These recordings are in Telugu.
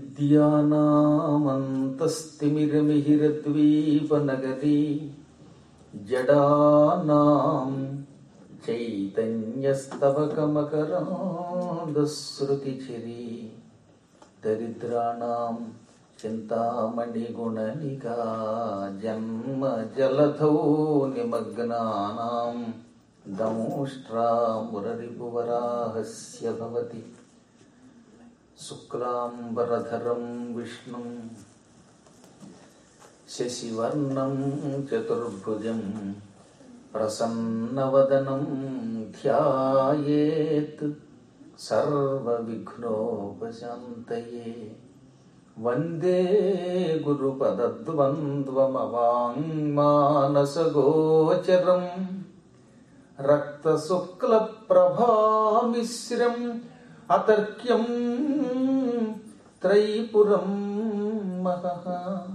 విద్యానామంతస్తిమిరమిహిరద్వీపనగరీ జడానాం చైతన్యస్తవకమకరాంధశ్రుతిచిరీ దరిద్రాణం చింతామణిగుణనికా జన్మ జలధౌ నిమగ్నానాం దమోష్ట్రామురరిపువరాహస్య భవతి శుక్లాంబరధరం విష్ణుం శశివర్ణం చతుర్భుజం ప్రసన్నవదనం ధ్యాయేత్ సర్వవిఘ్నోపశాంతయే వందే గురుపదద్వంద్వమవాङ्మానసగోచరం రక్తశుక్లప్రభామిశ్రం అతర్క్యం త్రైపురం మహః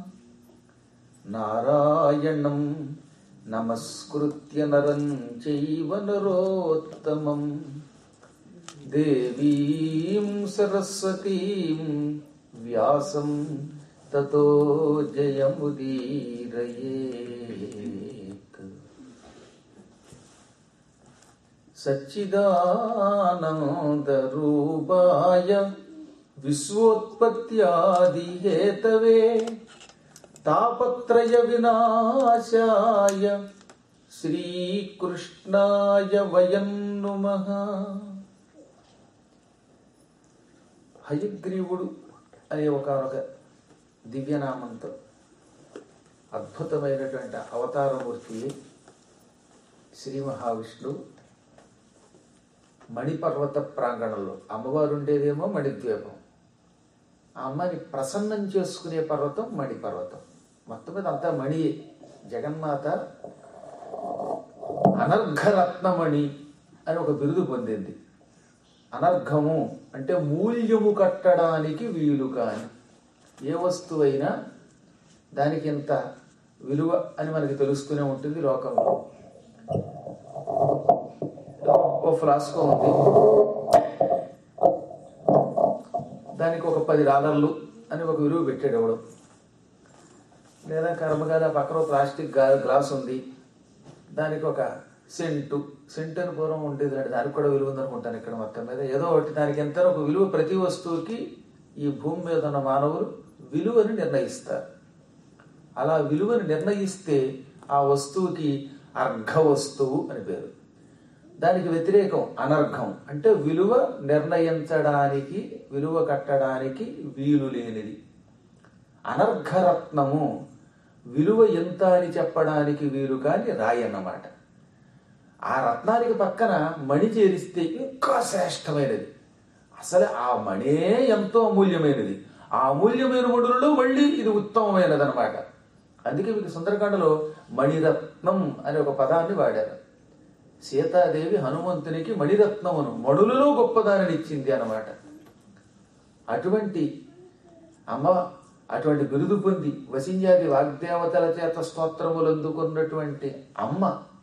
నారాయణం నమస్కృత్య నరం చైవ నరోత్తమం దేవీం సరస్వతీం వ్యాసం తతో జయముదీరయేత్ సచ్చిదానందరూపాయ విశ్వోత్పత్యాదిహేతవే తాపత్రయ వినాశాయ శ్రీకృష్ణాయ వయం నుమః హయగ్రీవుడు అనే ఒకనొక దివ్యనామంతో అద్భుతమైనటువంటి అవతారమూర్తి శ్రీ మహావిష్ణువు మణిపర్వత ప్రాంగణంలో అమ్మవారు ఉండేదేమో మణిద్వీపం ఆ అమ్మని ప్రసన్నం చేసుకునే పర్వతం మణిపర్వతం మొత్తం మీద అంతా మణి జగన్మాత అనర్ఘరత్నమణి అని ఒక బిరుదు పొందింది అనర్ఘము అంటే మూల్యము కట్టడానికి వీలు కాని ఏ వస్తువైనా దానికి ఇంత విలువ అని మనకి తెలుస్తూనే ఉంటుంది లోకంలో ఓ ఫ్లాస్కో ఉంది దానికి ఒక పది డాలర్లు అని ఒక విలువ పెట్టాడు ఎవడు లేదా కర్మగాలి పక్కన ప్లాస్టిక్ గా- గ్లాస్ ఉంది దానికి ఒక సెంటు సెంటు అని పూర్వం ఉండేది అంటే దానికి కూడా విలువ ఉందనుకుంటాను ఇక్కడ మొత్తం మీద ఏదో ఒకటి దానికి ఎంత ఒక విలువ ప్రతి వస్తువుకి ఈ భూమి మీద ఉన్న మానవులు విలువని నిర్ణయిస్తారు అలా విలువని నిర్ణయిస్తే ఆ వస్తువుకి అర్ఘ వస్తువు అని పేరు దానికి వ్యతిరేకం అనర్ఘం అంటే విలువ నిర్ణయించడానికి విలువ కట్టడానికి వీలు లేనిది అనర్ఘరత్నము విలువ ఎంత అని చెప్పడానికి వీలు కాని రాయి అన్నమాట ఆ రత్నానికి పక్కన మణి చేరిస్తే ఇంకా శ్రేష్టమైనది అసలు ఆ మణే ఎంతో అమూల్యమైనది ఆ అమూల్యమైన మణులలో మళ్ళీ ఇది ఉత్తమమైనది అనమాట అందుకే మీకు సుందరకాండలో మణిరత్నం అనే ఒక పదాన్ని వాడారు సీతాదేవి హనుమంతునికి మణిరత్నమును మణులలో గొప్పదానిని ఇచ్చింది అన్నమాట అటువంటి అమ్మ అటువంటి బిరుదు పొంది వసింజాది వాగ్దేవతల చేత స్తోత్రములు అందుకున్నటువంటి అమ్మ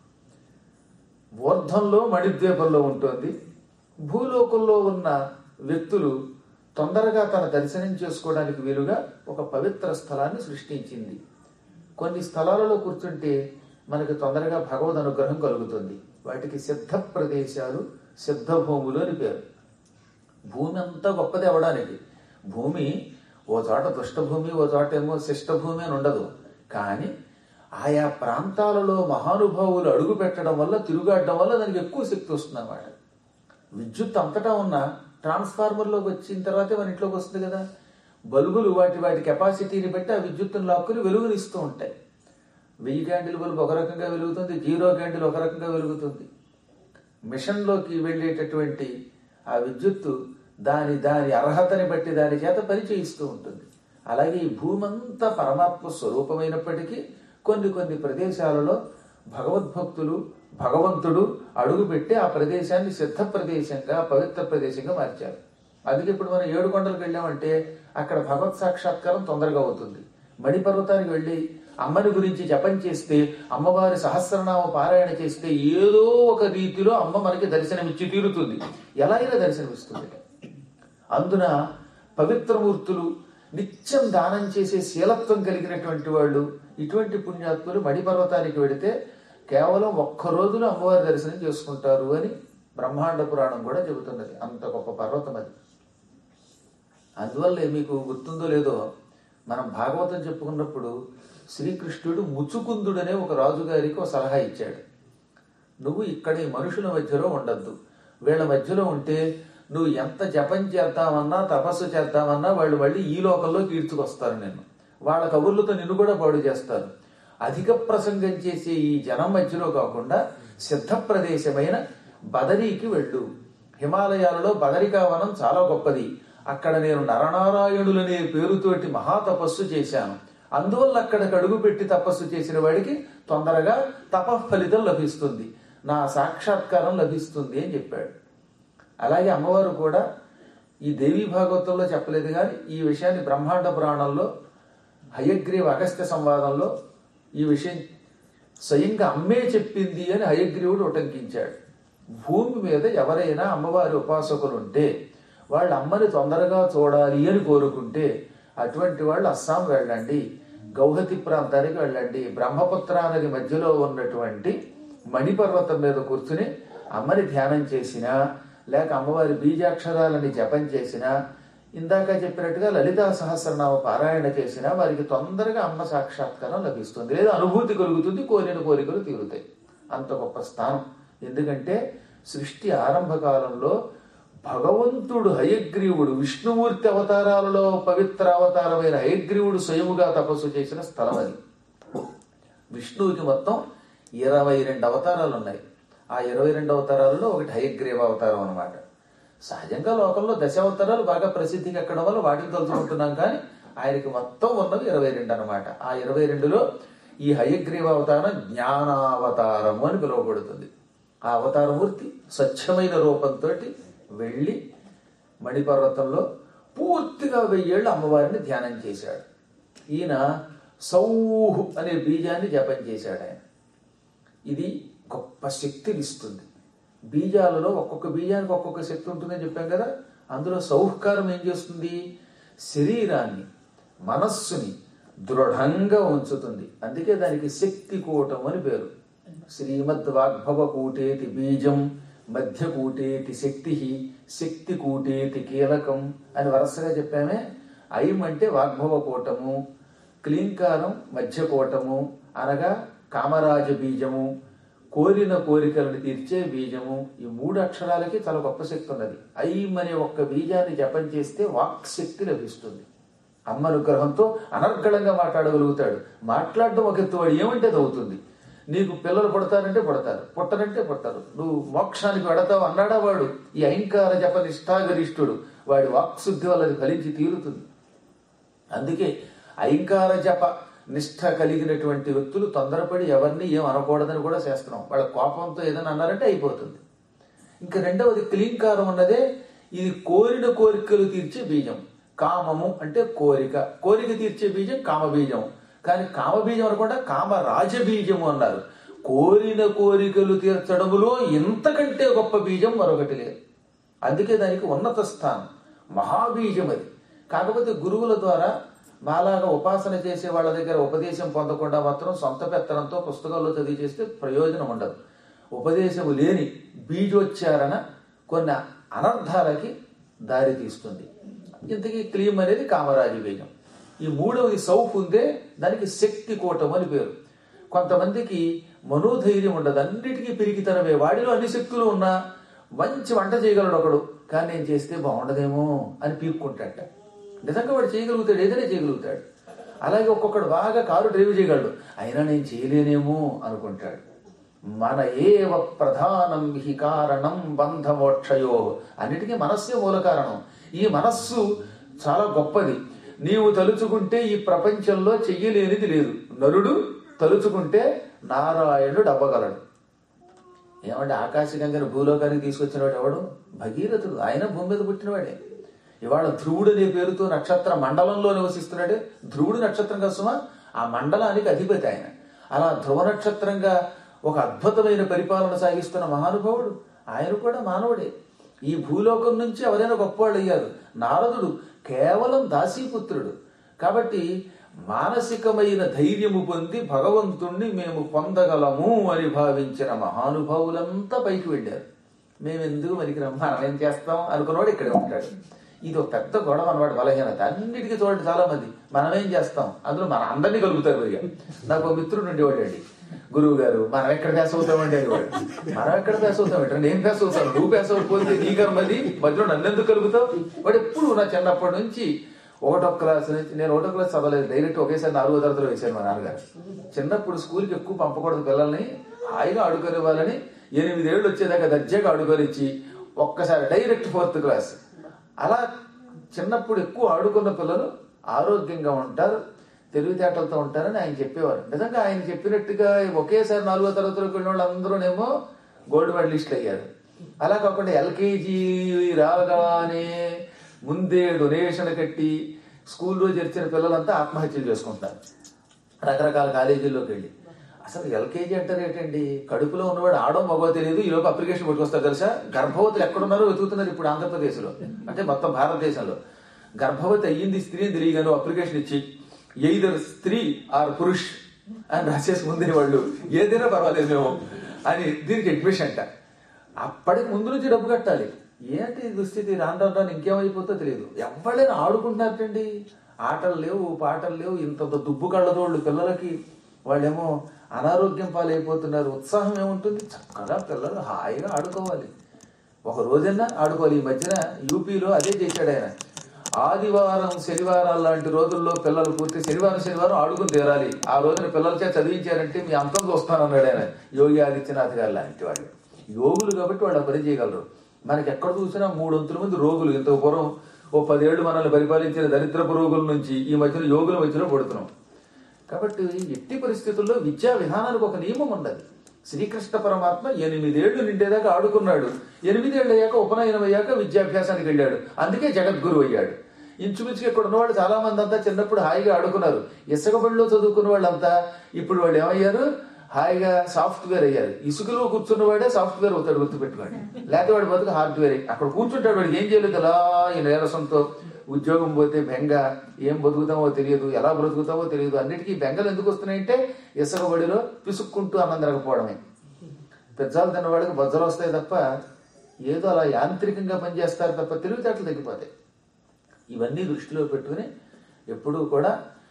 ఊర్ధంలో మణిద్వీపంలో ఉంటుంది భూలోకంలో ఉన్న వ్యక్తులు తొందరగా తన దర్శనం చేసుకోవడానికి వీలుగా ఒక పవిత్ర స్థలాన్ని సృష్టించింది కొన్ని స్థలాలలో కూర్చుంటే మనకి తొందరగా భగవద్ అనుగ్రహం కలుగుతుంది వాటికి సిద్ధ ప్రదేశాలు సిద్ధ భూములు అని పేరు భూమి అంతా గొప్పది అవడానికి భూమి ఓ చోట దుష్టభూమి ఓ చోట ఏమో శిష్టభూమి అని ఉండదు కానీ ఆయా ప్రాంతాలలో మహానుభావులు అడుగు పెట్టడం వల్ల తిరుగాడడం వల్ల దానికి ఎక్కువ శక్తి వస్తుంది అన్నమాట విద్యుత్ అంతటా ఉన్న ట్రాన్స్ఫార్మర్లోకి వచ్చిన తర్వాతే మన ఇంట్లోకి వస్తుంది కదా బల్బులు వాటి వాటి కెపాసిటీని బట్టి ఆ విద్యుత్తును లాక్కుని వెలుగుని ఇస్తూ ఉంటాయి వెయ్యి క్యాండిల్ బల్బు ఒక రకంగా వెలుగుతుంది జీరో క్యాండిల్ ఒక రకంగా వెలుగుతుంది మిషన్లోకి వెళ్ళేటటువంటి ఆ విద్యుత్తు దాని దాని అర్హతని బట్టి దాని చేత పని చేయిస్తూ ఉంటుంది అలాగే ఈ భూమంతా పరమాత్మ స్వరూపమైనప్పటికీ కొన్ని కొన్ని ప్రదేశాలలో భగవద్భక్తులు భగవంతుడు అడుగుపెట్టి ఆ ప్రదేశాన్ని సిద్ధ ప్రదేశంగా పవిత్ర ప్రదేశంగా మార్చారు అందుకే ఇప్పుడు మనం ఏడు కొండలకు వెళ్ళామంటే అక్కడ భగవత్ సాక్షాత్కారం తొందరగా అవుతుంది మణిపర్వతానికి వెళ్ళి అమ్మని గురించి జపం చేస్తే అమ్మవారి సహస్రనామ పారాయణ చేస్తే ఏదో ఒక రీతిలో అమ్మ మనకి దర్శనమిచ్చి తీరుతుంది ఎలా అయినా దర్శనమిస్తుంది అందున పవిత్రమూర్తులు నిత్యం దానం చేసే శీలత్వం కలిగినటువంటి వాళ్ళు ఇటువంటి పుణ్యాత్ములు మణిపర్వతానికి వెడితే కేవలం ఒక్క రోజులో అమ్మవారి దర్శనం చేసుకుంటారు అని బ్రహ్మాండ పురాణం కూడా చెబుతున్నది అంత గొప్ప పర్వతం అది అందువల్ల మీకు గుర్తుందో లేదో మనం భాగవతం చెప్పుకున్నప్పుడు శ్రీకృష్ణుడు ముచుకుందుడనే ఒక రాజుగారికి ఒక సలహా ఇచ్చాడు నువ్వు ఇక్కడ ఈ మనుషుల మధ్యలో ఉండద్దు వీళ్ళ మధ్యలో ఉంటే నువ్వు ఎంత జపం చేద్దామన్నా తపస్సు చేద్దామన్నా వాళ్ళు మళ్ళీ ఈ లోకంలో కీర్చుకొస్తారు నిన్ను వాళ్ళ కబుర్లతో నిన్ను కూడా పాడు చేస్తారు అధిక ప్రసంగం చేసే ఈ జనం మధ్యలో కాకుండా సిద్ధ ప్రదేశమైన బదరీకి వెళ్ళు హిమాలయాలలో బదరికావనం చాలా గొప్పది అక్కడ నేను నరనారాయణులనే పేరుతోటి మహాతపస్సు చేశాను అందువల్ల అక్కడికి అడుగు పెట్టి తపస్సు చేసిన వాడికి తొందరగా తపఫలితం లభిస్తుంది నా సాక్షాత్కారం లభిస్తుంది అని చెప్పాడు అలాగే అమ్మవారు కూడా ఈ దేవీ భాగవతంలో చెప్పలేదు కానీ ఈ విషయాన్ని బ్రహ్మాండ పురాణంలో హయగ్రీవ అగస్త్య సంవాదంలో ఈ విషయం స్వయంగా అమ్మే చెప్పింది అని హయగ్రీవుడు ఉటంకించాడు భూమి మీద ఎవరైనా అమ్మవారి ఉపాసకులు ఉంటే వాళ్ళ అమ్మని తొందరగా చూడాలి అని కోరుకుంటే అటువంటి వాళ్ళు అస్సాం వెళ్ళండి గౌహతి ప్రాంతానికి వెళ్ళండి బ్రహ్మపుత్ర నది మధ్యలో ఉన్నటువంటి మణిపర్వతం మీద కూర్చుని అమ్మని ధ్యానం చేసినా లేక అమ్మవారి బీజాక్షరాలని జపం చేసినా ఇందాక చెప్పినట్టుగా లలితా సహస్రనామ పారాయణ చేసినా వారికి తొందరగా అమ్మ సాక్షాత్కారం లభిస్తుంది లేదా అనుభూతి కలుగుతుంది కోరిన కోరికలు తీరుతాయి అంత గొప్ప స్థానం ఎందుకంటే సృష్టి ఆరంభ కాలంలో భగవంతుడు హయగ్రీవుడు విష్ణుమూర్తి అవతారాలలో పవిత్ర అవతారమైన హయగ్రీవుడు స్వయముగా తపస్సు చేసిన స్థలం అది విష్ణువుకి మొత్తం ఇరవై రెండు అవతారాలు ఉన్నాయి ఆ ఇరవై రెండు అవతారాలలో ఒకటి హయగ్రీవ అవతారం అన్నమాట సహజంగా లోకంలో దశ అవతారాలు బాగా ప్రసిద్ధికి ఎక్కడం వల్ల వాటిని తలుచుకుంటున్నాం కానీ ఆయనకి మొత్తం ఉన్నవి ఇరవై రెండు అనమాట ఆ ఇరవై రెండులో ఈ హయగ్రీవ అవతారం జ్ఞానావతారము అని పిలువబడుతుంది ఆ అవతారమూర్తి స్వచ్ఛమైన రూపంతో వెళ్ళి మణిపర్వతంలో పూర్తిగా వెయ్యేళ్ళు అమ్మవారిని ధ్యానం చేశాడు ఈయన సౌహు అనే బీజాన్ని జపం చేశాడు ఆయన ఇది గొప్ప శక్తిని ఇస్తుంది బీజాలలో ఒక్కొక్క బీజానికి ఒక్కొక్క శక్తి ఉంటుందని చెప్పాం కదా అందులో సౌహకారం ఏం చేస్తుంది శరీరాన్ని మనస్సుని దృఢంగా ఉంచుతుంది అందుకే దానికి శక్తి కూటం అని పేరు శ్రీమద్ వాగ్భవ కూటేతి బీజం మధ్య కూటేతి శక్తి శక్తి కూటేతి కీలకం అని వరుసగా చెప్పామే ఐం అంటే వాగ్భవ కూటము క్లీంకారం మధ్య కూటము అనగా కామరాజ బీజము కోరిన కోరికలను తీర్చే బీజము ఈ మూడు అక్షరాలకి చాలా గొప్ప శక్తి ఉన్నది ఐం అనే ఒక్క బీజాన్ని జపం చేస్తే వాక్ శక్తి లభిస్తుంది అమ్మ అనుగ్రహంతో అనర్గళంగా మాట్లాడగలుగుతాడు మాట్లాడడం ఒక ఎత్తు వాడు ఏమంటే అది అవుతుంది నీకు పిల్లలు పుడతారంటే పుడతారు పుట్టరంటే పుట్టరు నువ్వు మోక్షానికి వెడతావు అన్నాడా వాడు ఈ అహింకార జప నిష్ఠాగరిష్ఠుడు వాడి వాక్శుద్ధి వల్ల అది ఫలించి తీరుతుంది అందుకే అహింకార జప నిష్ఠ కలిగినటువంటి వ్యక్తులు తొందరపడి ఎవరిని ఏం అనకూడదని కూడా చేస్తున్నాం వాళ్ళ కోపంతో ఏదైనా అన్నారంటే అయిపోతుంది ఇంకా రెండవది క్లీంకారం అన్నదే ఇది కోరిన కోరికలు తీర్చే బీజం కామము అంటే కోరిక కోరిక తీర్చే బీజం కామబీజం కానీ కామబీజం అనకుండా కామ రాజబీజము అన్నారు కోరిన కోరికలు తీర్చడములో ఇంతకంటే గొప్ప బీజం మరొకటి లేదు అందుకే దానికి ఉన్నత స్థానం మహాబీజం అది కాకపోతే గురువుల ద్వారా మాలాగా ఉపాసన చేసే వాళ్ళ దగ్గర ఉపదేశం పొందకుండా మాత్రం సొంత పెత్తనంతో పుస్తకాల్లో చదివి చేస్తే ప్రయోజనం ఉండదు ఉపదేశము లేని బీజోచ్చారణ కొన్ని అనర్థాలకి దారి తీస్తుంది ఇంతకీ క్లీమ్ అనేది కామరాజు బీజం ఈ మూడవది సౌఫ్ ఉందే దానికి శక్తి కూటం అని పేరు కొంతమందికి మనోధైర్యం ఉండదు అన్నిటికీ పిరికితనమే వాడిలో అన్ని శక్తులు ఉన్నా మంచి వంట చేయగలడు ఒకడు కానీ నేను చేస్తే బాగుండదేమో అని పీక్కుంటాడట నిజంగా వాడు చేయగలుగుతాడు ఏదైనా చేయగలుగుతాడు అలాగే ఒక్కొక్కడు బాగా కారు డ్రైవ్ చేయగలడు అయినా నేను చేయలేనేమో అనుకుంటాడు మన ఏవ ప్రధానం హి కారణం బంధమోక్షయో అన్నిటికీ మనస్సే మూల కారణం ఈ మనస్సు చాలా గొప్పది నీవు తలుచుకుంటే ఈ ప్రపంచంలో చెయ్యలేనిది లేదు నరుడు తలుచుకుంటే నారాయణుడు అవ్వగలడు ఏమంటే ఆకాశగంగను భూలోకానికి తీసుకొచ్చినవాడు ఎవడు భగీరథుడు ఆయన భూమి మీద పుట్టినవాడే ఇవాళ ధ్రువుడు అనే పేరుతో నక్షత్ర మండలంలో నివసిస్తున్నాడే ధ్రువుడు నక్షత్రం కోసమా ఆ మండలానికి అధిపతి ఆయన అలా ధ్రువ నక్షత్రంగా ఒక అద్భుతమైన పరిపాలన సాగిస్తున్న మహానుభావుడు ఆయన కూడా మానవుడే ఈ భూలోకం నుంచి ఎవరైనా గొప్పవాళ్ళు అయ్యారు నారదుడు కేవలం దాసీపుత్రుడు కాబట్టి మానసికమైన ధైర్యము పొంది భగవంతుణ్ణి మేము పొందగలము అని భావించిన మహానుభావులంతా పైకి వెళ్ళారు మేము ఎందుకు మనకి మనం ఏం చేస్తాం అనుకున్నవాడు ఇక్కడే ఉంటాడు ఇది ఒక పెద్ద గొడవ అనమాట బలహీనత అన్నిటికీ చూడండి చాలా మంది మనం ఏం చేస్తాం అందులో మన అందరినీ కలుగుతారు ఇక నాకు ఒక మిత్రుడు ఉండేవాడు అండి గురువు గారు మనం ఎక్కడ పేస్ అవుతామండి అనేవాడు మనం ఎక్కడ పేస్ అవుతాం నేను పేస్ అవుతాను నువ్వు పేస్ అవ్వకపోతే నీ కర్మది మధ్యలో నన్ను ఎందుకు కలుగుతావు వాడు ఎప్పుడు నా చిన్నప్పటి నుంచి ఒకటో క్లాస్ నుంచి నేను ఒకటో క్లాస్ చదవలేదు డైరెక్ట్ ఒకేసారి నాలుగో తరగతిలో వేశాను మా నాన్నగారు చిన్నప్పుడు స్కూల్కి ఎక్కువ పంపకూడదు పిల్లల్ని హాయిగా ఆడుకునేవాళ్ళని ఎనిమిదేళ్ళు వచ్చేదాకా దర్జాగా ఆడుకొనిచ్చి ఒక్కసారి డైరెక్ట్ ఫోర్త్ క్లాస్ అలా చిన్నప్పుడు ఎక్కువ ఆడుకున్న పిల్లలు ఆరోగ్యంగా ఉంటారు తెలివితేటలతో ఉంటారని ఆయన చెప్పేవారు నిజంగా ఆయన చెప్పినట్టుగా ఒకేసారి నాలుగో తరగతిలోకి వెళ్ళిన వాళ్ళందరూనేమో గోల్డ్ మెడలిస్టులు అయ్యారు అలా కాకుండా ఎల్కేజీ రాగానే ముందే డొనేషన్ కట్టి స్కూల్లో చేర్చిన పిల్లలంతా ఆత్మహత్యలు చేసుకుంటారు రకరకాల కాలేజీల్లోకి వెళ్ళి అసలు ఎల్కేజీ అంటారు ఏంటండి కడుపులో ఉన్నవాడు ఆడో మగో తెలియదు ఈ లోపు అప్లికేషన్ పట్టుకొస్తారు తెలుసా గర్భవతులు ఎక్కడున్నారో వెతుకుతున్నారు ఇప్పుడు ఆంధ్రప్రదేశ్లో అంటే మొత్తం భారతదేశంలో గర్భవతి అయ్యింది స్త్రీ అని తెలియగాను అప్లికేషన్ ఇచ్చి ఎయిదర్ స్త్రీ ఆర్ పురుష్ అని రాసేసి ముందే వాళ్ళు ఏదైనా పర్వాలేదు మేము అని దీనికి అడ్మిషన్ అంట అప్పటికి ముందు నుంచి డబ్బు కట్టాలి ఏంటి ఈ దుస్థితి రాను రాను రాను ఇంకేమైపోతుందో తెలియదు ఎవరైనా ఆడుకుంటున్నారండి ఆటలు లేవు పాటలు లేవు ఇంత దుబ్బు కళ్ళదోళ్ళు పిల్లలకి వాళ్ళేమో అనారోగ్యం పాలైపోతున్నారు ఉత్సాహం ఏముంటుంది చక్కగా పిల్లలు హాయిగా ఆడుకోవాలి ఒక రోజైనా ఆడుకోవాలి ఈ మధ్యన యూపీలో అదే చేశాడు ఆయన ఆదివారం శనివారం లాంటి రోజుల్లో పిల్లలు పూర్తి శనివారం శనివారం ఆడుకుని తీరాలి ఆ రోజున పిల్లల చేత చదివించారంటే మీ అంతం చూస్తానన్నాడు ఆయన యోగి ఆదిత్యనాథ్ గారు లాంటి వాళ్ళు యోగులు కాబట్టి వాళ్ళు ఆ పని చేయగలరు మనకి ఎక్కడ చూసినా మూడు వంతుల మంది రోగులు ఇంత పూర్వం ఓ పదేళ్లు మనల్ని పరిపాలించిన దరిద్రపు రోగుల నుంచి ఈ మధ్యన యోగుల మధ్యలో పడుతున్నాం కాబట్టి ఎట్టి పరిస్థితుల్లో విద్యా విధానానికి ఒక నియమం ఉన్నది శ్రీకృష్ణ పరమాత్మ ఎనిమిదేళ్లు నిండేదాకా ఆడుకున్నాడు ఎనిమిదేళ్ళు అయ్యాక ఉపనయనం అయ్యాక విద్యాభ్యాసానికి వెళ్ళాడు అందుకే జగద్గురు అయ్యాడు ఇంచుమించుగా ఇక్కడ ఉన్నవాళ్ళు చాలా మంది అంతా చిన్నప్పుడు హాయిగా ఆడుకున్నారు ఇసుక బడిలో చదువుకున్న వాళ్ళంతా ఇప్పుడు వాళ్ళు ఏమయ్యారు హాయిగా సాఫ్ట్వేర్ అయ్యారు ఇసుకలో కూర్చున్నవాడే సాఫ్ట్వేర్ అవుతాడు గుర్తుపెట్టుకోండి లేకపోతే వాడు బతుకు హార్డ్వేర్ అక్కడ కూర్చుంటాడు వాడికి ఏం చేయలేదు అలా ఈ నీరసంతో ఉద్యోగం పోతే బెంగ ఏం బతుకుతామో తెలియదు ఎలా బ్రతుకుతామో తెలియదు అన్నిటికీ బెంగలు ఎందుకు వస్తున్నాయంటే ఇసుక బడిలో పిసుక్కుంటూ అన్నం తిరగకపోవడమే పెద్దాలు తిన్నవాడికి బజ్జలు వస్తాయి తప్ప ఏదో అలా యాంత్రికంగా పనిచేస్తారు తప్ప తెలివితేటలు తగ్గిపోతాయి ఇవన్నీ దృష్టిలో పెట్టుకుని ఎప్పుడూ కూడా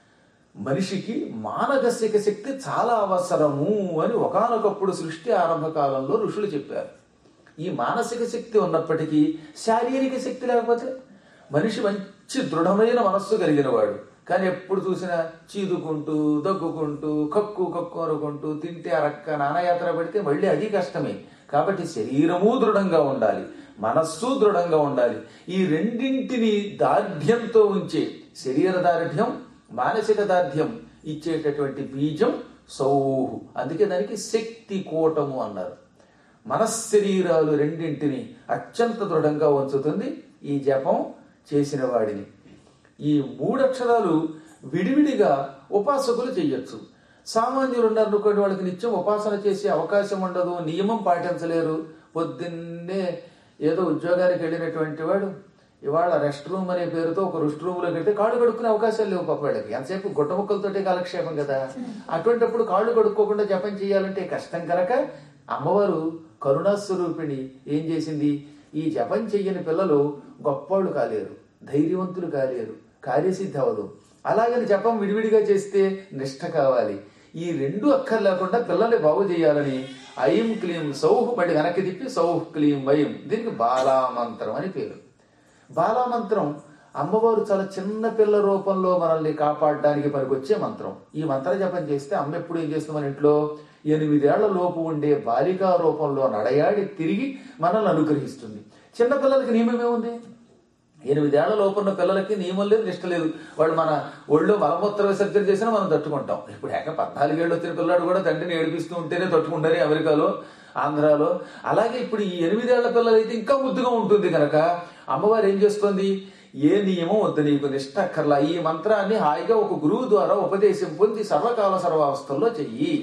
మనిషికి మానగసిక శక్తి చాలా అవసరము అని ఒకానొకప్పుడు సృష్టి ఆరంభ కాలంలో ఋషులు చెప్పారు ఈ మానసిక శక్తి ఉన్నప్పటికీ శారీరక శక్తి లేకపోతే మనిషి మంచి దృఢమైన మనస్సు కలిగిన వాడు కానీ ఎప్పుడు చూసినా చీదుకుంటూ దగ్గుకుంటూ కక్కు కక్కు అనుకుంటూ తింటే అరక్క నానయాత్ర పెడితే మళ్ళీ అది కష్టమే కాబట్టి శరీరము దృఢంగా ఉండాలి మనస్సు దృఢంగా ఉండాలి ఈ రెండింటిని దార్ఢ్యంతో ఉంచే శరీర దార్ఢ్యం మానసిక దార్ఢ్యం ఇచ్చేటటువంటి బీజం సౌహు అందుకే దానికి శక్తి కూటము అన్నారు మనశ్శరీరాలు రెండింటిని అత్యంత దృఢంగా ఉంచుతుంది ఈ జపం చేసిన వాడిని ఈ మూడక్షరాలు విడివిడిగా ఉపాసకులు చేయొచ్చు సామాన్యులు ఉన్నారు అనుకోండి వాళ్ళకి నిత్యం ఉపాసన చేసే అవకాశం ఉండదు నియమం పాటించలేరు పొద్దున్నే ఏదో ఉద్యోగానికి వెళ్ళినటువంటి వాడు ఇవాళ రెస్ట్ రూమ్ అనే పేరుతో ఒక రెస్ట్ రూమ్ లోకి వెళ్తే కాళ్ళు కడుక్కునే అవకాశాలు లేవు పాప వాళ్ళకి ఎంతసేపు గుడ్డ ముక్కలతోటే కాలక్షేపం కదా అటువంటిప్పుడు కాళ్ళు కడుక్కోకుండా జపం చేయాలంటే కష్టం కనుక అమ్మవారు కరుణాస్వరూపిణి ఏం చేసింది ఈ జపం చెయ్యని పిల్లలు గొప్పోళ్ళు కాలేరు ధైర్యవంతులు కాలేరు కార్యసిద్ధి అవ్వదు అలాగని జపం విడివిడిగా చేస్తే నిష్ఠ కావాలి ఈ రెండు అక్కర్ లేకుండా పిల్లల్ని బాగు చేయాలని ఐం క్లీం సౌహ్ మళ్ళీ వెనక్కి తిప్పి సౌహ్ క్లీం వైం దీనికి బాలామంత్రం అని పేరు బాలామంత్రం అమ్మవారు చాలా చిన్న పిల్ల రూపంలో మనల్ని కాపాడడానికి పనికొచ్చే మంత్రం ఈ మంత్ర జపం చేస్తే అమ్మ ఎప్పుడు ఏం చేస్తుంది మన ఇంట్లో ఎనిమిదేళ్ల లోపు ఉండే బాలికా రూపంలో నడయాడి తిరిగి మనల్ని అనుగ్రహిస్తుంది చిన్న పిల్లలకి నియమం ఏముంది ఎనిమిదేళ్ల లోపు ఉన్న పిల్లలకి నియమం లేదు నిష్ట లేదు వాడు మన ఒళ్ళు మలమూత్ర విసర్జన చేసినా మనం తట్టుకుంటాం ఇప్పుడు ఏక పద్నాలుగేళ్ళు వచ్చిన పిల్లాడు కూడా తండ్రిని ఏడిపిస్తూ ఉంటేనే తట్టుకుంటారు అమెరికాలో ఆంధ్రాలో అలాగే ఇప్పుడు ఈ ఎనిమిదేళ్ల పిల్లలు అయితే ఇంకా ముద్దుగా ఉంటుంది కనుక అమ్మవారు ఏం చేస్తుంది ఏ నియమం వద్దు నీకు నిష్ట అక్కర్లా ఈ మంత్రాన్ని హాయిగా ఒక గురువు ద్వారా ఉపదేశం పొంది సర్వకాల సర్వావస్థల్లో చెయ్యి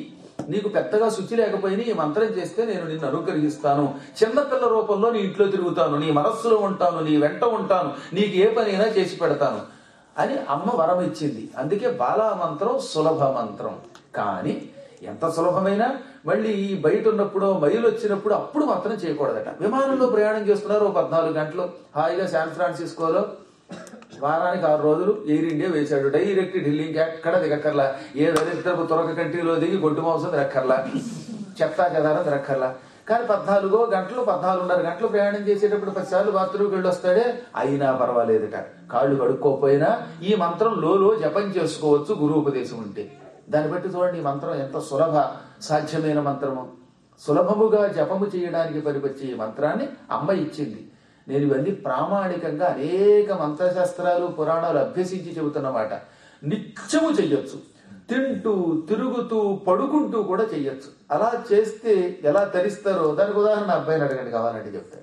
నీకు పెద్దగా శుచి లేకపోయినా ఈ మంత్రం చేస్తే నేను నిన్ను అనుగ్రహిస్తాను చిన్నపిల్ల రూపంలో నీ ఇంట్లో తిరుగుతాను నీ మనస్సులో ఉంటాను నీ వెంట ఉంటాను నీకు ఏ పనైనా చేసి పెడతాను అని అమ్మ వరం ఇచ్చింది అందుకే బాలా మంత్రం సులభ మంత్రం కానీ ఎంత సులభమైనా మళ్ళీ ఈ బయట ఉన్నప్పుడు మైలు వచ్చినప్పుడు అప్పుడు మాత్రం చేయకూడదట విమానంలో ప్రయాణం చేస్తున్నారు ఓ పద్నాలుగు గంటలు హాయిగా శాన్ ఫ్రాన్సిస్కోలో వారానికి ఆరు రోజులు ఎయిర్ ఇండియా వేశాడు డైరెక్ట్ ఢిల్లీ ఎక్కడ దిగక్కర్లా ఏ దరిద్రపు తురక కంట్రీలో దిగి గొడ్డు మాంసం తిరక్కర్లా చెత్తా చెదారం తిరక్కర్లా కానీ పద్నాలుగో గంటలు పద్నాలుగున్నర గంటలు ప్రయాణం చేసేటప్పుడు పదిసార్లు బాత్రూమ్కి వెళ్ళి వస్తాడే అయినా పర్వాలేదుట కాళ్ళు కడుక్కోపోయినా ఈ మంత్రం లోలో జపం చేసుకోవచ్చు గురువు ఉపదేశం ఉంటే దాన్ని బట్టి చూడండి ఈ మంత్రం ఎంత సులభ సాధ్యమైన మంత్రము సులభముగా జపము చేయడానికి పనికొచ్చే ఈ మంత్రాన్ని అమ్మ ఇచ్చింది నేను ఇవన్నీ ప్రామాణికంగా అనేక మంత్రశాస్త్రాలు పురాణాలు అభ్యసించి చెబుతున్నమాట నిత్యము చెయ్యొచ్చు తింటూ తిరుగుతూ పడుకుంటూ కూడా చెయ్యొచ్చు అలా చేస్తే ఎలా తరిస్తారో దానికి ఉదాహరణ అబ్బాయిని అడగండి కావాలంటే చెప్తాడు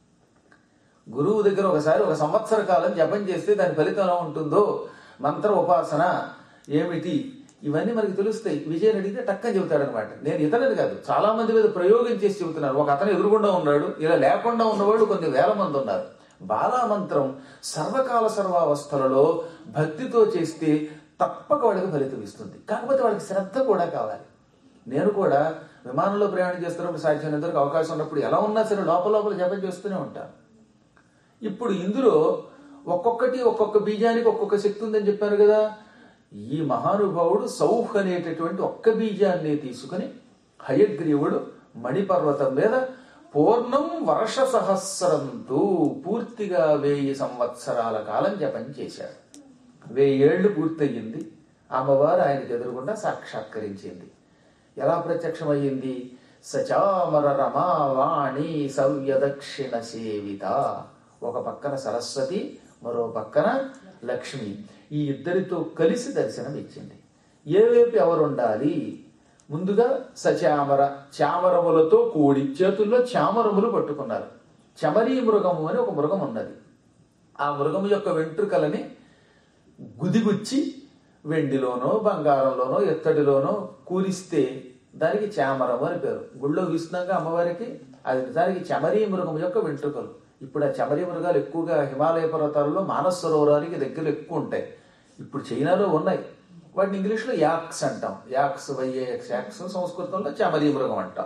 గురువు దగ్గర ఒకసారి ఒక సంవత్సర కాలం జపం చేస్తే దాని ఫలితం ఎలా ఉంటుందో మంత్ర ఉపాసన ఏమిటి ఇవన్నీ మనకి తెలుస్తాయి విజయన్ అడిగితే టక్కని చెబుతాడు అనమాట నేను ఇతరులు కాదు చాలా మంది మీద ప్రయోగం చేసి చెబుతున్నారు ఒక అతను ఎదురుగుండా ఉన్నాడు ఇలా లేకుండా ఉన్నవాడు కొన్ని వేల మంది ఉన్నారు బాలా మంత్రం సర్వకాల సర్వావస్థలలో భక్తితో చేస్తే తప్పక వాడికి ఫలితం ఇస్తుంది కాకపోతే వాడికి శ్రద్ధ కూడా కావాలి నేను కూడా విమానంలో ప్రయాణం చేస్తున్నప్పుడు సాధ్యమైనంతవరకు అవకాశం ఉన్నప్పుడు ఎలా ఉన్నా సరే లోపల లోపల జపం చేస్తూనే ఉంటాను ఇప్పుడు ఇందులో ఒక్కొక్కటి ఒక్కొక్క బీజానికి ఒక్కొక్క శక్తి ఉందని చెప్పాను కదా ఈ మహానుభావుడు సౌహ్ అనేటటువంటి ఒక్క బీజాన్ని తీసుకుని హయగ్రీవుడు మణిపర్వతం మీద పూర్ణం వర్ష సహస్రంతో పూర్తిగా వెయ్యి సంవత్సరాల కాలం జపం చేశాడు వెయ్యేళ్లు పూర్తయింది అమ్మవారు ఆయనకు ఎదురుగుండా సాక్షాత్కరించింది ఎలా ప్రత్యక్షమయ్యింది సచామర రమావాణి సవ్య దక్షిణ సేవిత ఒక పక్కన సరస్వతి మరో పక్కన లక్ష్మి ఈ ఇద్దరితో కలిసి దర్శనం ఇచ్చింది ఏ వైపు ఎవరుండాలి ముందుగా సచామర చామరములతో కూడి చేతుల్లో చామరములు పట్టుకున్నారు చమరీ మృగము అని ఒక మృగం ఉన్నది ఆ మృగము యొక్క వెంట్రుకలని గుదిగుచ్చి వెండిలోనో బంగారంలోనో ఎత్తడిలోనో కూరిస్తే దానికి చామరము అని పేరు గుళ్ళో విష్ణుగా అమ్మవారికి అది నిజానికి చమరీ మృగం యొక్క వెంట్రుకలు ఇప్పుడు ఆ చమరీ మృగాలు ఎక్కువగా హిమాలయ పర్వతాలలో మానస సరోవరానికి దగ్గర ఎక్కువ ఉంటాయి ఇప్పుడు చైనాలో ఉన్నాయి వాటిని ఇంగ్లీష్లో యాక్స్ అంటాం యాక్స్ వైఏఎక్స్ యాక్స్ సంస్కృతంలో చమరీ మృగం అంటాం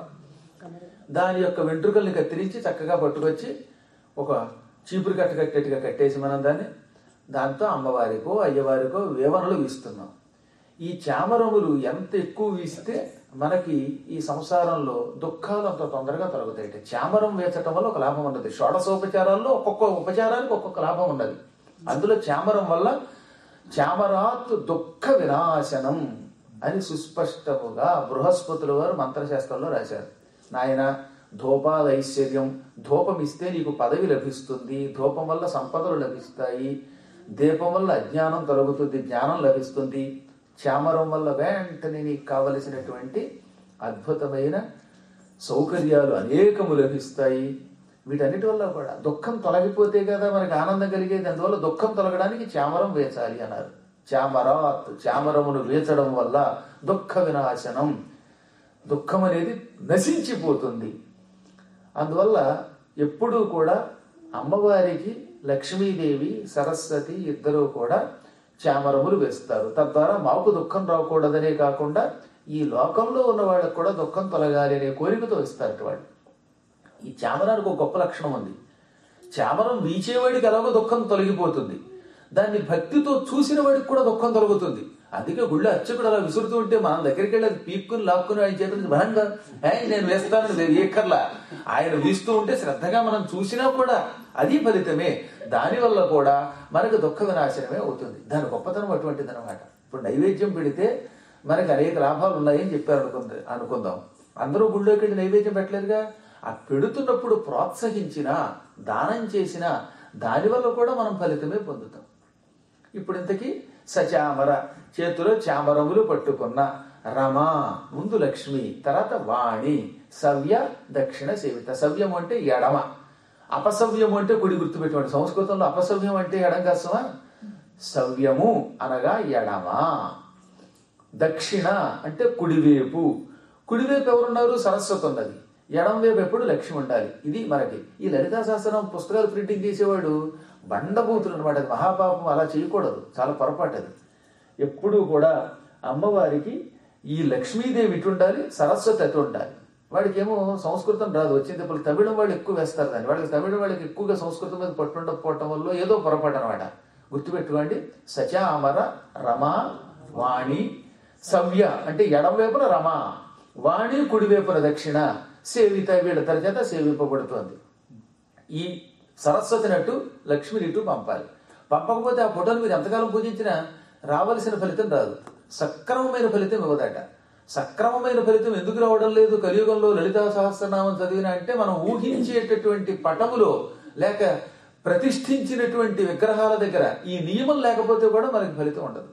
దాని యొక్క వెంట్రుకల్ని కత్తిరించి చక్కగా పట్టుకొచ్చి ఒక చీపురు కట్ట కట్టేట్టుగా కట్టేసి మనం దాన్ని దాంతో అమ్మవారికో అయ్యవారికో వేవనలు వీస్తున్నాం ఈ చామరములు ఎంత ఎక్కువ వీస్తే మనకి ఈ సంసారంలో దుఃఖాలు అంత తొందరగా తొలగుతాయి చామరం వేచటం వల్ల ఒక లాభం ఉన్నది షోడశోపచారాల్లో ఒక్కొక్క ఉపచారానికి ఒక్కొక్క లాభం ఉన్నది అందులో చామరం వల్ల చామరాత్ దుఃఖ వినాశనం అని సుస్పష్టముగా బృహస్పతుల వారు మంత్రశాస్త్రంలో రాశారు నాయన ధూపాల ఐశ్వర్యం ధూపం ఇస్తే నీకు పదవి లభిస్తుంది ధూపం వల్ల సంపదలు లభిస్తాయి దీపం వల్ల అజ్ఞానం తొలగుతుంది జ్ఞానం లభిస్తుంది చామరం వల్ల వెంటనే నీకు కావలసినటువంటి అద్భుతమైన సౌకర్యాలు అనేకము లభిస్తాయి వీటన్నిటి వల్ల కూడా దుఃఖం తొలగిపోతే కదా మనకి ఆనందం కలిగేది అందువల్ల దుఃఖం తొలగడానికి చామరం వేచాలి అన్నారు చామరాత్ చామరమును వేచడం వల్ల దుఃఖ వినాశనం దుఃఖం అనేది నశించిపోతుంది అందువల్ల ఎప్పుడూ కూడా అమ్మవారికి లక్ష్మీదేవి సరస్వతి ఇద్దరూ కూడా చామరములు వేస్తారు తద్వారా మాకు దుఃఖం రాకూడదనే కాకుండా ఈ లోకంలో ఉన్న వాళ్ళకు కూడా దుఃఖం తొలగాలి అనే కోరికతో ఇస్తారు వాళ్ళు ఈ చామరానికి ఒక గొప్ప లక్షణం ఉంది చామరం వీచేవాడికి ఎలాగో దుఃఖం తొలగిపోతుంది దాన్ని భక్తితో చూసిన వాడికి కూడా దుఃఖం తొలగుతుంది అందుకే గుళ్ళో అర్చకుడు అలా విసురుతూ ఉంటే మనం దగ్గరికి వెళ్ళి అది పీక్కుని లాక్కుని ఆయన చేతుల నుంచి బలంగా "ఏయ్, నేను వేస్తాను ఏకర్లా ఆయన వీస్తూ ఉంటే శ్రద్ధగా మనం చూసినా కూడా అది ఫలితమే దానివల్ల కూడా మనకు దుఃఖ వినాశనమే అవుతుంది దాని గొప్పతనం అటువంటిది అనమాట ఇప్పుడు నైవేద్యం పెడితే మనకి అనేక లాభాలు ఉన్నాయని చెప్పారు అనుకుంది అనుకుందాం అందరూ గుళ్ళోకి వెళ్ళి నైవేద్యం పెట్టలేదుగా ఆ పెడుతున్నప్పుడు ప్రోత్సహించినా దానం చేసినా దానివల్ల కూడా మనం ఫలితమే పొందుతాం ఇప్పుడు ఇంతకీ సచామర చేతిలో చామరములు పట్టుకున్న రమ ముందు లక్ష్మి తర్వాత వాణి సవ్య దక్షిణ సేవిత సవ్యం అంటే ఎడమ అపసవ్యము అంటే కుడి గుర్తుపెట్టుకోండి సంస్కృతంలో అపసవ్యం అంటే ఎడం కసమా సవ్యము అనగా ఎడమ దక్షిణ అంటే కుడివైపు కుడివైపు ఎవరున్నారు సరస్వతి ఉన్నది ఎడం వైపు ఎప్పుడు లక్ష్మి ఉండాలి ఇది మనకి ఈ లలితా శాస్త్రం పుస్తకాలు ప్రింటింగ్ చేసేవాడు బండబూతులు అనమాట అది మహాపాపం అలా చేయకూడదు చాలా పొరపాటు అది ఎప్పుడూ కూడా అమ్మవారికి ఈ లక్ష్మీదేవి ఇటు ఉండాలి సరస్వతి అటు ఉండాలి వాడికి ఏమో సంస్కృతం రాదు వచ్చింది ఇప్పుడు తమిళం వాళ్ళు ఎక్కువ వేస్తారు దాన్ని వాళ్ళకి తమిళం వాళ్ళకి ఎక్కువగా సంస్కృతం మీద పట్టు ఉండకపోవటం వల్ల ఏదో పొరపాటు అనమాట గుర్తుపెట్టుకోండి సచామర రమ వాణి సవ్య అంటే ఎడం వైపున రమ వాణి కుడివైపున దక్షిణ సేవిత వీళ్ళ చేత సేవింపబడుతోంది ఈ సరస్వతి నటు లక్ష్మిని ఇటు పంపాలి పంపకపోతే ఆ ఫోటోలు మీరు ఎంతకాలం పూజించినా రావలసిన ఫలితం రాదు సక్రమమైన ఫలితం ఇవ్వదట సక్రమమైన ఫలితం ఎందుకు రావడం లేదు కలియుగంలో లలితా సహస్రనామం చదివిన అంటే మనం ఊహించేటటువంటి పటములో లేక ప్రతిష్ఠించినటువంటి విగ్రహాల దగ్గర ఈ నియమం లేకపోతే కూడా మనకి ఫలితం ఉండదు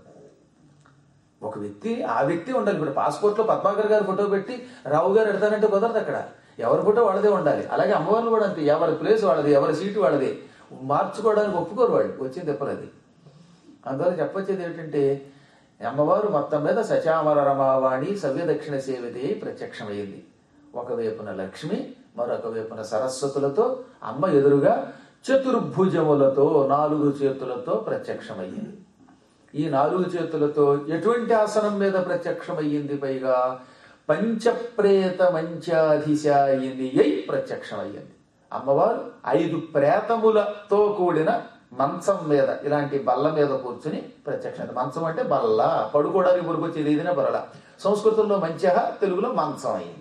ఒక వ్యక్తి ఆ వ్యక్తి ఉండాలి ఇప్పుడు పాస్పోర్ట్ లో పద్మాకర్ గారి ఫోటో పెట్టి రావు గారు ఎడతానంటే కుదరదు అక్కడ ఎవరి ఫోటో వాళ్ళదే ఉండాలి అలాగే అమ్మవారిని కూడా అంతే ఎవరి ప్లేస్ వాళ్ళది ఎవరి సీటు వాళ్ళది మార్చుకోవడానికి ఒప్పుకోరు వాళ్ళు వచ్చింది ఎప్పలది అందువల్ల చెప్పొచ్చేది ఏంటంటే అమ్మవారు మొత్తం మీద సచామర రమావాణి సవ్య దక్షిణ సేవితే ప్రత్యక్షమైంది ఒకవైపున లక్ష్మి మరొక వైపున సరస్వతులతో అమ్మ ఎదురుగా చతుర్భుజములతో నాలుగు చేతులతో ప్రత్యక్షమయ్యింది ఈ నాలుగు చేతులతో ఎటువంటి ఆసనం మీద ప్రత్యక్షమయ్యింది పైగా పంచప్రేత మంచాధిశాయిని అయి ప్రత్యక్షమయ్యింది అమ్మవారు ఐదు ప్రేతములతో కూడిన మంచం మీద ఇలాంటి బల్ల మీద కూర్చుని ప్రత్యక్షం మంచం అంటే బల్ల పడుకోవడానికి మురికొచ్చేది ఏదైనా బల్ల సంస్కృతంలో మంచ తెలుగులో మంచం అయింది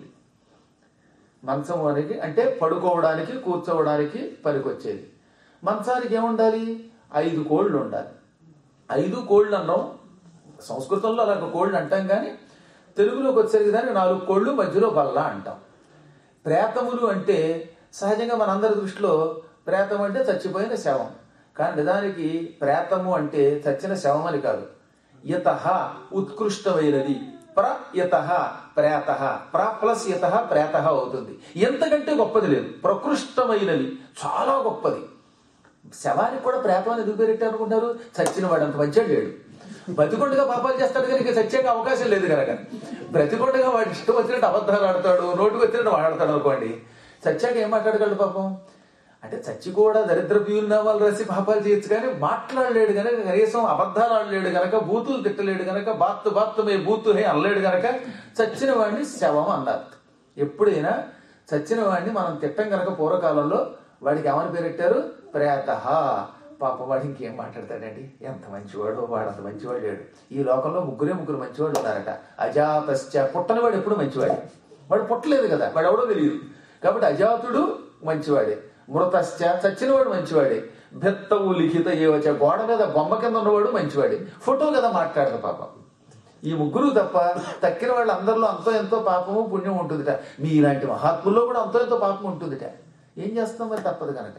మంచం అనేది అంటే పడుకోవడానికి కూర్చోవడానికి పనికొచ్చేది మంచానికి ఏముండాలి ఐదు కోళ్ళు ఉండాలి ఐదు కోళ్ళు అన్నాం సంస్కృతంలో అలాగ కోళ్ళు అంటాం కానీ తెలుగులోకి వచ్చేసరికి దానికి నాలుగు కోళ్ళు మధ్యలో బల్ల అంటాం ప్రేతములు అంటే సహజంగా మనందరి దృష్టిలో ప్రేతం అంటే చచ్చిపోయిన శవం కానీ నిజానికి ప్రేతము అంటే చచ్చిన శవం అని కాదు యత ఉత్కృష్టమైనది ప్ర యత ప్రేత ప్ర ప్లస్ యత ప్రేత అవుతుంది ఎంతకంటే గొప్పది లేదు ప్రకృష్టమైనది చాలా గొప్పది శవానికి కూడా ప్రేతం అని ఎందుకు పేరెట్టారు అనుకుంటారు చచ్చిన వాడు అంత మంచిగా లేడు బతికొండగా పాపాలు చేస్తాడు కనుక చచ్చాక అవకాశం లేదు కనుక బ్రతికొండగా వాడు ఇష్టం వచ్చినట్టు అబద్ధాలు ఆడతాడు నోటుకు వచ్చినట్టు మాట్లాడతాడు అనుకోండి చచ్చాక ఏం మాట్లాడగలడు పాపం అంటే చచ్చి కూడా దరిద్ర నామాలు రాసి పాపాలు చేయొచ్చు కానీ మాట్లాడలేడు గనక కనీసం అబద్ధాలు ఆడలేడు గనక బూతులు తిట్టలేడు గనక బాత్తు బాత్తు మే బూతు హే అనలేడు గనక చచ్చిన వాడిని శవం అన్నారు ఎప్పుడైనా చచ్చిన వాడిని మనం తిట్టం గనక పూర్వకాలంలో వాడికి ఏమని పేరెట్టారు ప్రేత పాప వాడు ఇంకేం మాట్లాడతాడండి ఎంత మంచివాడు వాడు అంత మంచివాడు లేడు ఈ లోకంలో ముగ్గురే ముగ్గురు మంచివాళ్ళు ఉన్నారట అజాతశ్చ పుట్టని వాడు ఎప్పుడు మంచివాడే వాడు పుట్టలేదు కదా వాడు ఎవడో తెలియదు కాబట్టి అజాతుడు మంచివాడే మృతశ్చ చచ్చినవాడు మంచివాడే బెత్తవు లిఖిత ఏవచ గోడ మీద బొమ్మ కింద ఉన్నవాడు మంచివాడే ఫోటో కదా మాట్లాడదు పాపం ఈ ముగ్గురు తప్ప తక్కిన వాళ్ళు అందరిలో అంతో ఎంతో పాపము పుణ్యం ఉంటుందిట మీలాంటి మహాత్ముల్లో కూడా అంతో ఎంతో పాపం ఉంటుందిట ఏం చేస్తాం మరి తప్పదు కనుక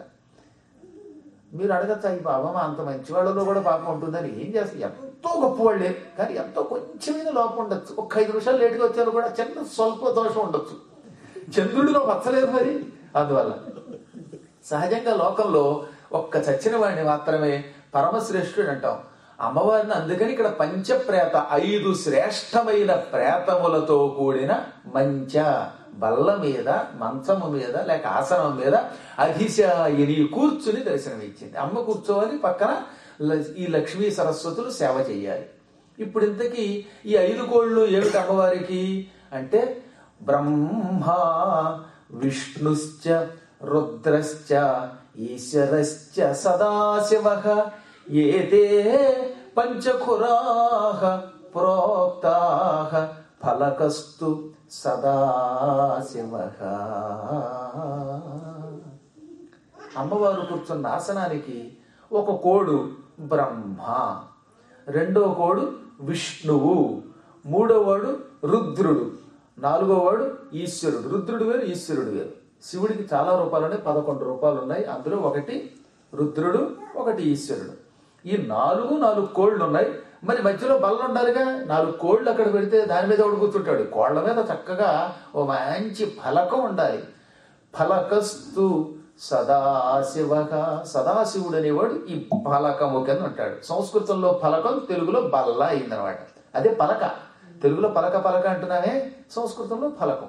మీరు అడగచ్చా ఈ బాబమ్మ అంత మంచి వాళ్ళలో కూడా పాపం ఉంటుందని ఏం చేస్తారు ఎంతో గొప్పవాళ్ళే కానీ ఎంతో కొంచెమైన లోపం ఉండొచ్చు ఒక్క ఐదు నిమిషాలు లేటుగా వచ్చారు కూడా చిన్న స్వల్ప దోషం ఉండొచ్చు చంద్రుడిలో వచ్చలేదు మరి అందువల్ల సహజంగా లోకంలో ఒక్క చచ్చిన వాడిని మాత్రమే పరమశ్రేష్ఠుడు అంటాం అమ్మవారిని అందుకని ఇక్కడ పంచప్రేత ఐదు శ్రేష్టమైన ప్రేతములతో కూడిన మంచ బల్ల మీద మంచము మీద లేక ఆసనం మీద అధిశాయిని కూర్చుని దర్శనమిచ్చింది అమ్మ కూర్చోవాలి పక్కన ల- ఈ లక్ష్మీ సరస్వతులు సేవ చేయాలి ఇప్పుడు ఇంతకీ ఈ ఐదు కోళ్ళు ఏమిటి అమ్మవారికి అంటే బ్రహ్మ విష్ణుశ్చ రుద్రశ్చ ఈశ్వరశ్చ సదాశివ ఏతే పంచఖురాహ ప్రోక్తాహ ఫలకస్తు సదాశివ అమ్మవారు కూర్చున్న ఆసనానికి ఒక కోడు బ్రహ్మ రెండో కోడు విష్ణువు మూడో వాడు రుద్రుడు నాలుగో వాడు ఈశ్వరుడు రుద్రుడు వేరు ఈశ్వరుడు వేరు శివుడికి చాలా రూపాలు ఉన్నాయి పదకొండు రూపాలు ఉన్నాయి అందులో ఒకటి రుద్రుడు ఒకటి ఈశ్వరుడు ఈ నాలుగు నాలుగు కోళ్ళు ఉన్నాయి మరి మధ్యలో బల్ల ఉండాలిగా నాలుగు కోళ్ళు అక్కడ పెడితే దాని మీద ఒకడు కూర్చుంటాడు కోళ్ళ మీద చక్కగా ఓ మంచి ఫలకం ఉండాలి ఫలకస్తు సదాశివ సదాశివుడు అనేవాడు ఈ ఫలకము కింద ఉంటాడు సంస్కృతంలో ఫలకం తెలుగులో బల్ల అయిందనమాట అదే పలక తెలుగులో పలక పలక అంటున్నానే సంస్కృతంలో ఫలకం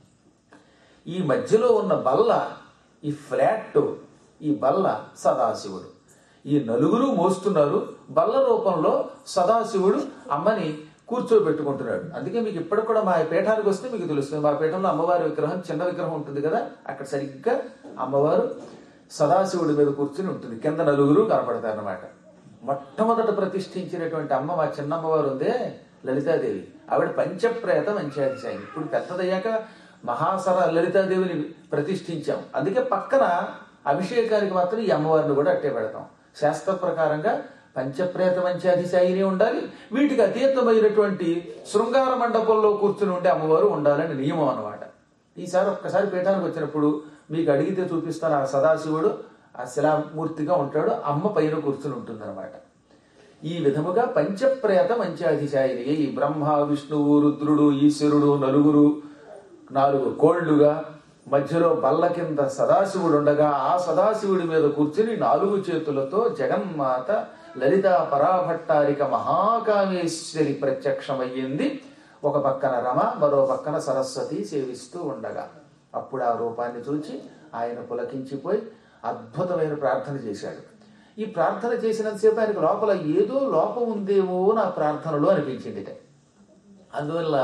ఈ మధ్యలో ఉన్న బల్ల ఈ ఫ్లాట్ ఈ బల్ల సదాశివుడు ఈ నలుగురు మోస్తున్నారు బల్ల రూపంలో సదాశివుడు అమ్మని కూర్చోబెట్టుకుంటున్నాడు అందుకే మీకు ఇప్పటికి కూడా మా పీఠానికి వస్తే మీకు తెలుస్తుంది మా పీఠంలో అమ్మవారి విగ్రహం చిన్న విగ్రహం ఉంటుంది కదా అక్కడ సరిగ్గా అమ్మవారు సదాశివుడి మీద కూర్చుని ఉంటుంది కింద నలుగురు కనపడతారు అనమాట మొట్టమొదట ప్రతిష్ఠించినటువంటి అమ్మ మా చిన్నమ్మవారు ఉందే లలితాదేవి ఆవిడ పంచప్రేత మంచాధిశాయి ఇప్పుడు పెద్దదయ్యాక మహాసర లలితాదేవిని ప్రతిష్ఠించాం అందుకే పక్కన అభిషేకానికి మాత్రం ఈ అమ్మవారిని కూడా అట్టే పెడతాం శాస్త్ర ప్రకారంగా పంచప్రేత మంచాధిశాయిని ఉండాలి వీటికి అతీతమైనటువంటి శృంగార మండపంలో కూర్చుని ఉండే అమ్మవారు ఉండాలని నియమం అన్నమాట ఈసారి ఒక్కసారి పీఠానికి వచ్చినప్పుడు మీకు అడిగితే చూపిస్తాను ఆ సదాశివుడు ఆ శిలామూర్తిగా ఉంటాడు అమ్మ పైన కూర్చుని ఉంటుంది ఈ విధముగా పంచప్రేత మంచాధిశాయిని ఈ బ్రహ్మ విష్ణువు రుద్రుడు ఈశ్వరుడు నలుగురు నాలుగు కోళ్లుగా మధ్యలో బల్ల కింద సదాశివుడు ఉండగా ఆ సదాశివుడి మీద కూర్చుని నాలుగు చేతులతో జగన్మాత లలిత పరాభట్టారిక మహాకామేశ్వరి ప్రత్యక్షమయ్యింది ఒక పక్కన రమ మరో పక్కన సరస్వతి సేవిస్తూ ఉండగా అప్పుడు ఆ రూపాన్ని చూచి ఆయన పులకించిపోయి అద్భుతమైన ప్రార్థన చేశాడు ఈ ప్రార్థన చేసినంతసేపు ఆయనకు లోపల ఏదో లోపం ఉందేమో నా ప్రార్థనలో అనిపించింది అందువల్ల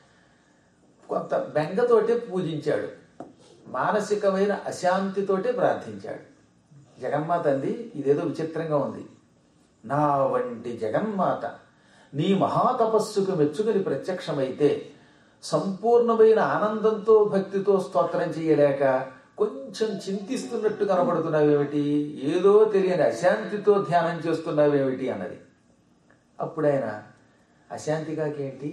కొంత బెంగతోటే పూజించాడు మానసికమైన అశాంతితోటే ప్రార్థించాడు జగన్మాత అంది ఇదేదో విచిత్రంగా ఉంది నా వంటి జగన్మాత నీ మహాతపస్సుకు మెచ్చుకుని ప్రత్యక్షమైతే సంపూర్ణమైన ఆనందంతో భక్తితో స్తోత్రం చేయలేక కొంచెం చింతిస్తున్నట్టు కనబడుతున్నావేమిటి ఏదో తెలియని అశాంతితో ధ్యానం చేస్తున్నావేమిటి అన్నది అప్పుడు ఆయన అశాంతిగాకేంటి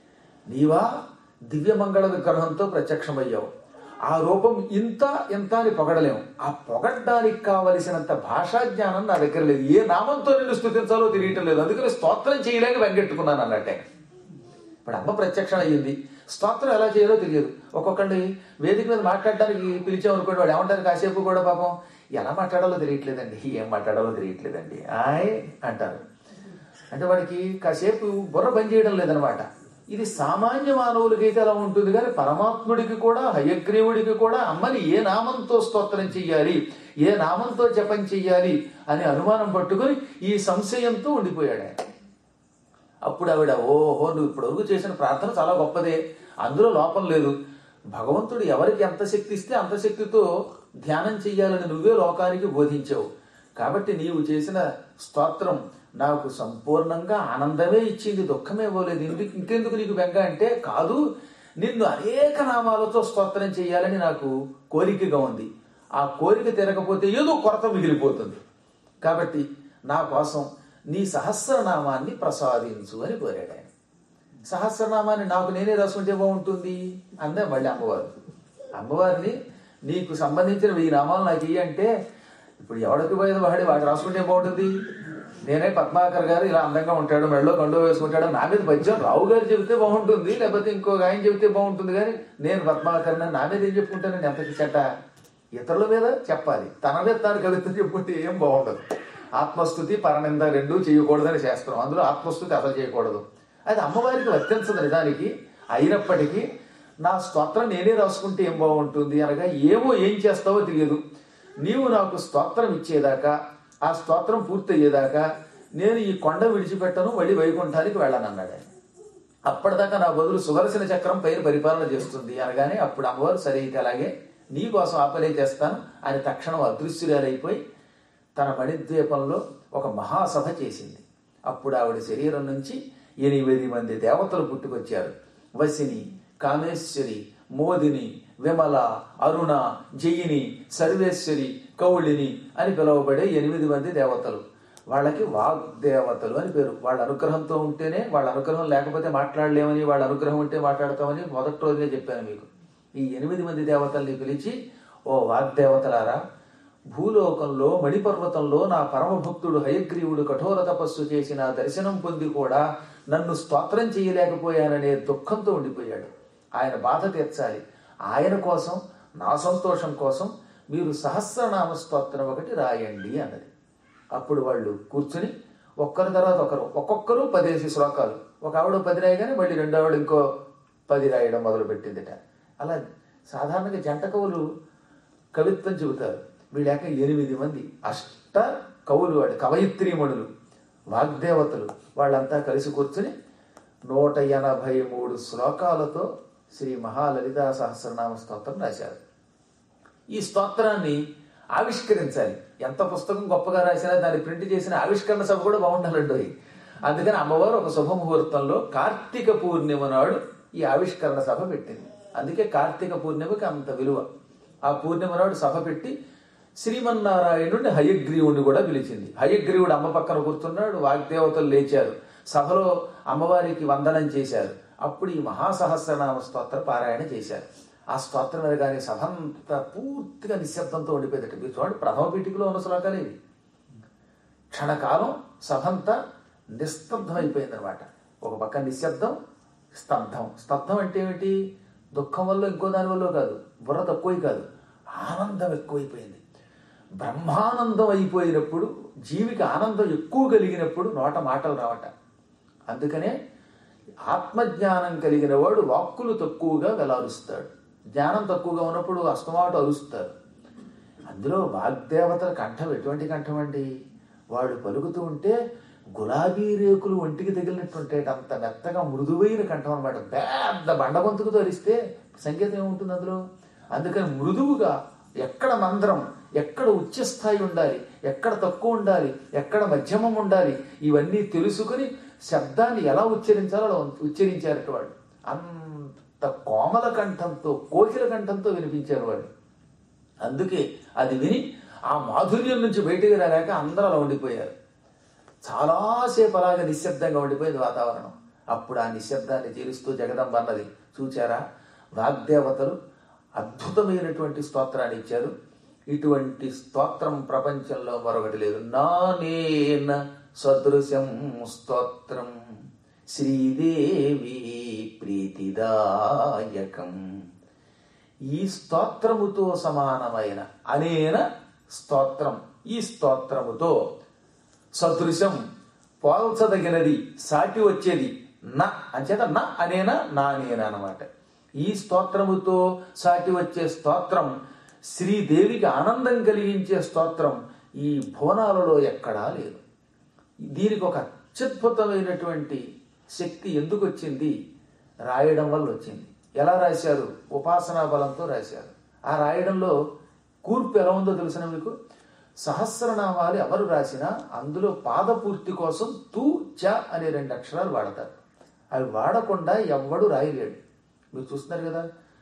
నీవా దివ్యమంగళ విగ్రహంతో ప్రత్యక్షమయ్యావు ఆ రూపం ఇంత ఇంత అని పొగడలేము ఆ పొగడ్డానికి కావలసినంత భాషా జ్ఞానం నా దగ్గర లేదు ఏ నామంతో నిన్ను స్థుతించాలో తెలియటం లేదు అందుకని స్తోత్రం చేయలేక వెంగెట్టుకున్నాను అన్నట్టే ఇప్పుడు అమ్మ ప్రత్యక్షం అయ్యింది స్తోత్రం ఎలా చేయాలో తెలియదు ఒక్కొక్కడిని వేదిక మీద మాట్లాడడానికి పిలిచామనుకోండి వాడు ఏమంటారు కాసేపు కూడా పాపం ఎలా మాట్లాడాలో తెలియట్లేదండి ఏం మాట్లాడాలో తెలియట్లేదండి ఆయ్ అంటారు అంటే వాడికి కాసేపు బుర్ర పని చేయడం లేదనమాట ఇది సామాన్య మానవులకైతే అలా ఉంటుంది కానీ పరమాత్ముడికి కూడా హయగ్రీవుడికి కూడా అమ్మని ఏ నామంతో స్తోత్రం చెయ్యాలి ఏ నామంతో జపం చెయ్యాలి అని అనుమానం పట్టుకొని ఈ సంశయంతో ఉండిపోయాడు ఆయన అప్పుడు ఆవిడ ఓహో నువ్వు ఇప్పుడు వరకు చేసిన ప్రార్థన చాలా గొప్పదే అందులో లోపం లేదు భగవంతుడు ఎవరికి ఎంత శక్తి ఇస్తే అంత శక్తితో ధ్యానం చెయ్యాలని నువ్వే లోకానికి బోధించావు కాబట్టి నీవు చేసిన స్తోత్రం నాకు సంపూర్ణంగా ఆనందమే ఇచ్చింది దుఃఖమే ఇవ్వలేదు ఇందుకు ఇంకెందుకు నీకు బెంగ అంటే కాదు నిన్ను అనేక నామాలతో స్తోత్రం చేయాలని నాకు కోరికగా ఉంది ఆ కోరిక తిరగపోతే ఏదో కొరత మిగిలిపోతుంది కాబట్టి నా కోసం నీ సహస్రనామాన్ని ప్రసాదించు అని కోరాడు ఆయన సహస్రనామాన్ని నాకు నేనే రాసుకుంటే బాగుంటుంది అందే మళ్ళీ అమ్మవారు అమ్మవారిని నీకు సంబంధించిన వెయ్యి నామాలు నాకు ఇయ్యి అంటే ఇప్పుడు ఎవడికి పోయేది వాడి వాడు రాసుకుంటే బాగుంటుంది నేనే పద్మాకర్ గారు ఇలా అందంగా ఉంటాడు మెడలో కండు వేసుకుంటాడు నా మీద పద్యం రావు గారు చెబితే బాగుంటుంది లేకపోతే ఇంకొక ఆయన చెబితే బాగుంటుంది కానీ నేను పద్మాకర్ నా మీద ఏం చెప్పుకుంటానండి ఎంతకి చెట్ట ఇతరుల మీద చెప్పాలి తన మీద తాను కవిత్వం చెప్పుకుంటే ఏం బాగుండదు ఆత్మస్థుతి పరనింద రెండూ చేయకూడదని శాస్త్రం అందులో ఆత్మస్థుతి అసలు చేయకూడదు అది అమ్మవారికి వర్తించదు నిజానికి అయినప్పటికీ నా స్తోత్రం నేనే రాసుకుంటే ఏం బాగుంటుంది అనగా ఏమో ఏం చేస్తావో తెలియదు నీవు నాకు స్తోత్రం ఇచ్చేదాకా ఆ స్తోత్రం పూర్తయ్యేదాకా నేను ఈ కొండ విడిచిపెట్టను మళ్ళీ వైకుంఠానికి వెళ్ళనన్నాడు ఆయన అప్పటిదాకా నా బదులు సుదర్శన చక్రం పైన పరిపాలన చేస్తుంది అనగానే అప్పుడు అమ్మవారు సరే అయితే అలాగే నీ కోసం ఆపలే చేస్తాను అని తక్షణం అదృశ్యురాలైపోయి తన మణిద్వీపంలో ఒక మహాసభ చేసింది అప్పుడు ఆవిడ శరీరం నుంచి ఎనిమిది మంది దేవతలు పుట్టుకొచ్చారు వసిని కామేశ్వరి మోదిని విమల అరుణ జయిని సర్వేశ్వరి కౌళిని అని పిలువబడే ఎనిమిది మంది దేవతలు వాళ్ళకి వాగ్దేవతలు అని పేరు వాళ్ళ అనుగ్రహంతో ఉంటేనే వాళ్ళ అనుగ్రహం లేకపోతే మాట్లాడలేమని వాళ్ళ అనుగ్రహం ఉంటే మాట్లాడతామని మొదటి రోజునే చెప్పాను మీకు ఈ ఎనిమిది మంది దేవతల్ని పిలిచి ఓ వాగ్దేవతలారా భూలోకంలో మణిపర్వతంలో నా పరమభక్తుడు హయగ్రీవుడు కఠోర తపస్సు చేసి నా దర్శనం పొంది కూడా నన్ను స్తోత్రం చేయలేకపోయాననే దుఃఖంతో ఉండిపోయాడు ఆయన బాధ తీర్చాలి ఆయన కోసం నా సంతోషం కోసం మీరు సహస్రనామ స్తోత్రం ఒకటి రాయండి అన్నది అప్పుడు వాళ్ళు కూర్చుని ఒక్కరి తర్వాత ఒకరు ఒక్కొక్కరు పదేసి శ్లోకాలు ఒక ఆవిడ పది రాయగానే మళ్ళీ రెండో ఆవిడ ఇంకో పది రాయడం మొదలు పెట్టిందిట అలా సాధారణంగా జంట కవులు కవిత్వం చెబుతారు వీళ్ళాక ఎనిమిది మంది అష్ట కవులు వాళ్ళు కవయిత్రీమణులు వాగ్దేవతలు వాళ్ళంతా కలిసి కూర్చుని నూట ఎనభై మూడు శ్లోకాలతో శ్రీ మహాలలితా సహస్రనామ స్తోత్రం రాశారు ఈ స్తోత్రాన్ని ఆవిష్కరించాలి ఎంత పుస్తకం గొప్పగా రాసినా దాన్ని ప్రింట్ చేసిన ఆవిష్కరణ సభ కూడా బాగుండాలండి అందుకని అమ్మవారు ఒక శుభముహూర్తంలో కార్తీక పూర్ణిమ నాడు ఈ ఆవిష్కరణ సభ పెట్టింది అందుకే కార్తీక పూర్ణిమకి అంత విలువ ఆ పూర్ణిమ నాడు సభ పెట్టి శ్రీమన్నారాయణుడిని హయగ్రీవుడిని కూడా పిలిచింది హయగ్రీవుడు అమ్మ పక్కన కూర్చున్నాడు వాగ్దేవతలు లేచారు సభలో అమ్మవారికి వందనం చేశారు అప్పుడు ఈ మహాసహస్రనామ స్తోత్ర పారాయణ చేశారు ఆ స్తోత్రం మీద కానీ సభ అంతా పూర్తిగా నిశ్శబ్దంతో ఉండిపోయేదట మీరు చూడండి ప్రథమ పీఠికలో ఉన్న శ్లోకాలు ఇవి క్షణకాలం సభంతా నిస్తబ్దం అయిపోయిందనమాట ఒక పక్క నిశ్శబ్దం స్తబ్దం స్తబ్దం అంటే ఏమిటి దుఃఖం వల్ల ఇంకో దాని వల్ల కాదు బుర్ర తక్కువ కాదు ఆనందం ఎక్కువైపోయింది బ్రహ్మానందం అయిపోయినప్పుడు జీవికి ఆనందం ఎక్కువ కలిగినప్పుడు నోట మాటలు రావట అందుకనే ఆత్మజ్ఞానం కలిగిన వాడు వాక్కులు తక్కువగా వెలారుస్తాడు జ్ఞానం తక్కువగా ఉన్నప్పుడు అస్తమాట అరుస్తారు అందులో వాగ్దేవతల కంఠం ఎటువంటి కంఠం అండి వాడు పలుకుతూ ఉంటే గులాబీ రేకులు ఒంటికి తగిలినట్టుంటే అంత మెత్తగా మృదువైన కంఠం అనమాట పెద్ద బండగొంతుకుతో అరిస్తే సంగీతం ఏముంటుంది అందులో అందుకని మృదువుగా ఎక్కడ మంత్రం ఎక్కడ ఉచ్చస్థాయి ఉండాలి ఎక్కడ తక్కువ ఉండాలి ఎక్కడ మధ్యమం ఉండాలి ఇవన్నీ తెలుసుకుని శబ్దాన్ని ఎలా ఉచ్చరించాలో అలా ఉచ్చరించారట వాడు అంత కోమల కంఠంతో కోకిల కంఠంతో వినిపించారు వాడు అందుకే అది విని ఆ మాధుర్యం నుంచి బయటికి రాలేక అందరూ అలా ఉండిపోయారు చాలాసేపు అలాగే నిశ్శబ్దంగా ఉండిపోయింది వాతావరణం అప్పుడు ఆ నిశ్శబ్దాన్ని తీరుస్తూ జగదంబ అన్నది చూచారా వాగ్దేవతలు అద్భుతమైనటువంటి స్తోత్రాన్ని ఇచ్చారు ఇటువంటి స్తోత్రం ప్రపంచంలో మరొకటి లేదు నానేన సదృశం స్తోత్రం శ్రీదేవి ప్రీతిదాయకం ఈ స్తోత్రముతో సమానమైన అనేన స్తోత్రం ఈ స్తోత్రముతో సదృశం పోల్చదగినది సాటి వచ్చేది న అంచేత న అనేన నానేన అనమాట ఈ స్తోత్రముతో సాటి వచ్చే స్తోత్రం శ్రీదేవికి ఆనందం కలిగించే స్తోత్రం ఈ భువనాలలో ఎక్కడా లేదు దీనికి ఒక అత్యద్భుతమైనటువంటి శక్తి ఎందుకు వచ్చింది రాయడం వల్ల వచ్చింది ఎలా రాశారు ఉపాసనా బలంతో రాశారు ఆ రాయడంలో కూర్పు ఎలా ఉందో తెలిసిన మీకు సహస్రనామాలు ఎవరు రాసినా అందులో పాదపూర్తి కోసం తూ చ అనే రెండు అక్షరాలు వాడతారు అవి వాడకుండా ఎవ్వడు రాయలేడు మీరు చూస్తున్నారు కదా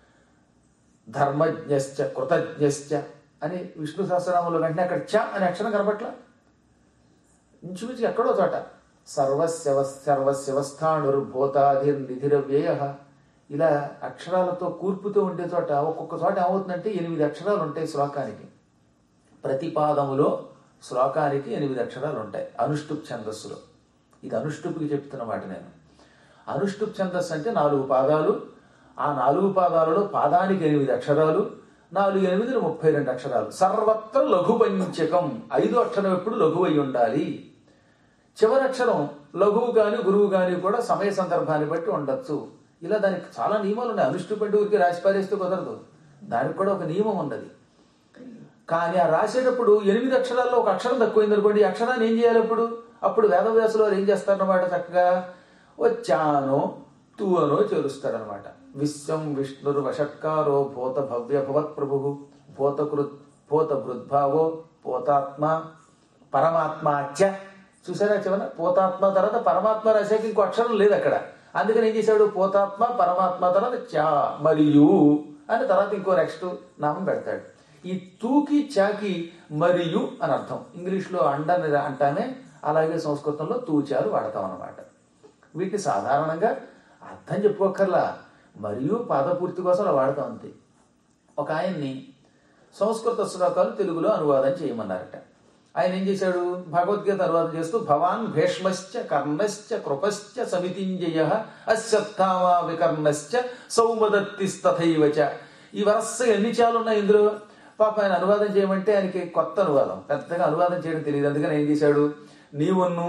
ధర్మజ్ఞశ్చ కృతజ్ఞశ్చ అని విష్ణు సహస్రనామంలో వెంటనే అక్కడ చ అనే అక్షరం కనపట్ల ఇంచుమించు ఎక్కడో చోట సర్వశవ సర్వశివస్థాణుర్భూతాధిర్ నిధిరవ్యయ ఇలా అక్షరాలతో కూర్పుతో ఉండే చోట ఒక్కొక్క చోట ఏమవుతుందంటే ఎనిమిది అక్షరాలు ఉంటాయి శ్లోకానికి ప్రతి పాదములో శ్లోకానికి ఎనిమిది అక్షరాలు ఉంటాయి అనుష్టుప్ ఛందస్సులో ఇది అనుష్టుప్కి చెప్తున్నమాట నేను అనుష్టుప్ ఛందస్సు అంటే నాలుగు పాదాలు ఆ నాలుగు పాదాలలో పాదానికి ఎనిమిది అక్షరాలు నాలుగు ఎనిమిది ముప్పై రెండు అక్షరాలు సర్వత్ర లఘు పంచకం ఐదో అక్షరం ఎప్పుడు లఘు అయి ఉండాలి చివరి అక్షరం లఘువు గాని గురువు గాని కూడా సమయ సందర్భాన్ని బట్టి ఉండొచ్చు ఇలా దానికి చాలా నియమాలు ఉన్నాయి అనుష్ఠు ఊరికి రాసి పారేస్తే కుదరదు దానికి కూడా ఒక నియమం ఉన్నది కానీ ఆ రాసేటప్పుడు ఎనిమిది అక్షరాల్లో ఒక అక్షరం తక్కువైంది అనుకోండి ఈ అక్షరాన్ని ఏం చేయాలి అప్పుడు అప్పుడు వేదవ్యాసులు వారు ఏం చేస్తారన్నమాట చక్కగా వచ్చానో తూ అనో చేరుస్తారనమాట విశ్వం విష్ణురు వషట్కారో భూత భవ్య భవత్ ప్రభు భూతకృత్ భూత భృద్భావో పోతాత్మ పరమాత్మ చ చూసారా చివర పోతాత్మ తర్వాత పరమాత్మ రాశాక ఇంకో అక్షరం లేదు అక్కడ అందుకని ఏం చేశాడు పోతాత్మ పరమాత్మ తర్వాత చ మరియు అని తర్వాత ఇంకో నెక్స్ట్ నామం పెడతాడు ఈ తూకి చాకి మరియు అని అర్థం ఇంగ్లీష్లో అండని అంటానే అలాగే సంస్కృతంలో తూచాలు వాడతాం అన్నమాట వీటిని సాధారణంగా అర్థం చెప్పుకోకర్లా మరియు పాదపూర్తి కోసం అలా వాడతాం అంతే ఒక ఆయన్ని సంస్కృత శ్లోకాలు తెలుగులో అనువాదం చేయమన్నారట ఆయన ఏం చేశాడు భగవద్గీత అనువాదం చేస్తూ భవాన్ భీష్మశ్చ కర్ణశ్చ కృపశ్చ సమితింజయ అశ్వత్థామా వికర్ణశ్చ సౌమదత్తిస్తథైవచ ఈ వరస ఎన్ని చాలు ఉన్నాయి ఇందులో పాప ఆయన అనువాదం చేయమంటే ఆయనకి కొత్త అనువాదం పెద్దగా అనువాదం చేయడం తెలియదు అందుకని ఏం చేశాడు నీవున్ను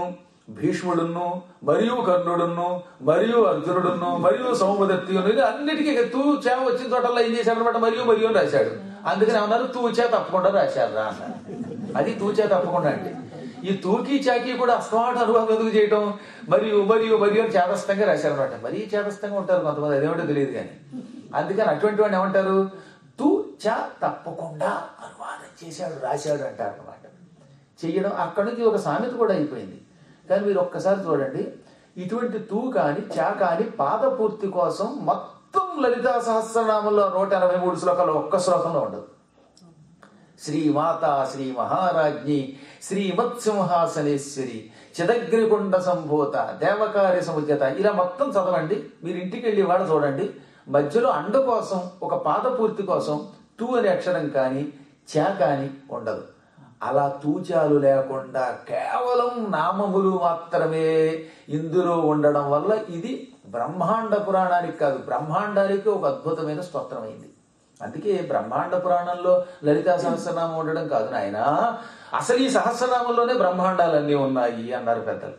భీష్ముడును మరియు కర్ణుడును మరియు అర్జునుడును మరియు సౌమదత్తియును ఇది అన్నిటికీ ఇక తూ చేమ వచ్చిన చోటల్లో ఏం చేశాడు అనమాట మరియు మరియు అని రాశాడు అందుకని ఏమన్నారు తూచే తప్పకుండా రాశారు రా అన్నారు అది తూచే తప్పకుండా అంటే ఈ తూకి చాకి కూడా అస్తమాట అనుభవం ఎందుకు చేయటం మరియు మరియు మరియు అని చేతస్థంగా రాశారనమాట మరీ చేతస్థంగా ఉంటారు కొంతమంది అదేమిటో తెలియదు కానీ అందుకని అటువంటి వాడిని ఏమంటారు తూ చా తప్పకుండా అనువాదం చేశాడు రాశాడు అంటారు అనమాట చెయ్యడం అక్కడి నుంచి ఒక సామెత కూడా అయిపోయింది కానీ మీరు ఒక్కసారి చూడండి ఇటువంటి తూ కాని చా కాని పాదపూర్తి కోసం మొత్తం లలితా సహస్రనామంలో నూట ఎనభై మూడు శ్లోకాలు ఒక్క శ్లోకంలో ఉండదు శ్రీ మాత శ్రీ మహారాజ్ఞి శ్రీమత్సింహాసనేశ్వరి చిదగ్నికొండ సంభూత దేవకార్య సముద్యత ఇలా మొత్తం చదవండి మీరు ఇంటికి వెళ్ళి వాడు చూడండి మధ్యలో అండ కోసం ఒక పాదపూర్తి కోసం తూ అనే అక్షరం కానీ చా కానీ ఉండదు అలా తూచాలు లేకుండా కేవలం నామములు మాత్రమే ఇందులో ఉండడం వల్ల ఇది బ్రహ్మాండ పురాణానికి కాదు బ్రహ్మాండానికి ఒక అద్భుతమైన స్తోత్రమైంది అందుకే బ్రహ్మాండ పురాణంలో లలితా సహస్రనామం ఉండడం కాదు నాయన అసలు ఈ సహస్రనామంలోనే బ్రహ్మాండాలన్నీ ఉన్నాయి అన్నారు పెద్దలు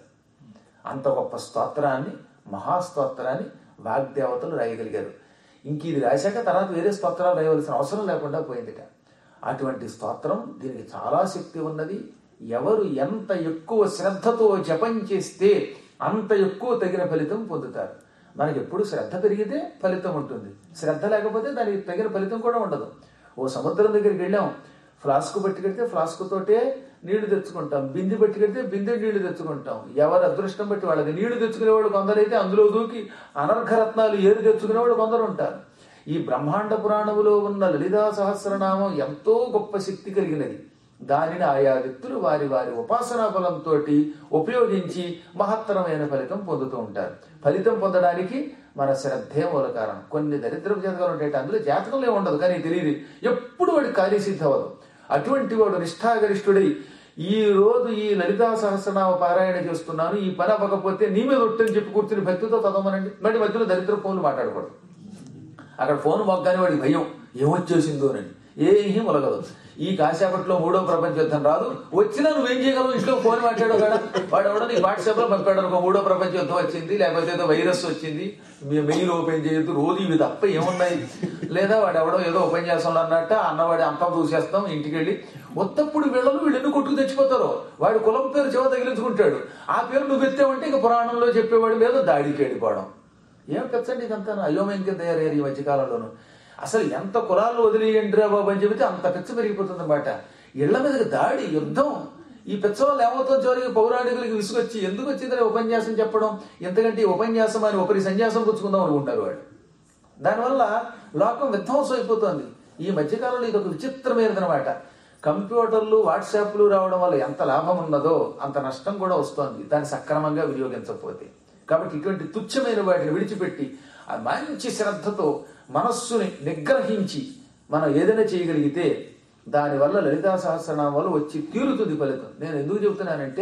అంత గొప్ప స్తోత్రాన్ని మహాస్తోత్రాన్ని వాగ్దేవతలు రాయగలిగారు ఇంక ఇది రాశాక తర్వాత వేరే స్తోత్రాలు రాయవలసిన అవసరం లేకుండా పోయిందిట అటువంటి స్తోత్రం దీనికి చాలా శక్తి ఉన్నది ఎవరు ఎంత ఎక్కువ శ్రద్ధతో జపం చేస్తే అంత ఎక్కువ తగిన ఫలితం పొందుతారు మనకి ఎప్పుడు శ్రద్ధ పెరిగితే ఫలితం ఉంటుంది శ్రద్ధ లేకపోతే దానికి తగిన ఫలితం కూడా ఉండదు ఓ సముద్రం దగ్గరికి వెళ్ళాం ఫ్లాస్క్ పట్టుకెడితే ఫ్లాస్క్ తోటే నీళ్లు తెచ్చుకుంటాం బింది పట్టుకెడితే బిందె నీళ్లు తెచ్చుకుంటాం ఎవరి అదృష్టం బట్టి వాళ్ళకి నీళ్లు తెచ్చుకునేవాడు కొందరైతే అందులో దూకి అనర్ఘరత్నాలు ఏరు తెచ్చుకునేవాడు కొందరు ఉంటారు ఈ బ్రహ్మాండ పురాణములో ఉన్న లలితా సహస్రనామం ఎంతో గొప్ప శక్తి కలిగినది దానిని ఆయా వ్యక్తులు వారి వారి ఉపాసనా బలంతో ఉపయోగించి మహత్తరమైన ఫలితం పొందుతూ ఉంటారు ఫలితం పొందడానికి మన శ్రద్ధే మూల కారణం కొన్ని దరిద్రపు జాతకాలు ఉంటాయి అందులో జాతకంలో ఉండదు కానీ తెలియదు ఎప్పుడు వాడి కార్యసిద్ధి అవ్వదు అటువంటి వాడు నిష్ఠాగరిష్ఠుడై ఈ రోజు ఈ లలితా సహస్రనామ పారాయణ చేస్తున్నాను ఈ పని అవ్వకపోతే నీ మీద ఒట్టని చెప్పి కూర్చుని భక్తితో చదవమనండి మళ్ళీ మధ్యలో దరిద్ర ఫోన్లు మాట్లాడకూడదు అక్కడ ఫోన్ మొగ్గానే వాడికి భయం ఏమొచ్చేసిందోనని ఏమీ మొలగదు ఈ కాసేపట్లో మూడో ప్రపంచ యుద్ధం రాదు వచ్చినా నువ్వేం చేయగలవు ఇంట్లో ఫోన్ మాట్లాడావు కదా వాడు ఎవడో నీకు వాట్సాప్ లో పంపాడు అనుకో మూడో ప్రపంచ యుద్ధం వచ్చింది లేకపోతే ఏదో వైరస్ వచ్చింది మీ మెయిల్ ఓపెన్ చేయొద్దు రోజు ఇవి తప్ప ఏమున్నాయి లేదా వాడు ఎవడో ఏదో ఓపెన్ చేస్తాం అన్నట్ట అన్నవాడి అంతం చూసేస్తాం ఇంటికి వెళ్ళి మొత్తప్పుడు వీళ్ళను వీళ్ళు ఎన్ని కొట్టుకు తెచ్చిపోతారో వాడి కులం పేరు చివ తగిలించుకుంటాడు ఆ పేరు నువ్వు ఎత్తావంటే ఇక పురాణంలో చెప్పేవాడి మీద దాడికి వెళ్ళిపోవడం ఏం పెచ్చండి ఇదంతా అయోమయం కింద తయారయ్యారు ఈ మధ్యకాలంలోనూ అసలు ఎంత కులాలు వదిలేయండి రా బాబు అని చెబితే అంత పెచ్చ పెరిగిపోతుంది అనమాట ఇళ్ల మీదకి దాడి యుద్ధం ఈ పెచ్చ వల్ల ఏమవుతుందో చివరికి పౌరాణికులకి విసుగొచ్చి ఎందుకు వచ్చిందని ఉపన్యాసం చెప్పడం ఎందుకంటే ఈ ఉపన్యాసం అని ఒకరి సన్యాసం పుచ్చుకుందాం అనుకుంటారు వాడు దానివల్ల లోకం విధ్వంసం అయిపోతుంది ఈ మధ్యకాలంలో ఇది ఒక విచిత్రమైనది అనమాట కంప్యూటర్లు వాట్సాప్లు రావడం వల్ల ఎంత లాభం ఉన్నదో అంత నష్టం కూడా వస్తోంది దాన్ని సక్రమంగా వినియోగించకపోతే కాబట్టి ఇటువంటి తుచ్చమైన వాటిని విడిచిపెట్టి ఆ మంచి శ్రద్ధతో మనస్సుని నిగ్రహించి మనం ఏదైనా చేయగలిగితే దానివల్ల లలితా సహస్రనామాలు వచ్చి తీరుతుంది ఫలితం నేను ఎందుకు చెబుతున్నానంటే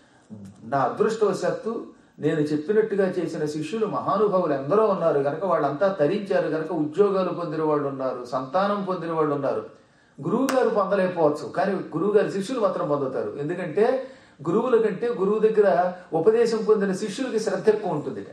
నా అదృష్టవశాత్తు నేను చెప్పినట్టుగా చేసిన శిష్యులు మహానుభావులు ఎందరో ఉన్నారు కనుక వాళ్ళంతా తరించారు కనుక ఉద్యోగాలు పొందిన వాళ్ళు ఉన్నారు సంతానం పొందిన వాళ్ళు ఉన్నారు గురువు గారు పొందలేకపోవచ్చు కానీ గురువు గారి శిష్యులు మాత్రం పొందుతారు ఎందుకంటే గురువుల కంటే గురువు దగ్గర ఉపదేశం పొందిన శిష్యులకి శ్రద్ధ ఎక్కువ ఉంటుంది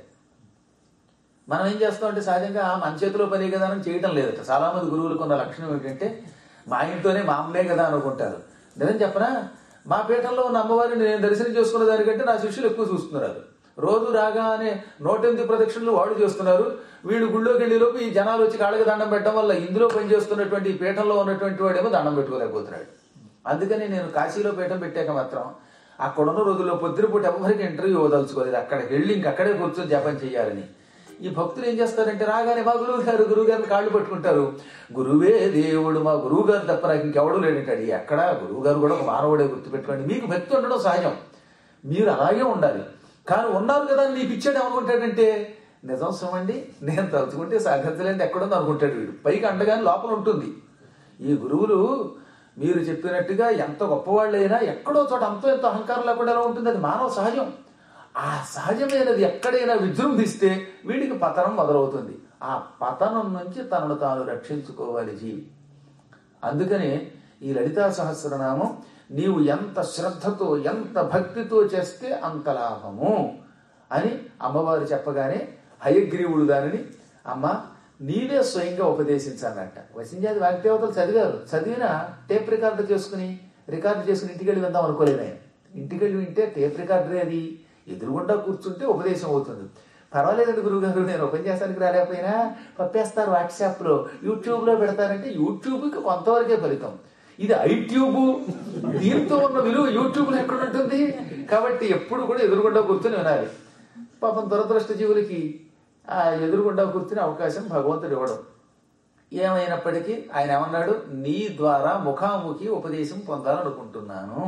మనం ఏం చేస్తామంటే సహజంగా "ఆ, మన చేతిలో పని కదా అని చేయడం లేదట చాలా మంది గురువులకు ఉన్న లక్షణం ఏంటంటే మా ఇంట్లోనే మా అమ్మే కదా అనుకుంటారు నిజం చెప్పనా మా పీఠంలో ఉన్న అమ్మవారిని నేను దర్శనం చేసుకున్న దానికంటే నా శిష్యులు ఎక్కువ చూస్తున్నారు రోజు రాగానే నూట ఎనిమిది ప్రదక్షిణలు వాడు చేస్తున్నారు వీళ్ళు గుళ్ళోకి వెళ్ళే లోపు ఈ జనాలు వచ్చి కాళ్ళకి దండం పెట్టడం వల్ల ఇందులో పనిచేస్తున్నటువంటి ఈ పీఠంలో ఉన్నటువంటి వాడేమో దండం పెట్టుకోలేకపోతున్నాడు అందుకని నేను కాశీలో పీఠం పెట్టాక మాత్రం అక్కడ ఉన్న రోజుల్లో పొద్దునపూట ఎవరికి ఇంటర్వ్యూ ఇవ్వదలుచుకోలేదు అక్కడికి వెళ్ళి ఇంక అక్కడే కూర్చొని జపం చేయాలని ఈ భక్తులు ఏం చేస్తారంటే రాగానే మా గురువు గారు గురువు గారిని కాళ్ళు పట్టుకుంటారు గురువే దేవుడు మా గురువు గారు తప్ప నాకు ఇంకెవడు లేడంటాడు ఎక్కడ గురువు గారు కూడా ఒక మానవుడే గుర్తుపెట్టుకోండి మీకు భక్తి ఉండడం సహజం మీరు అలాగే ఉండాలి కానీ ఉన్నారు కదా అని నీకు ఇచ్చాడు ఏమనుకుంటాడంటే నిజం సమండి నేను తలుచుకుంటే సాధించలేండి ఎక్కడుంది అనుకుంటాడు వీడు పైకి అండగానే లోపల ఉంటుంది ఈ గురువులు మీరు చెప్పినట్టుగా ఎంత గొప్పవాళ్ళైనా ఎక్కడో చోట అంతో ఎంతో అహంకారం లేకుండా ఎలా ఉంటుంది అది మానవ సహజం ఆ సహజమైనది ఎక్కడైనా విజృంభిస్తే వీడికి పతనం మొదలవుతుంది ఆ పతనం నుంచి తనను తాను రక్షించుకోవాలి జీవి అందుకనే ఈ లలితా సహస్రనామం నీవు ఎంత శ్రద్ధతో ఎంత భక్తితో చేస్తే అంత లాభము అని అమ్మవారు చెప్పగానే హయగ్రీవుడు దానిని అమ్మ నీవే స్వయంగా ఉపదేశించాలంట వసింజాది వాగ్దేవతలు చదివారు చదివిన టేప్ రికార్డు చేసుకుని రికార్డు చేసుకుని ఇంటికి వెళ్ళి విందాం అనుకోలేదు ఆయన ఇంటికి వెళ్ళి వింటే టేప్ రికార్డరే అది ఎదురుగుండా కూర్చుంటే ఉపదేశం అవుతుంది పర్వాలేదండి గురుగారు నేను ఓపెన్ చేస్తానికి రాలేకపోయినా పంపేస్తారు వాట్సాప్లో యూట్యూబ్లో పెడతారంటే యూట్యూబ్కి కొంతవరకే ఫలితం ఇది ఐట్యూబ్ దీంతో ఉన్న విలువ యూట్యూబ్లో ఎక్కడ ఉంటుంది కాబట్టి ఎప్పుడు కూడా ఎదురుగుండా కూర్చొని వినాలి పాపం దురదృష్ట జీవులకి ఆ ఎదురుగుండా కూర్చునే అవకాశం భగవంతుడు ఇవ్వడం ఏమైనప్పటికీ ఆయన ఏమన్నాడు నీ ద్వారా ముఖాముఖి ఉపదేశం పొందాలనుకుంటున్నాను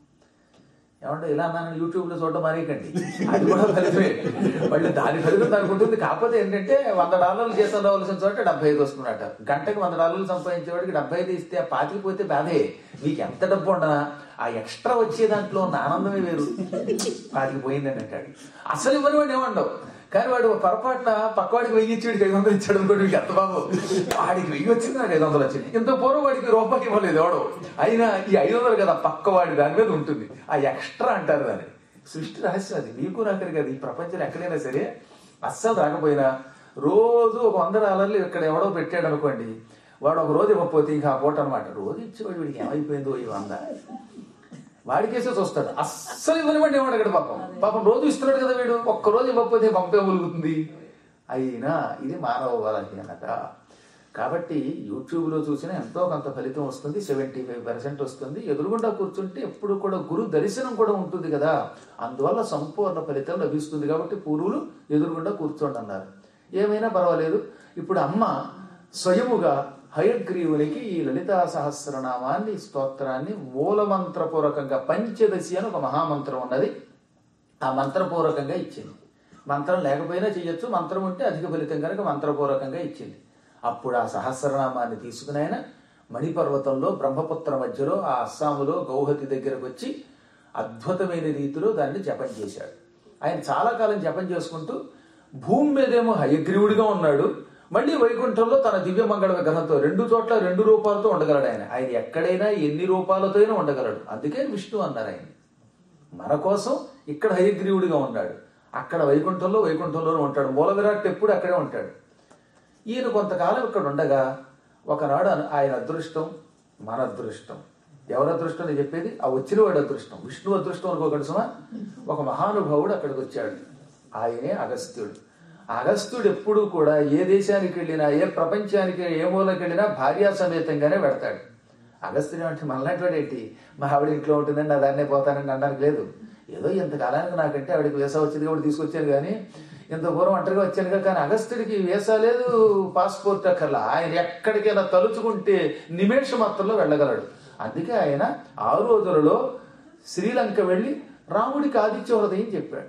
ఏమంటే ఇలా అన్నాను యూట్యూబ్ లో చూడడం మానేయకండి అది కూడా ఫలితమే మళ్ళీ దాని ఫలితం దానికి ఉంటుంది కాకపోతే ఏంటంటే వంద డాలర్లు జీతం రావాల్సిన చోట డెబ్బై ఐదు వస్తున్నట గంటకి వంద డాలర్లు సంపాదించేవాడికి డెబ్బై ఐదు ఇస్తే ఆ పాతికి పోతే బాధే మీకు ఎంత డబ్బు ఉండనా ఆ ఎక్స్ట్రా వచ్చే దాంట్లో ఉన్న ఆనందమే వేరు పాతికి పోయిందని అంటాడు అసలు ఇవ్వని వాడు ఏమండవు కానీ వాడు పొరపాటున పక్కవాడికి వెయ్యి ఇచ్చి వాడికి ఐదు వందలు ఇచ్చాడు అనుకోండి వీడికి ఎంత బాబు వాడికి వెయ్యి వచ్చింది నాకు ఐదు వందలు వచ్చింది ఇంత పూర్వం వాడికి రూపాయి ఇవ్వలేదు ఎవడు అయినా ఈ ఐదు వందలు కదా పక్కవాడి దాని మీద ఉంటుంది ఆ ఎక్స్ట్రా అంటారు దాన్ని సృష్టి రహస్యం అది మీకు నాకరి కదా ఈ ప్రపంచంలో ఎక్కడైనా సరే అస్సలు రాకపోయినా రోజు ఒక వంద డాలర్లు ఇక్కడ ఎవడో పెట్టాడు అనుకోండి వాడు ఒక రోజు ఇవ్వకపోతే ఇంకా ఆ పూట అనమాట రోజు ఇచ్చేవాడు వీడికి ఏమైపోయిందో ఈ వంద వాడికేసే చూస్తాడు అస్సలు ఇవ్వని వాడిని ఏమన్నాడు ఇక్కడ పాపం పాపం రోజు ఇస్తున్నాడు కదా వీడు ఒక్క రోజు ఇవ్వకపోతే పంపే ములుగుతుంది అయినా ఇది మానవ బలహీనత కాబట్టి యూట్యూబ్లో చూసినా ఎంతో కొంత ఫలితం వస్తుంది సెవెంటీ ఫైవ్ పర్సెంట్ వస్తుంది ఎదురుగుండా కూర్చుంటే ఎప్పుడు కూడా గురు దర్శనం కూడా ఉంటుంది కదా అందువల్ల సంపూర్ణ ఫలితం లభిస్తుంది కాబట్టి పూర్వులు ఎదురుగుండా కూర్చోండి అన్నారు ఏమైనా పర్వాలేదు ఇప్పుడు అమ్మ స్వయముగా హయగ్రీవునికి ఈ లలితా సహస్రనామాన్ని స్తోత్రాన్ని మూలమంత్రపూర్వకంగా పంచదశి అని ఒక మహామంత్రం ఉన్నది ఆ మంత్రపూర్వకంగా ఇచ్చింది మంత్రం లేకపోయినా చెయ్యొచ్చు మంత్రం ఉంటే అధిక ఫలితం కనుక మంత్రపూర్వకంగా ఇచ్చింది అప్పుడు ఆ సహస్రనామాన్ని తీసుకుని ఆయన మణిపర్వతంలో బ్రహ్మపుత్ర మధ్యలో ఆ అస్సాములో గౌహతి దగ్గరకు వచ్చి అద్భుతమైన రీతిలో దాన్ని జపం చేశాడు ఆయన చాలా కాలం జపం చేసుకుంటూ భూమి మీదేమో హయగ్రీవుడిగా ఉన్నాడు మళ్ళీ వైకుంఠంలో తన దివ్య మంగళ విగ్రహంతో రెండు చోట్ల రెండు రూపాలతో ఉండగలడు ఆయన ఆయన ఎక్కడైనా ఎన్ని రూపాలతో అయినా ఉండగలడు అందుకే విష్ణు అన్నారు ఆయన మన కోసం ఇక్కడ హయగ్రీవుడిగా ఉన్నాడు అక్కడ వైకుంఠంలో వైకుంఠంలోనే ఉంటాడు మూల విరాట్ ఎప్పుడు అక్కడే ఉంటాడు ఈయన కొంతకాలం ఇక్కడ ఉండగా ఒకనాడు అను- ఆయన అదృష్టం మన అదృష్టం ఎవరి అదృష్టం నేను చెప్పేది ఆ వచ్చిన వాడి అదృష్టం విష్ణు అదృష్టం అనుకోకండి సుమా ఒక మహానుభావుడు అక్కడికి వచ్చాడు ఆయనే అగస్త్యుడు అగస్త్యుడు ఎప్పుడూ కూడా ఏ దేశానికి వెళ్ళినా ఏ ప్రపంచానికి ఏ మూలకి వెళ్ళినా భార్యా సమేతంగానే పెడతాడు అగస్త్యుడు అంటే మనలాంటి వాడు ఏంటి మా ఆవిడ ఇంట్లో ఉంటుందని నా దాన్నే పోతానని అనడానికి లేదు ఏదో ఇంతకాలానికి నాకంటే ఆవిడకి వేసా వచ్చింది కాబట్టి తీసుకొచ్చాను కానీ ఇంత పూర్వం ఒంటరిగా వచ్చానుగా కానీ అగస్త్యుడికి వేసా లేదు పాస్పోర్ట్ అక్కర్లా ఆయన ఎక్కడికైనా తలుచుకుంటే నిమేష మాత్రంలో వెళ్ళగలడు అందుకే ఆయన ఆ రోజులలో శ్రీలంక వెళ్ళి రాముడికి ఆదిత్య హృదయం చెప్పాడు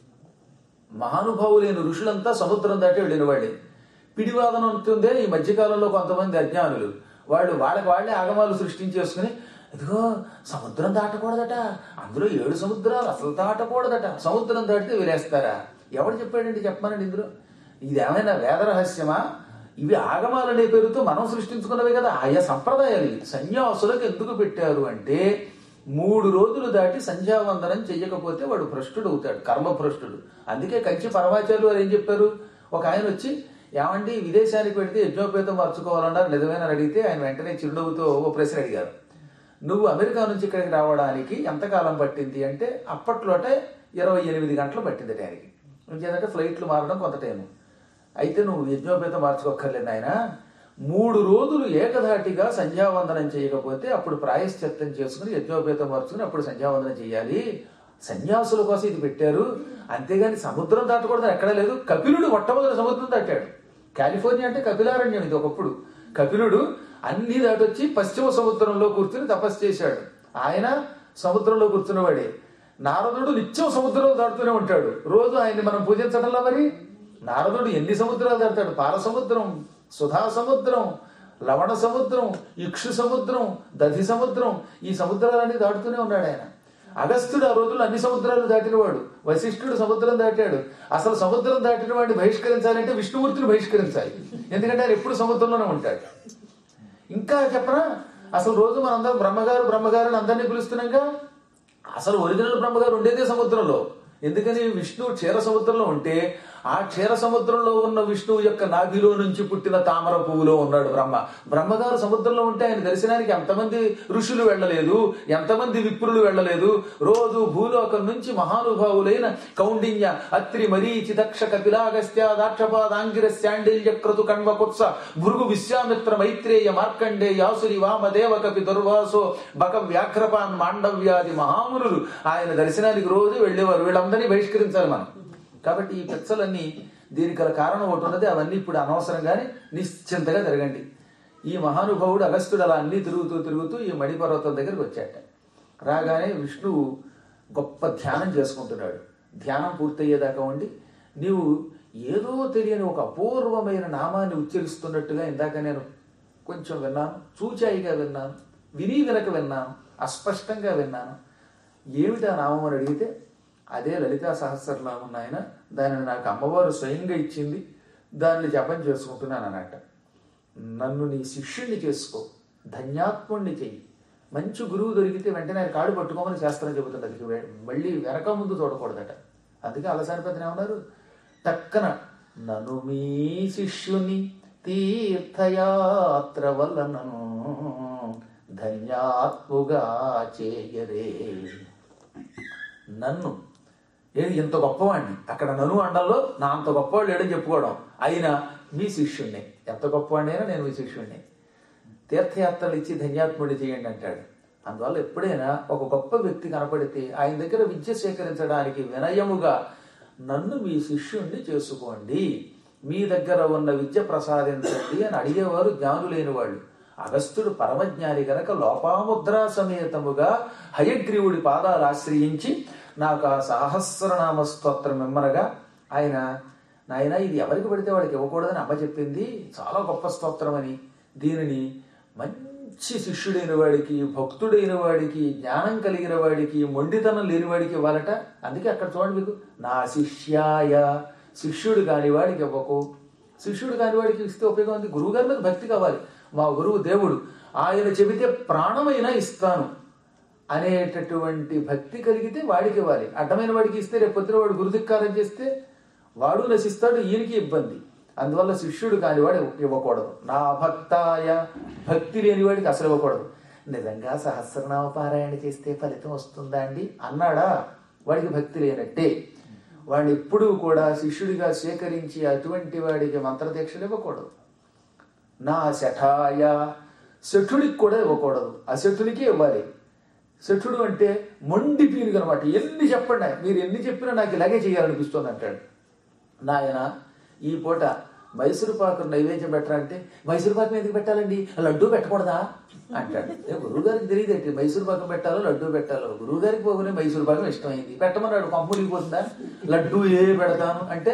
మహానుభావులైన ఋషులంతా సముద్రం దాటి వెళ్ళిన వాళ్ళే పిడివాదన ఉంటుందే ఈ మధ్యకాలంలో కొంతమంది అజ్ఞానులు వాళ్ళు వాళ్ళకి వాళ్ళే ఆగమాలు సృష్టించేసుకుని ఇదిగో సముద్రం దాటకూడదట అందులో ఏడు సముద్రాలు అసలు దాటకూడదట సముద్రం దాటితే వీరేస్తారా ఎవడు చెప్పాడండి చెప్పమనండి ఇందులో ఇది ఏమైనా వేద రహస్యమా ఇవి ఆగమాలనే పేరుతో మనం సృష్టించుకున్నవే కదా ఆయా సంప్రదాయాలు ఇవి. సన్యాసులకు ఎందుకు పెట్టారు అంటే మూడు రోజులు దాటి సంధ్యావందనం చెయ్యకపోతే వాడు భ్రష్టుడు అవుతాడు కర్మ భ్రష్టుడు అందుకే కంచి పరమాచార్యులు వారు ఏం చెప్పారు ఒక ఆయన వచ్చి ఏమండి విదేశానికి పెడితే యజ్ఞోపేతం మార్చుకోవాలన్నారు నిజమేనా అని అడిగితే ఆయన వెంటనే చిరునవ్వుతో ఓ ప్రశ్న అడిగారు నువ్వు అమెరికా నుంచి ఇక్కడికి రావడానికి ఎంతకాలం పట్టింది అంటే అప్పట్లోటే ఇరవై ఎనిమిది గంటలు పట్టింది ఆయనకి ఇంకేంటంటే ఫ్లైట్లు మారడం కొంత టైం అయితే నువ్వు యజ్ఞోపేతం మార్చుకోక్కర్లేదు ఆయన మూడు రోజులు ఏకధాటిగా సంధ్యావందనం చేయకపోతే అప్పుడు ప్రాయశ్చిత్తం చేసుకుని యజ్ఞోపేతం మార్చుకుని అప్పుడు సంధ్యావందనం చేయాలి సన్యాసుల కోసం ఇది పెట్టారు అంతేగాని సముద్రం దాటకూడదని ఎక్కడా లేదు కపిలుడు మొట్టమొదటి సముద్రం దాటాడు కాలిఫోర్నియా అంటే కపిలారణ్యం ఇది ఒకప్పుడు కపిలుడు అన్ని దాటొచ్చి పశ్చిమ సముద్రంలో కూర్చుని తపస్సు చేశాడు ఆయన సముద్రంలో కూర్చున్నవాడే నారదుడు నిత్యం సముద్రంలో దాటుతూనే ఉంటాడు రోజు ఆయన్ని మనం పూజించడంలో మరి నారదుడు ఎన్ని సముద్రాలు దాటాడు పాల సముద్రం సుధా సముద్రం లవణ సముద్రం ఇక్షు సముద్రం దధి సముద్రం ఈ సముద్రాలన్నీ దాటుతూనే ఉన్నాడు ఆయన అగస్త్యుడు ఆ రోజుల్లో అన్ని సముద్రాలు దాటినవాడు వశిష్ఠుడు సముద్రం దాటాడు అసలు సముద్రం దాటిన వాడిని బహిష్కరించాలంటే విష్ణుమూర్తిని బహిష్కరించాలి ఎందుకంటే ఆయన ఎప్పుడు సముద్రంలోనే ఉంటాడు ఇంకా చెప్పనా అసలు రోజు మనందరం బ్రహ్మగారు బ్రహ్మగారు అని అందరినీ పిలుస్తున్నాంగా అసలు ఒరిజినల్ బ్రహ్మగారు ఉండేదే సముద్రంలో ఎందుకని విష్ణువు క్షీర సముద్రంలో ఉంటే ఆ క్షీర సముద్రంలో ఉన్న విష్ణువు యొక్క నాభిలో నుంచి పుట్టిన తామర పువ్వులో ఉన్నాడు బ్రహ్మ బ్రహ్మగారు సముద్రంలో ఉంటే ఆయన దర్శనానికి ఎంతమంది ఋషులు వెళ్ళలేదు ఎంతమంది విప్రులు వెళ్ళలేదు రోజు భూలోకం నుంచి మహానుభావులైన కౌండిన్య అత్రి మరీచి దక్ష కపిలాగస్త్య దాక్షపాదాంగిర శాండిల్య క్రతు కణ్వకుత్స భృగు విశ్వామిత్ర మైత్రేయ మార్కండే యాసురి వామదేవ కపి దుర్వాసో బక వ్యాఘ్రపాన్ మాండవ్యాది మహామునులు ఆయన దర్శనానికి రోజు వెళ్ళేవారు వీళ్ళందరినీ బహిష్కరించాలి మనం కాబట్టి ఈ పెచ్చలన్నీ దీనికి గల కారణం ఒకటి ఉన్నది అవన్నీ ఇప్పుడు అనవసరంగానే నిశ్చింతగా జరగండి ఈ మహానుభావుడు అగస్త్యుడు అలా అన్ని తిరుగుతూ తిరుగుతూ ఈ మణిపర్వతం దగ్గరికి వచ్చాట రాగానే విష్ణువు గొప్ప ధ్యానం చేసుకుంటున్నాడు ధ్యానం పూర్తయ్యేదాకా ఉండి నీవు ఏదో తెలియని ఒక అపూర్వమైన నామాన్ని ఉచ్చరిస్తున్నట్టుగా ఇందాక నేను కొంచెం విన్నాను చూచాయిగా విన్నాను విని వినక విన్నాను అస్పష్టంగా విన్నాను ఏమిటి ఆ నామం అని అడిగితే అదే లలితా సహస్రనామం నాయన దానిని నాకు అమ్మవారు స్వయంగా ఇచ్చింది దాన్ని జపం చేసుకుంటున్నాను అన్నట్ట నన్ను నీ శిష్యుణ్ణి చేసుకో ధన్యాత్ముణ్ణి చెయ్యి మంచి గురువు దొరికితే వెంటనే ఆయన కాడు పట్టుకోమని శాస్త్రం చెబుతుంది అది వే- మళ్ళీ వెనక ముందు చూడకూడదట అందుకే అలసాని పెద్దనే ఉన్నారు టక్కన నన్ను మీ శిష్యుని తీర్థయాత్ర వలనను ధన్యాత్ముగా చేయరే నన్ను ఏది ఇంత గొప్పవాడిని అక్కడ నన్ను అండంలో నా అంత గొప్పవాడు లేడని చెప్పుకోవడం అయినా మీ శిష్యుణ్ణి ఎంత గొప్పవాడిని అయినా నేను మీ శిష్యుణ్ణి తీర్థయాత్రలు ఇచ్చి ధన్యాత్ముడి చేయండి అంటాడు అందువల్ల ఎప్పుడైనా ఒక గొప్ప వ్యక్తి కనపడితే ఆయన దగ్గర విద్య సేకరించడానికి వినయముగా నన్ను మీ శిష్యుణ్ణి చేసుకోండి మీ దగ్గర ఉన్న విద్య ప్రసాదించండి అని అడిగేవారు జ్ఞానులేని వాళ్ళు అగస్త్యుడు పరమజ్ఞాని గనక లోపాముద్రా సమేతముగా హయగ్రీవుడి పాదాలు ఆశ్రయించి నాకు ఆ సహస్రనామ స్తోత్రం ఇమ్మనగా ఆయన నాయన ఇది ఎవరికి పడితే వాడికి ఇవ్వకూడదని అమ్మ చెప్పింది చాలా గొప్ప స్తోత్రం అని దీనిని మంచి శిష్యుడైన వాడికి భక్తుడైన వాడికి జ్ఞానం కలిగిన వాడికి మొండితనం లేని వాడికి ఇవ్వాలట అందుకే అక్కడ చూడండి మీకు నా శిష్యాయ శిష్యుడు కాని వాడికి ఇవ్వకు శిష్యుడు కాని వాడికి ఇస్తే ఉపయోగం ఉంది గురువు గారి మీద భక్తి కావాలి మా గురువు దేవుడు ఆయన చెబితే ప్రాణమైనా ఇస్తాను అనేటటువంటి భక్తి కలిగితే వాడికి ఇవ్వాలి అడ్డమైన వాడికి ఇస్తే రేపు పొద్దున వాడు గురుధిక్కారం చేస్తే వాడు నశిస్తాడు ఈయనకి ఇబ్బంది అందువల్ల శిష్యుడు కాని వాడు ఇవ్వకూడదు నా భక్తాయ భక్తి లేని వాడికి అసలు ఇవ్వకూడదు నిజంగా సహస్రనామ పారాయణ చేస్తే ఫలితం వస్తుందా అండి అన్నాడా వాడికి భక్తి లేనట్టే వాడిని ఎప్పుడూ కూడా శిష్యుడిగా స్వీకరించి అటువంటి వాడికి మంత్రదీక్షలు ఇవ్వకూడదు నా శఠాయ శఠుడికి కూడా ఇవ్వకూడదు అశఠుడికి ఇవ్వాలి శఠుడు అంటే మొండి పీనుగు అనమాట ఎన్ని చెప్పండి మీరు ఎన్ని చెప్పినా నాకు ఇలాగే చేయాలనిపిస్తుంది అంటాడు నాయన ఈ పూట మైసూరు పాకు నైవేద్యం పెట్టాలంటే మైసూరు పాకం ఎందుకు పెట్టాలండి లడ్డూ పెట్టకూడదా అంటాడు ఏ గురువు గారికి తెలియదేంటి మైసూరు పాకం పెట్టాలో లడ్డూ పెట్టాలో గురువు గారికి పోగానే మైసూరు పాకం ఇష్టమైంది పెట్టమన్నాడు పంపులిగిపోతుందా లడ్డూ ఏ పెడతాను అంటే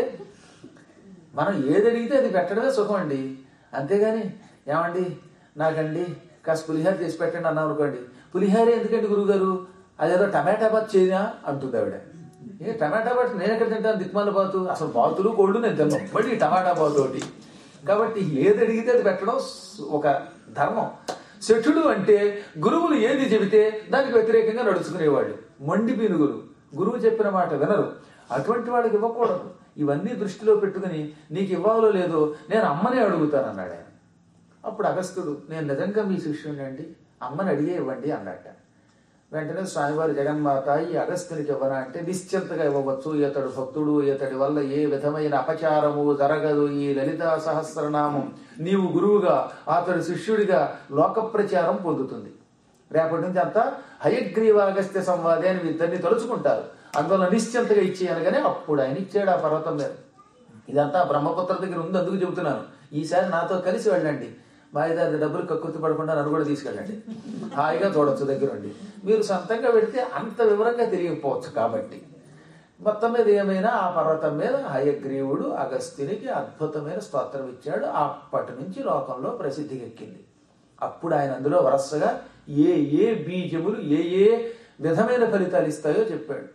మనం ఏది అడిగితే అది పెట్టడమే సుఖం అండి అంతేగాని ఏమండి నాకండి కాస్త పులిహార చేసి పెట్టండి అన్నాం అనుకోండి పులిహార ఎందుకండి గురువుగారు అదేదో టమాటా బాత్ చేయనా అంటుంది ఆవిడ ఏ టమాటా బాత్ నేను ఎక్కడ తింటాను దిక్మాల బాతు అసలు బాతులు కోళ్ళు నేను తిన్నాను మళ్ళీ టమాటా బాతు ఒకటి కాబట్టి ఏది అడిగితే అది పెట్టడం ఒక ధర్మం శఠుడు అంటే గురువులు ఏది చెబితే దానికి వ్యతిరేకంగా నడుచుకునేవాళ్ళు మొండి పీనుగులు గురువు చెప్పిన మాట వినరు అటువంటి వాళ్ళకి ఇవ్వకూడదు ఇవన్నీ దృష్టిలో పెట్టుకుని నీకు ఇవ్వాలో లేదో నేను అమ్మనే అడుగుతాను అన్నాడు ఆయన అప్పుడు అగస్త్యుడు నేను నిజంగా మీ శిష్యుడిని అండి అమ్మని అడిగే ఇవ్వండి అన్నట్ట వెంటనే స్వామివారి జగన్మాత ఈ అగస్త్యునికి ఇవ్వనా అంటే నిశ్చింతగా ఇవ్వవచ్చు ఇతడు భక్తుడు ఇతడి వల్ల ఏ విధమైన అపచారము జరగదు ఈ లలితా సహస్రనామం నీవు గురువుగా అతడు శిష్యుడిగా లోక ప్రచారం పొందుతుంది రేపటి నుంచి అంతా హయగ్రీవ అగస్త్య సంవాదే అని ఇద్దరిని తలుచుకుంటారు అందువల్ల నిశ్చింతగా ఇచ్చేయనగానే అప్పుడు ఆయన ఇచ్చాడు ఆ పర్వతం మీద ఇదంతా బ్రహ్మపుత్ర దగ్గర ఉంది అందుకు చెబుతున్నాను ఈసారి నాతో కలిసి వెళ్ళండి మా ఇద్దరు డబ్బులు కక్కుర్తి పడకుండా నన్ను కూడా తీసుకెళ్ళండి హాయిగా చూడొచ్చు దగ్గరుండి మీరు సొంతంగా పెడితే అంత వివరంగా తెలియకపోవచ్చు కాబట్టి మొత్తం మీద ఏమైనా ఆ పర్వతం మీద హయగ్రీవుడు అగస్త్యునికి అద్భుతమైన స్తోత్రం ఇచ్చాడు అప్పటి నుంచి లోకంలో ప్రసిద్ధికెక్కింది అప్పుడు ఆయన అందులో వరసగా ఏ ఏ బీజములు ఏ ఏ విధమైన ఫలితాలు ఇస్తాయో చెప్పాడు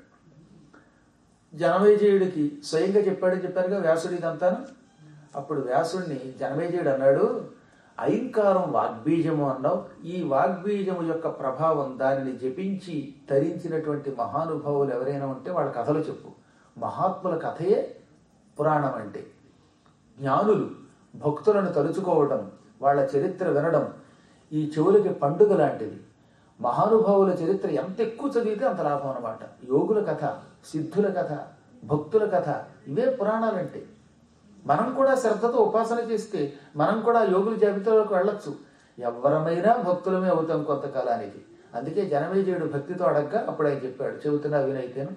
జనమేజయుడికి స్వయంగా చెప్పాడని చెప్పారుగా వ్యాసుడి ఇదంతాను అప్పుడు వ్యాసుడిని జనమేజయుడు అన్నాడు ఐంకారం వాగ్బీజము అన్నావు ఈ వాగ్బీజము యొక్క ప్రభావం దానిని జపించి తరించినటువంటి మహానుభావులు ఎవరైనా ఉంటే వాళ్ళ కథలు చెప్పు మహాత్ముల కథయే పురాణం అంటే జ్ఞానులు భక్తులను తలుచుకోవడం వాళ్ళ చరిత్ర వినడం ఈ చెవులకి పండుగ లాంటిది మహానుభావుల చరిత్ర ఎంత ఎక్కువ చదివితే అంత లాభం అన్నమాట యోగుల కథ సిద్ధుల కథ భక్తుల కథ ఇవే పురాణాలంటే మనం కూడా శ్రద్ధతో ఉపాసన చేస్తే మనం కూడా యోగుల జాబితాలోకి వెళ్ళొచ్చు ఎవరమైనా భక్తులమే అవుతాం కొంతకాలానికి అందుకే జనమేజయుడు భక్తితో అడగ్గా అప్పుడు ఆయన చెప్పాడు చెబుతున్నా వినైతేను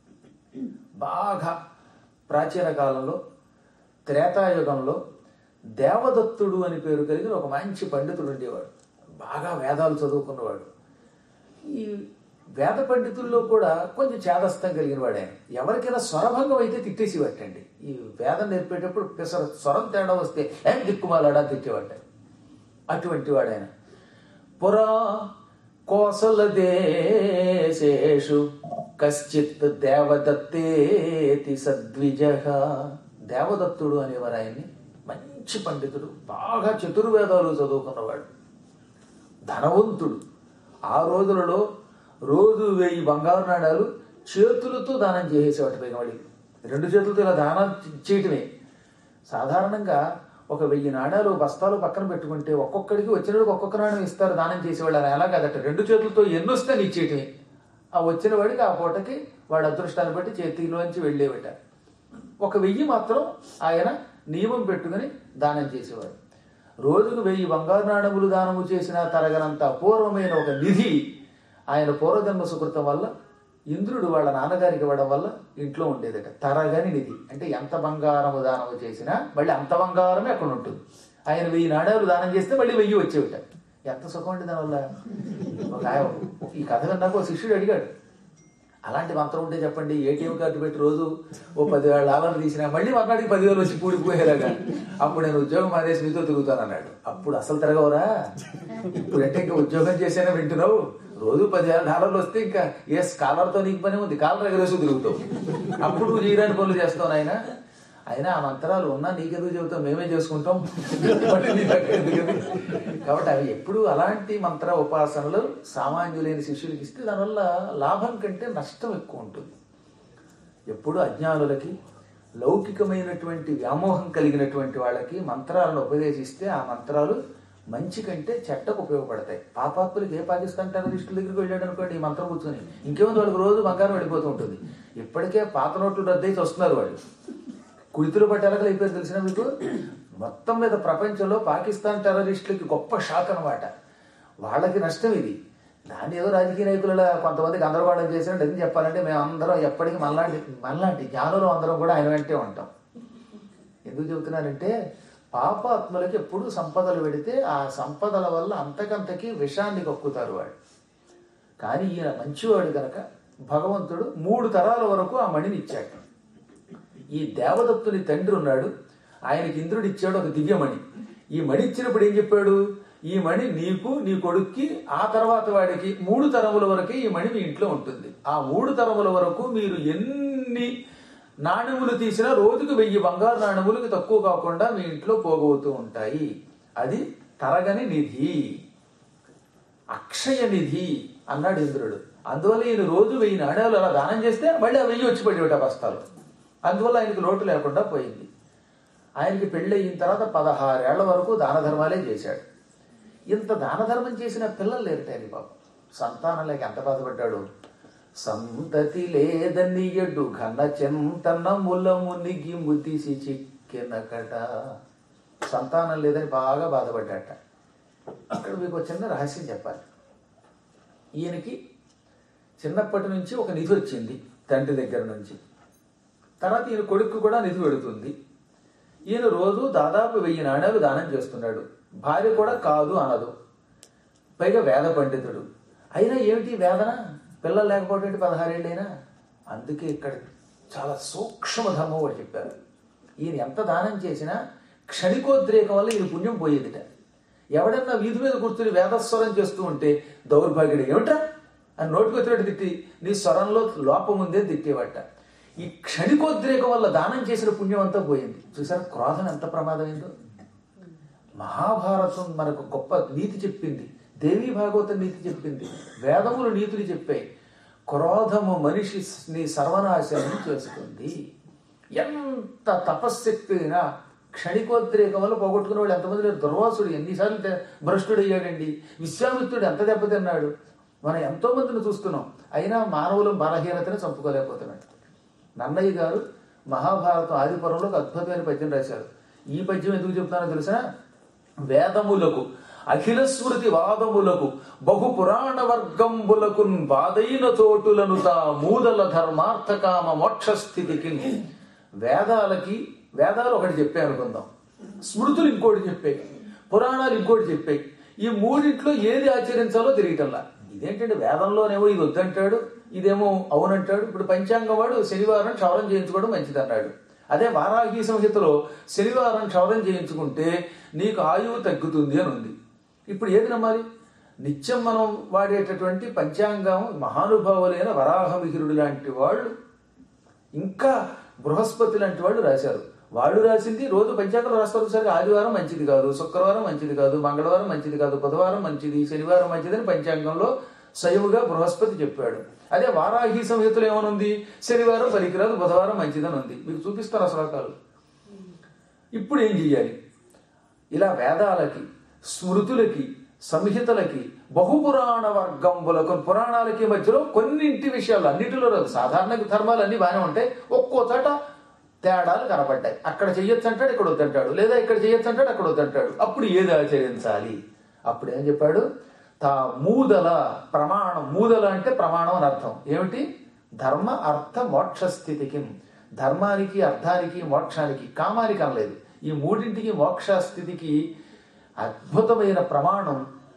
బాగా ప్రాచీన కాలంలో త్రేతాయుగంలో దేవదత్తుడు అని పేరు కలిగిన ఒక మంచి పండితుడు ఉండేవాడు బాగా వేదాలు చదువుకున్నవాడు ఈ వేద పండితుల్లో కూడా కొంచెం చేదస్థం కలిగిన వాడే ఎవరికైనా స్వరభంగం అయితే తిట్టేసి పట్టండి ఈ వేదం నేర్పేటప్పుడు పిసర స్వరం తేడా వస్తే ఏం దిక్కుమాలాడా తిట్టేవాట అటువంటి వాడాయన పురా కోసల దేశేషు కశ్చిత్ దేవదత్తేతి సద్విజ దేవదత్తుడు అనేవారు ఆయన్ని మంచి పండితుడు బాగా చతుర్వేదాలు చదువుకున్నవాడు ధనవంతుడు ఆ రోజులలో రోజు వెయ్యి బంగారు నాణాలు చేతులతో దానం చేసేవాటి పైన వాడికి రెండు చేతులతో ఇలా దానం చేయటమే సాధారణంగా ఒక వెయ్యి నాణాలు బస్తాలు పక్కన పెట్టుకుంటే ఒక్కొక్కడికి వచ్చినప్పుడు ఒక్కొక్క నాణ్యం ఇస్తారు దానం చేసేవాళ్ళు అని ఎలా కాదట రెండు చేతులతో ఎన్ని వస్తే అని ఇచ్చేయటమే ఆ వచ్చిన వాడికి ఆ పూటకి వాడి అదృష్టాన్ని బట్టి చేతిలోంచి వెళ్ళేవిట ఒక వెయ్యి మాత్రం ఆయన నియమం పెట్టుకుని దానం చేసేవాడు రోజుకు వెయ్యి బంగారు నాణములు దానము చేసిన తరగనంత అపూర్వమైన ఒక నిధి ఆయన పూర్వజన్మ సుకృతం వల్ల ఇంద్రుడు వాళ్ళ నాన్నగారికి ఇవ్వడం వల్ల ఇంట్లో ఉండేదట తరగని నిధి అంటే ఎంత బంగారము దానము చేసినా మళ్ళీ అంత బంగారమే అక్కడ ఉంటుంది ఆయన వెయ్యి నాణ్యాలు దానం చేస్తే మళ్ళీ వెయ్యి వచ్చేవిట ఎంత సుఖం అండి దానివల్ల ఒక ఆయన ఈ కథ విన్నాక ఒక శిష్యుడు అడిగాడు అలాంటి మంత్రం ఉంటే చెప్పండి ఏటీఎం కార్డు పెట్టి రోజు ఓ పదివేల లాభాలు తీసినా మళ్ళీ మర్నాటికి పదివేలు వచ్చి కూడిపోయేలాగా అప్పుడు నేను ఉద్యోగం మానేసి మీతో తిరుగుతాను అన్నాడు అప్పుడు అసలు తిరగవరా ఇప్పుడు అంటే ఇంకా ఉద్యోగం చేసేనా వింటున్నావు రోజు పదివేల డాలర్లు వస్తే ఇంకా ఏ స్కాలర్తో నీకు పని ఉంది కాలర్ ఎగరేసి తిరుగుతావు అప్పుడు నువ్వు చేయడానికి పనులు చేస్తావు ఆయన అయినా ఆ మంత్రాలు ఉన్నా నీకెందుకు చెబుతాం మేమే చేసుకుంటాం మళ్ళీ నీ దగ్గర ఎందుకని? కాబట్టి అవి ఎప్పుడు అలాంటి మంత్ర ఉపాసనలు సామాన్యులైన శిష్యులకి ఇస్తే దానివల్ల లాభం కంటే నష్టం ఎక్కువ ఉంటుంది ఎప్పుడు అజ్ఞానులకి లౌకికమైనటువంటి వ్యామోహం కలిగినటువంటి వాళ్ళకి మంత్రాలను ఉపదేశిస్తే ఆ మంత్రాలు మంచి కంటే చెడ్డకు ఉపయోగపడతాయి పాపాత్ములకి ఏ పాకిస్తాన్ టెర్రరిస్టుల దగ్గరికి వెళ్ళాడు అనుకోండి ఈ మంత్రం కూర్చొని ఇంకేముంది వాళ్ళకి రోజు బంగారం వెళ్ళిపోతూ ఉంటుంది ఇప్పటికే పాత నోట్లు రద్దయితే వస్తున్నారు వాళ్ళు కుడితులు పట్టేలకు అయిపోయింది తెలిసిన మీకు మొత్తం మీద ప్రపంచంలో పాకిస్తాన్ టెర్రరిస్టులకి గొప్ప షాక్ అనమాట వాళ్ళకి నష్టం ఇది దాన్ని ఏదో రాజకీయ నాయకుల కొంతమంది గందరగోళం చేసినట్టు ఎందుకు చెప్పాలంటే మేము అందరం ఎప్పటికీ మనలాంటి మనలాంటి జ్ఞానులు అందరం కూడా ఆయన వెంటే ఉంటాం ఎందుకు చెబుతున్నానంటే పాపాత్ములకి ఎప్పుడు సంపదలు పెడితే ఆ సంపదల వల్ల అంతకంతకి విషాన్ని కక్కుతారు వాడు కానీ ఈయన మంచివాడు గనక భగవంతుడు మూడు తరాల వరకు ఆ మణిని ఇచ్చాడు ఈ దేవదత్తుని తండ్రి ఉన్నాడు ఆయనకి ఇంద్రుడు ఇచ్చాడు ఒక దివ్యమణి ఈ మణి ఇచ్చినప్పుడు ఏం చెప్పాడు ఈ మణి నీకు నీ కొడుక్కి ఆ తర్వాత వాడికి మూడు తరముల వరకే ఈ మణి మీ ఇంట్లో ఉంటుంది ఆ మూడు తరముల వరకు మీరు ఎన్ని నాణ్యములు తీసినా రోజుకు వెయ్యి బంగారు నాణ్యములకి తక్కువ కాకుండా మీ ఇంట్లో పోగవుతూ ఉంటాయి అది తరగని నిధి అక్షయ నిధి అన్నాడు ఇంద్రుడు అందువల్ల ఈయన రోజు వెయ్యి నాణ్యాలు అలా దానం చేస్తే మళ్ళీ ఆ వెయ్యి వచ్చి పడేవిట బస్తాలు అందువల్ల ఆయనకి లోటు లేకుండా పోయింది ఆయనకి పెళ్ళి అయిన తర్వాత పదహారేళ్ల వరకు దాన ధర్మాలే చేశాడు ఇంత దాన ధర్మం చేసిన పిల్లలు లేరట ఆయన బాబు సంతానం లేక ఎంత బాధపడ్డాడు సంతతి లేదనియడు ఘన చింతన ములము నిగి ముదిసి చిక్కెనకట సంతానం లేదని బాగా బాధపడ్డాట అక్కడ మీకు ఒక చిన్న రహస్యం చెప్పాలి ఈయనకి చిన్నప్పటి నుంచి ఒక నిధి వచ్చింది తండ్రి దగ్గర నుంచి తర్వాత ఈయన కొడుకు కూడా నిధి పెడుతుంది ఈయన రోజు దాదాపు వెయ్యి నాణ్యాలు దానం చేస్తున్నాడు భార్య కూడా కాదు అనదు పైగా వేద పండితుడు అయినా ఏమిటి వేదన పిల్లలు లేకపోతే పదహారేళ్ళైనా అందుకే ఇక్కడ చాలా సూక్ష్మ ధర్మం ఒకటి చెప్పారు ఈయన ఎంత దానం చేసినా క్షణికోద్రేకం వల్ల ఈయన పుణ్యం పోయేదిట ఎవడన్నా వీధి మీద కూర్చుని వేదస్వరం చేస్తూ ఉంటే దౌర్భాగ్యుడు ఏమిటా అని నోటికి వచ్చినట్టు తిట్టి నీ స్వరంలో లోపం ఉందే తిట్టేవట ఈ క్షణికోద్రేకం వల్ల దానం చేసిన పుణ్యం అంతా పోయింది చూసారా క్రోధం ఎంత ప్రమాదమైందో మహాభారతం మనకు గొప్ప నీతి చెప్పింది దేవీ భాగవతం నీతి చెప్పింది వేదములు నీతులు చెప్పాయి క్రోధము మనిషిని సర్వనాశనం చేస్తుంది ఎంత తపశ్శక్తి అయినా క్షణికోద్రేకం వల్ల పోగొట్టుకునే వాళ్ళు ఎంతమంది లేరు దుర్వాసుడు ఎన్నిసార్లు తే- భ్రష్టుడు అయ్యాడండి విశ్వామిత్రుడు ఎంత దెబ్బతిన్నాడు మనం ఎంతో మందిని చూస్తున్నాం అయినా మానవులు బలహీనతని చంపుకోలేకపోతున్నాడు నన్నయ్య గారు మహాభారతం ఆదిపురంలో ఒక అద్భుతమైన పద్యం రాశారు ఈ పద్యం ఎందుకు చెప్తానో తెలుసా వేదములకు అఖిల స్మృతి వాదములకు బహు పురాణ వర్గంబులకు బాదైన చోటులను తా మూదల ధర్మార్థకామ మోక్ష స్థితికి వేదాలకి వేదాలు ఒకటి చెప్పాయి అనుకుందాం స్మృతులు ఇంకోటి చెప్పాయి పురాణాలు ఇంకోటి చెప్పాయి ఈ మూడింట్లో ఏది ఆచరించాలో తెలియటంలా ఇదేంటంటే వేదంలోనేమో ఇది వద్దంటాడు ఇదేమో అవునంటాడు ఇప్పుడు పంచాంగం వాడు శనివారం క్షవరం చేయించుకోవడం మంచిది అన్నాడు అదే వారాహి సంహితలో శనివారం క్షవరం చేయించుకుంటే నీకు ఆయువు తగ్గుతుంది అని ఉంది ఇప్పుడు ఏది నమ్మాలి నిత్యం మనం వాడేటటువంటి పంచాంగం మహానుభావులైన వరాహమిహిరుడు లాంటి వాళ్ళు ఇంకా బృహస్పతి లాంటి వాళ్ళు రాశారు వాళ్ళు రాసింది రోజు పంచాంగం రాస్తారు సరిగ్గా ఆదివారం మంచిది కాదు శుక్రవారం మంచిది కాదు మంగళవారం మంచిది కాదు బుధవారం మంచిది శనివారం మంచిదని పంచాంగంలో స్వయముగా బృహస్పతి చెప్పాడు అదే వారాహి సంహితలో ఏమనుంది శనివారం పనికిరాదు బుధవారం మంచిదని ఉంది మీకు చూపిస్తారు ఆ శ్లోకాలు ఇప్పుడు ఏం చెయ్యాలి ఇలా వేదాలకి స్మృతులకి సంహితలకి బహుపురాణ వర్గంబులకు పురాణాలకి మధ్యలో కొన్నింటి విషయాలు అన్నిటిలో రాదు సాధారణ ధర్మాలు అన్ని బాగానే ఉంటాయి ఒక్కో చోట తేడాలు కనపడ్డాయి అక్కడ చెయ్యొచ్చు అంటాడు ఇక్కడ వద్దంటాడు లేదా ఇక్కడ చెయ్యొచ్చు అంటాడు అక్కడ వద్దంటాడు అప్పుడు ఏది ఆచరించాలి అప్పుడు ఏం చెప్పాడు తా మూదల ప్రమాణం మూదల అంటే ప్రమాణం అని అర్థం ఏమిటి ధర్మ అర్థ మోక్ష స్థితికి ధర్మానికి అర్థానికి మోక్షానికి కామానికి అనలేదు ఈ మూడింటికి మోక్ష స్థితికి అద్భుతమైన ప్రమాణం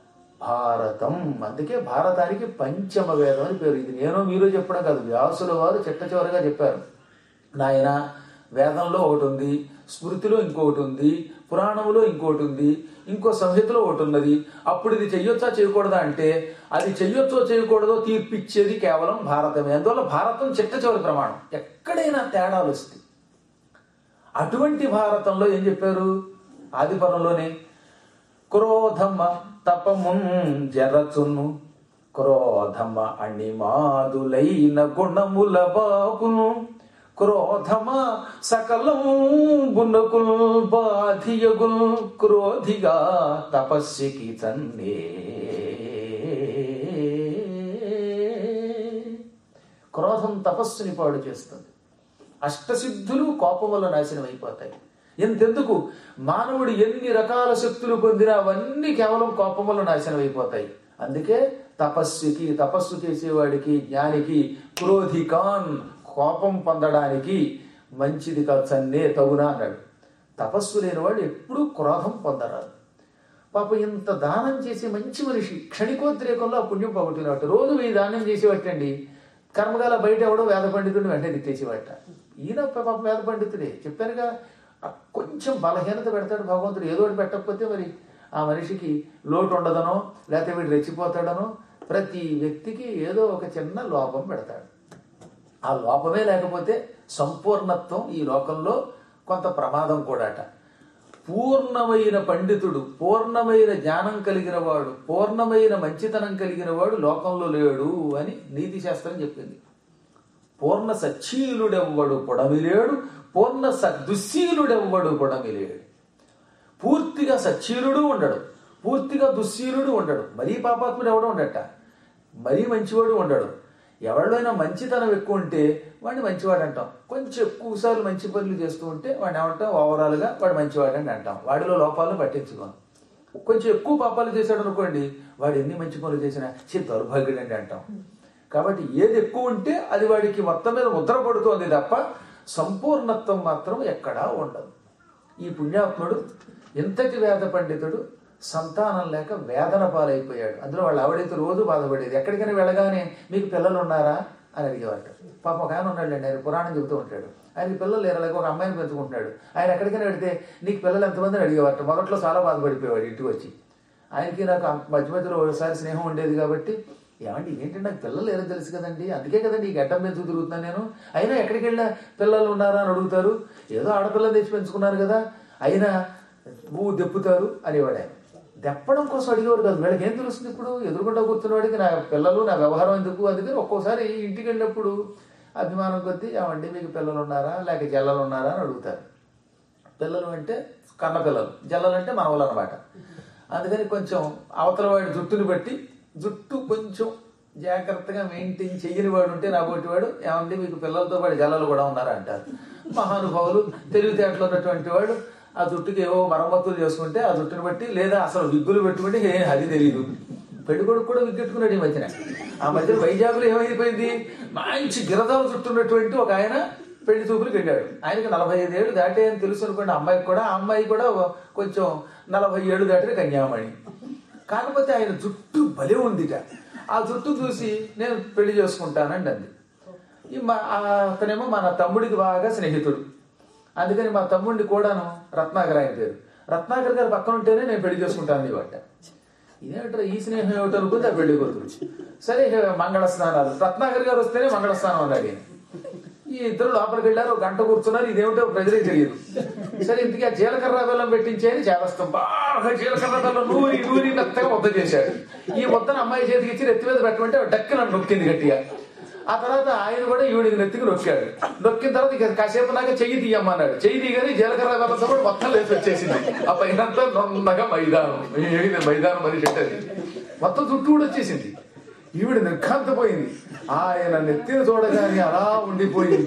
భారతం అందుకే భారతానికి పంచమ వేదం అని పేరు ఇది నేను మీరు చెప్పడం కాదు వ్యాసుల వారు చిట్ట చివరిగా చెప్పారు నాయన వేదంలో ఒకటి ఉంది స్మృతిలో ఇంకొకటి ఉంది పురాణంలో ఇంకోటి ఉంది ఇంకో సంహితలో ఒకటి ఉన్నది అప్పుడు ఇది చెయ్యొచ్చా చేయకూడదా అంటే అది చెయ్యొచ్చో చేయకూడదో తీర్పిచ్చేది కేవలం భారతమే అందువల్ల భారతం చిట్ట చివరి ప్రమాణం ఎక్కడైనా తేడాలు వస్తాయి అటువంటి భారతంలో ఏం చెప్పారు ఆదిపరంలోనే క్రోధమ తపమున్ జరచును క్రోధమ అణిమాదులైన గుణముల బాపును క్రోధమ సకలంబునకుల్ బాధియగుల్ క్రోధిగా తపస్సికి చన్నే క్రోధం తపస్సుని పాడు చేస్తుంది అష్టసిద్ధులు కోపం వల్ల నాశనం అయిపోతాయి ఎంతెందుకు మానవుడు ఎన్ని రకాల శక్తులు పొందినా అవన్నీ కేవలం కోపం వల్ల నాశనం అయిపోతాయి అందుకే తపస్సుకి తపస్సు చేసేవాడికి జ్ఞానికి క్రోధికాన్ కోపం పొందడానికి మంచిది కచ్చన్నే తగునా అన్నాడు తపస్సు లేనివాడు ఎప్పుడూ క్రోధం పొందరాదు పాప ఇంత దానం చేసే మంచి మనిషి క్షణికోద్రేకంలో ఆ పుణ్యం పోగొట్టినట్టు రోజు ఈ దానం చేసేవట్టండి కర్మగాల బయట ఎవడో వేద పండితుడిని వెంటనే తిట్టేసేవట ఈయన పాప వేద పండితుడే చెప్పానుగా ఆ కొంచెం బలహీనత పెడతాడు భగవంతుడు ఏదో ఒకటి పెట్టకపోతే మరి ఆ మనిషికి లోటు ఉండదనో లేకపోతే వీడు రెచ్చిపోతాడనో ప్రతి వ్యక్తికి ఏదో ఒక చిన్న లోపం పెడతాడు ఆ లోపమే లేకపోతే సంపూర్ణత్వం ఈ లోకంలో కొంత ప్రమాదం కూడాట పూర్ణమైన పండితుడు పూర్ణమైన జ్ఞానం కలిగిన వాడు పూర్ణమైన మంచితనం కలిగిన వాడు లోకంలో లేడు అని నీతి శాస్త్రం చెప్పింది పూర్ణ సచ్చీలుడెవ్వడు పొడమిలేడు పూర్ణ సద్దుశీలుడెవ్వడు పొడమిలేడు పూర్తిగా సచ్చీలుడు ఉండడు పూర్తిగా దుశ్శీలుడు ఉండడు మరీ పాపాత్ముడు ఎవడు ఉండట మరీ మంచివాడు ఉండడు ఎవరిలోనైనా మంచితనం ఎక్కువ ఉంటే వాడిని మంచివాడు అంటాం కొంచెం ఎక్కువ సార్లు మంచి పనులు చేస్తూ ఉంటే వాడిని ఏమంటాం ఓవరాల్గా వాడు మంచివాడు అని అంటాం వాడిలో లోపాలను పట్టించుకోం కొంచెం ఎక్కువ పాపాలు చేశాడు అనుకోండి వాడు ఎన్ని మంచి పనులు చేసినా చే దౌర్భాగ్యుడండి అంటాం కాబట్టి ఏది ఎక్కువ ఉంటే అది వాడికి మొత్తం మీద ముద్ర పడుతోంది తప్ప సంపూర్ణత్వం మాత్రం ఎక్కడా ఉండదు ఈ పుణ్యాత్ముడు ఇంతటి వేద పండితుడు సంతానం లేక వేదన పాలైపోయాడు అందులో వాళ్ళు ఆవిడైతే రోజు బాధపడేది ఎక్కడికైనా వెళ్ళగానే మీకు పిల్లలు ఉన్నారా అని అడిగేవాట పాప ఒక ఆయన ఉన్నాడండి ఆయన పురాణం చెబుతూ ఉంటాడు ఆయనకి పిల్లలు లేరు అలాగే ఒక అమ్మాయిని పెంచుకుంటున్నాడు ఆయన ఎక్కడికైనా వెడితే నీకు పిల్లలు ఎంతమంది అని అడిగేవాట మొదట్లో చాలా బాధపడిపోయేవాడు ఇంటికి వచ్చి ఆయనకి నాకు ఆ మధ్య మధ్యలో ఒకసారి స్నేహం ఉండేది కాబట్టి ఏమండి ఏంటంటే నాకు పిల్లలు లేరో తెలుసు కదండి అందుకే కదండి ఈ గడ్డం పెంచుకు తిరుగుతున్నాను నేను అయినా ఎక్కడికి వెళ్ళినా పిల్లలు ఉన్నారా అని అడుగుతారు ఏదో ఆడపిల్లలు తెచ్చి పెంచుకున్నారు కదా అయినా ఊ దెప్పుతారు అనేవాడు ఆయన దెప్పడం కోసం అడిగేవాడు కాదు వీళ్ళకి ఏం తెలుస్తుంది ఇప్పుడు ఎదురుకుండా కూర్చున్నవాడికి నా పిల్లలు నా వ్యవహారం ఎందుకు అందుకని ఒక్కోసారి ఇంటికి వెళ్ళినప్పుడు అభిమానం కొద్దీ ఏమండి మీకు పిల్లలు ఉన్నారా లేక జల్లలు ఉన్నారా అని అడుగుతారు పిల్లలు అంటే కన్న పిల్లలు జల్లలు అంటే మనవలు అనమాట అందుకని కొంచెం అవతల వాడి జుట్టుని బట్టి జుట్టు కొంచెం జాగ్రత్తగా మెయింటైన్ చెయ్యని వాడు ఉంటే నా పోటీ వాడు ఏమండి మీకు పిల్లలతో పాటు జల్లలు కూడా ఉన్నారా అంటారు మహానుభావులు తెలివితేటలు ఉన్నటువంటి వాడు ఆ జుట్టుకి ఏవో మరమ్మతులు చేసుకుంటే ఆ జుట్టుని బట్టి లేదా అసలు విగ్గులు పెట్టుకుంటే ఏ అది తెలియదు పెళ్లి కొడుకు కూడా విగ్గెట్టుకున్నాడు ఈ మధ్యన ఆ మధ్య వైజాగ్లో ఏమైపోయింది మంచి గిరదాలు చుట్టున్నటువంటి ఒక ఆయన పెళ్లి చూపులకు వెళ్ళాడు ఆయనకి నలభై ఐదు ఏళ్ళు దాటే అని తెలుసు అనుకోండి అమ్మాయికి కూడా ఆ అమ్మాయి కూడా కొంచెం నలభై ఏళ్ళు దాటిన కన్యామణి కాకపోతే ఆయన జుట్టు భలే ఉందిట ఆ జుట్టు చూసి నేను పెళ్లి చేసుకుంటానండి అంది ఈ మా ఆ అతనేమో మన తమ్ముడికి బాగా స్నేహితుడు అందుకని మా తమ్ముడిని కూడాను రత్నాకర్ ఆయన పేరు రత్నాకర్ గారు పక్కన ఉంటేనే నేను పెళ్లి చేసుకుంటాను ఇవాట ఇదేమిట్రా ఈ స్నేహం ఏమిటో అనుకుంది ఆ పెళ్లి కొడుకు సరే ఇక మంగళ స్నానాలు రత్నాకర్ గారు వస్తేనే మంగళ స్నానం అన్నాడు ఈయన. ఈ ఇద్దరు లోపలికి వెళ్ళారు ఒక గంట కూర్చున్నారు ఇదేమిటో ప్రజలకు తెలియదు సరే ఇంతకీ ఆ జీలకర్ర బెల్లం పెట్టించేది చేదస్తాం బాగా జీలకర్ర బెల్లం నూరి నూరి మెత్తగా ముద్ద చేశాడు ఈ ముద్దను అమ్మాయి చేతికి ఇచ్చి నెత్తి మీద పెట్టమంటే డక్కన నొక్కింది గట్టిగా ఆ తర్వాత ఆయన కూడా ఈవిడికి నెత్తికి నొక్కాడు నొక్కిన తర్వాత ఇక కాసేపు నాక చెయ్యి తీయమన్నాడు చెయ్యి తీయగానే జీలకర్ర బెల్లంతో కూడా మొత్తం లేచి వచ్చేసింది ఆ పైనంతా నొన్నగా మైదానం ఏది మైదానం మనిషి అంటే అది. మొత్తం చుట్టూ కూడా వచ్చేసింది ఈవిడ నిర్ఘాంతపోయింది ఆయన నెత్తిన చూడగానే అలా ఉండిపోయింది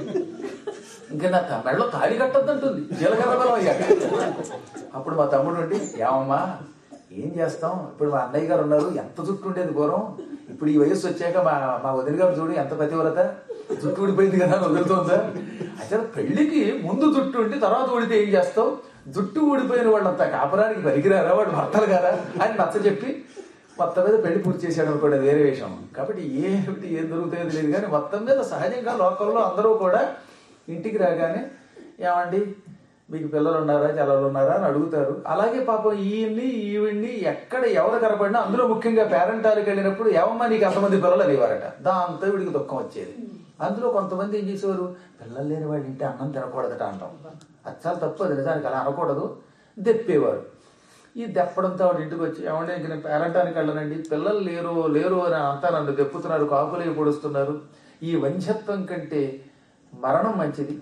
ఇంకా నా త- మెడలో తాళి కట్టద్దంటుంది జీలకర్ర బలం అయ్యాక అప్పుడు మా తమ్ముడు ఉండి ఏమమ్మా ఏం చేస్తాం ఇప్పుడు మా అన్నయ్య గారు ఉన్నారు ఎంత జుట్టు ఉండేది పూర్వం ఇప్పుడు ఈ వయస్సు వచ్చాక మా మా వదిన గారు చూడు ఎంత పతివ్రత జుట్టు ఊడిపోయింది కదా అని వదులుతుందా అసలు పెళ్లికి ముందు జుట్టు ఉండి తర్వాత ఊడితే ఏం చేస్తావు జుట్టు ఊడిపోయిన వాళ్ళంతా కాపురానికి పనికిరారా వాడు భర్తలు గారా అని నచ్చ చెప్పి మొత్తం మీద పెళ్లి పూర్తి చేశాడు అనుకోండి అది వేరే విషయం కాబట్టి ఏమిటి ఏం దొరుకుతాయో తెలియదు కానీ మొత్తం మీద సహజంగా లోకంలో అందరూ కూడా ఇంటికి రాగానే ఏమండి మీకు పిల్లలు ఉన్నారా జలాలు ఉన్నారా అని అడుగుతారు అలాగే పాపం ఈయన్ని ఈవిడ్ని ఎక్కడ ఎవరు కనపడినా అందులో ముఖ్యంగా పేరెంటాలకు వెళ్ళినప్పుడు ఏమమ్మా నీకు అంతమంది పిల్లలు అనేవారట దాంతో వీడికి దుఃఖం వచ్చేది అందులో కొంతమంది ఏం చేసేవారు పిల్లలు లేని వాళ్ళు ఇంటి అన్నం తినకూడదట అంటాం అది చాలా తప్పు అది నిజానికి అలా అనకూడదు దెప్పేవారు ఈ దెప్పడంతో వాడు ఇంటికి వచ్చి ఏమంటే ఇంక నేను పేరంటానికి వెళ్ళనండి పిల్లలు లేరు లేరు అని అంతా నన్ను దెప్పుతున్నారు కాకులే పొడుస్తున్నారు ఈ వంధ్యత్వం కంటే మరణం మంచిది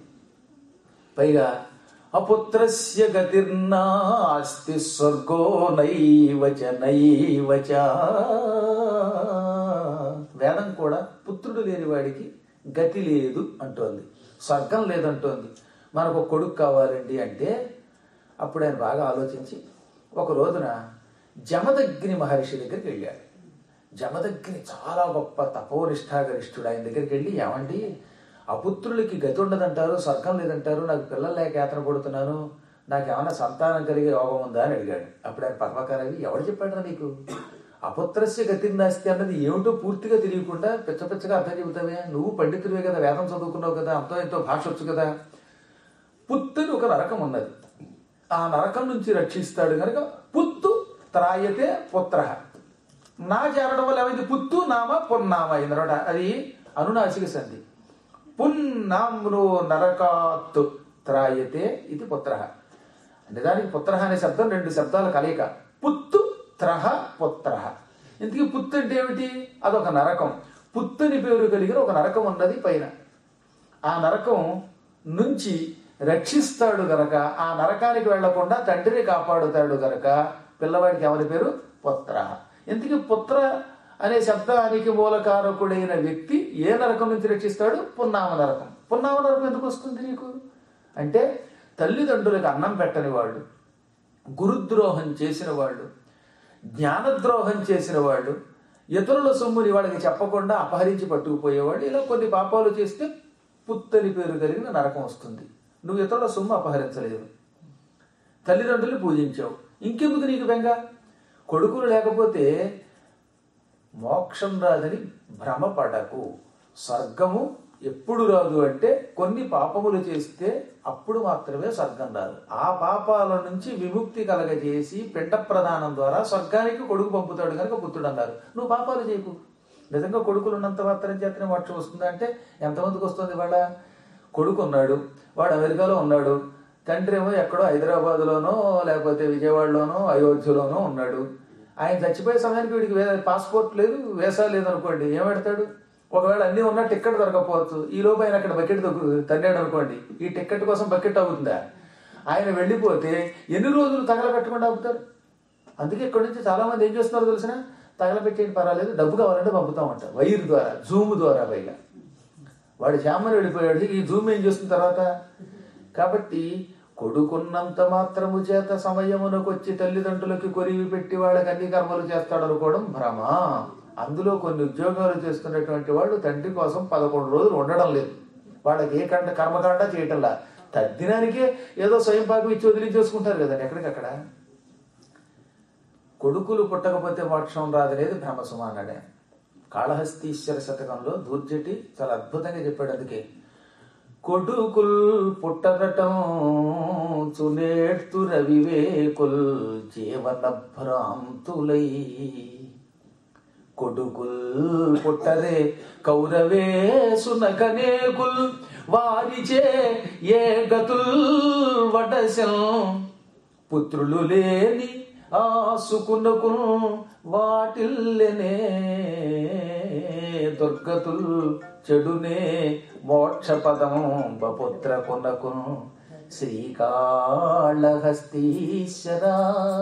పైగా అపుత్రస్య గతిర్నాస్తి స్వర్గో నైవచ నైవచ వేదం కూడా పుత్రుడు లేని వాడికి గతి లేదు అంటోంది స్వర్గం లేదంటోంది మనకు ఒక కొడుకు కావాలండి అంటే అప్పుడు ఆయన బాగా ఆలోచించి ఒక రోజున జమదగ్ని మహర్షి దగ్గరికి వెళ్ళాడు జమదగ్ని చాలా గొప్ప తపోనిష్టాగరిష్ఠుడు ఆయన దగ్గరికి వెళ్ళి ఏమండి అపుత్రులకి గతి ఉండదంటారు స్వర్గం లేదంటారు నాకు పిల్లలు లేక యాతన పడుతున్నాను నాకు ఏమైనా సంతానం కలిగే యోగం ఉందా అని అడిగాడు అప్పుడు ఆయన పర్వకారవి ఎవడు చెప్పాడు నీకు అపుత్రస్య గతి నాస్తి అన్నది ఏమిటో పూర్తిగా తెలియకుండా పిచ్చ పిచ్చగా అర్థం చెబుతావే నువ్వు పండితుడివే కదా వేదం చదువుకున్నావు కదా అంతో ఎంతో భాష వచ్చు కదా పుత్తని ఒక నరకం ఉన్నది ఆ నరకం నుంచి రక్షిస్తాడు కనుక పుత్తు త్రాయతే పుత్ర నా చేరడం వల్ల ఏమైంది పుత్తు నామ పున్నామ అయిందనమాట అది అనునాసిక సంధి పున్నామ్నో నరకాత్ త్రాయతే ఇది పుత్ర నిజానికి పుత్ర అనే శబ్దం రెండు శబ్దాల కలయిక పుత్తు త్రహ పుత్ర ఇంతకీ పుత్తు అంటే ఏమిటి అదొక నరకం పుత్తని పేరు కలిగిన ఒక నరకం ఉన్నది పైన ఆ నరకం నుంచి రక్షిస్తాడు గనక ఆ నరకానికి వెళ్లకుండా తండ్రిని కాపాడుతాడు గనక పిల్లవాడికి ఎవరి పేరు పుత్ర ఇంతకీ పుత్ర అనే శబ్దానికి మూలకారకుడైన వ్యక్తి ఏ నరకం నుంచి రక్షిస్తాడు పున్నామ నరకం పున్నామ నరకం ఎందుకు వస్తుంది నీకు అంటే తల్లిదండ్రులకు అన్నం పెట్టని వాళ్ళు గురుద్రోహం చేసిన వాళ్ళు జ్ఞానద్రోహం చేసిన వాళ్ళు ఇతరుల సొమ్ముని వాళ్ళకి చెప్పకుండా అపహరించి పట్టుకుపోయేవాళ్ళు ఇలా కొన్ని పాపాలు చేస్తే పుత్తని పేరు కలిగిన నరకం వస్తుంది నువ్వు ఇతరుల సొమ్ము అపహరించలేదు తల్లిదండ్రులు పూజించావు ఇంకెందుకు నీకు బెంగ కొడుకులు లేకపోతే మోక్షం రాదని భ్రమపడకు స్వర్గము ఎప్పుడు రాదు అంటే కొన్ని పాపములు చేస్తే అప్పుడు మాత్రమే స్వర్గం రాదు ఆ పాపాల నుంచి విముక్తి కలగజేసి పిండ ప్రదానం ద్వారా స్వర్గానికి కొడుకు పంపుతాడు కనుక పుత్రుడు అన్నారు నువ్వు పాపాలు చేయకు నిజంగా కొడుకులు ఉన్నంత మాత్రం చేతనే మోక్షం వస్తుందా అంటే ఎంతమందికి వస్తుంది వాళ్ళ కొడుకు ఉన్నాడు వాడు అమెరికాలో ఉన్నాడు తండ్రి ఏమో ఎక్కడో హైదరాబాద్లోనో లేకపోతే విజయవాడలోనో అయోధ్యలోనో ఉన్నాడు ఆయన చచ్చిపోయే సమయానికి వీడికి వే- పాస్పోర్ట్ లేదు వేసా లేదు అనుకోండి ఏం పెడతాడు ఒకవేళ అన్ని ఉన్నా టికెట్ దొరకపోవచ్చు ఈ లోపు ఆయన అక్కడ బకెట్ దొరుకు తన్నాడు అనుకోండి ఈ టికెట్ కోసం బకెట్ అవుతుందా ఆయన వెళ్ళిపోతే ఎన్ని రోజులు తగలబెట్టకుండా అవుతారు అందుకే ఇక్కడి నుంచి చాలా మంది ఏం చేస్తున్నారో తెలిసిన తగలబెట్టేయండి పర్వాలేదు డబ్బు కావాలంటే పంపుతాం అంట వైర్ ద్వారా జూమ్ ద్వారా పైగా వాడు శ్యామని వెళ్ళిపోయాడు ఈ జూమ్ ఏం చేస్తున్న తర్వాత కాబట్టి కొడుకున్నంత మాత్రము చేత సమయమునకొచ్చి తల్లిదండ్రులకి కొరివి పెట్టి వాళ్ళకి అన్ని కర్మలు చేస్తాడు అనుకోవడం భ్రమ అందులో కొన్ని ఉద్యోగాలు చేస్తున్నటువంటి వాళ్ళు తండ్రి కోసం పదకొండు రోజులు ఉండడం లేదు వాళ్ళకి ఏ కంట కర్మకాండ చేయటంలా తద్దినానికే ఏదో స్వయం పాకం ఇచ్చి వదిలించేసుకుంటారు కదండి ఎక్కడికక్కడ కొడుకులు పుట్టకపోతే మోక్షం రాదనేది భ్రమసుమ అన్నాడే కాళహస్తీశ్వర శతకంలో దూర్జటి చాలా అద్భుతంగా చెప్పాడు అందుకే కొడుకుల్ పుట్టగటం చునేట్తు రవివేకుల్ జీవన భ్రాంతులై కొడుకుల్ పుట్టరే కౌరవే సునకనేకుల్ వారిచే ఏ గతుల్ వడశం పుత్రులు లేని ఆ సుకునకు వాటిల్లెనే దుర్గతుల్ చెడునే మోక్ష పదం బపుత్ర కొనకు శ్రీకాళహస్తీశ్వరా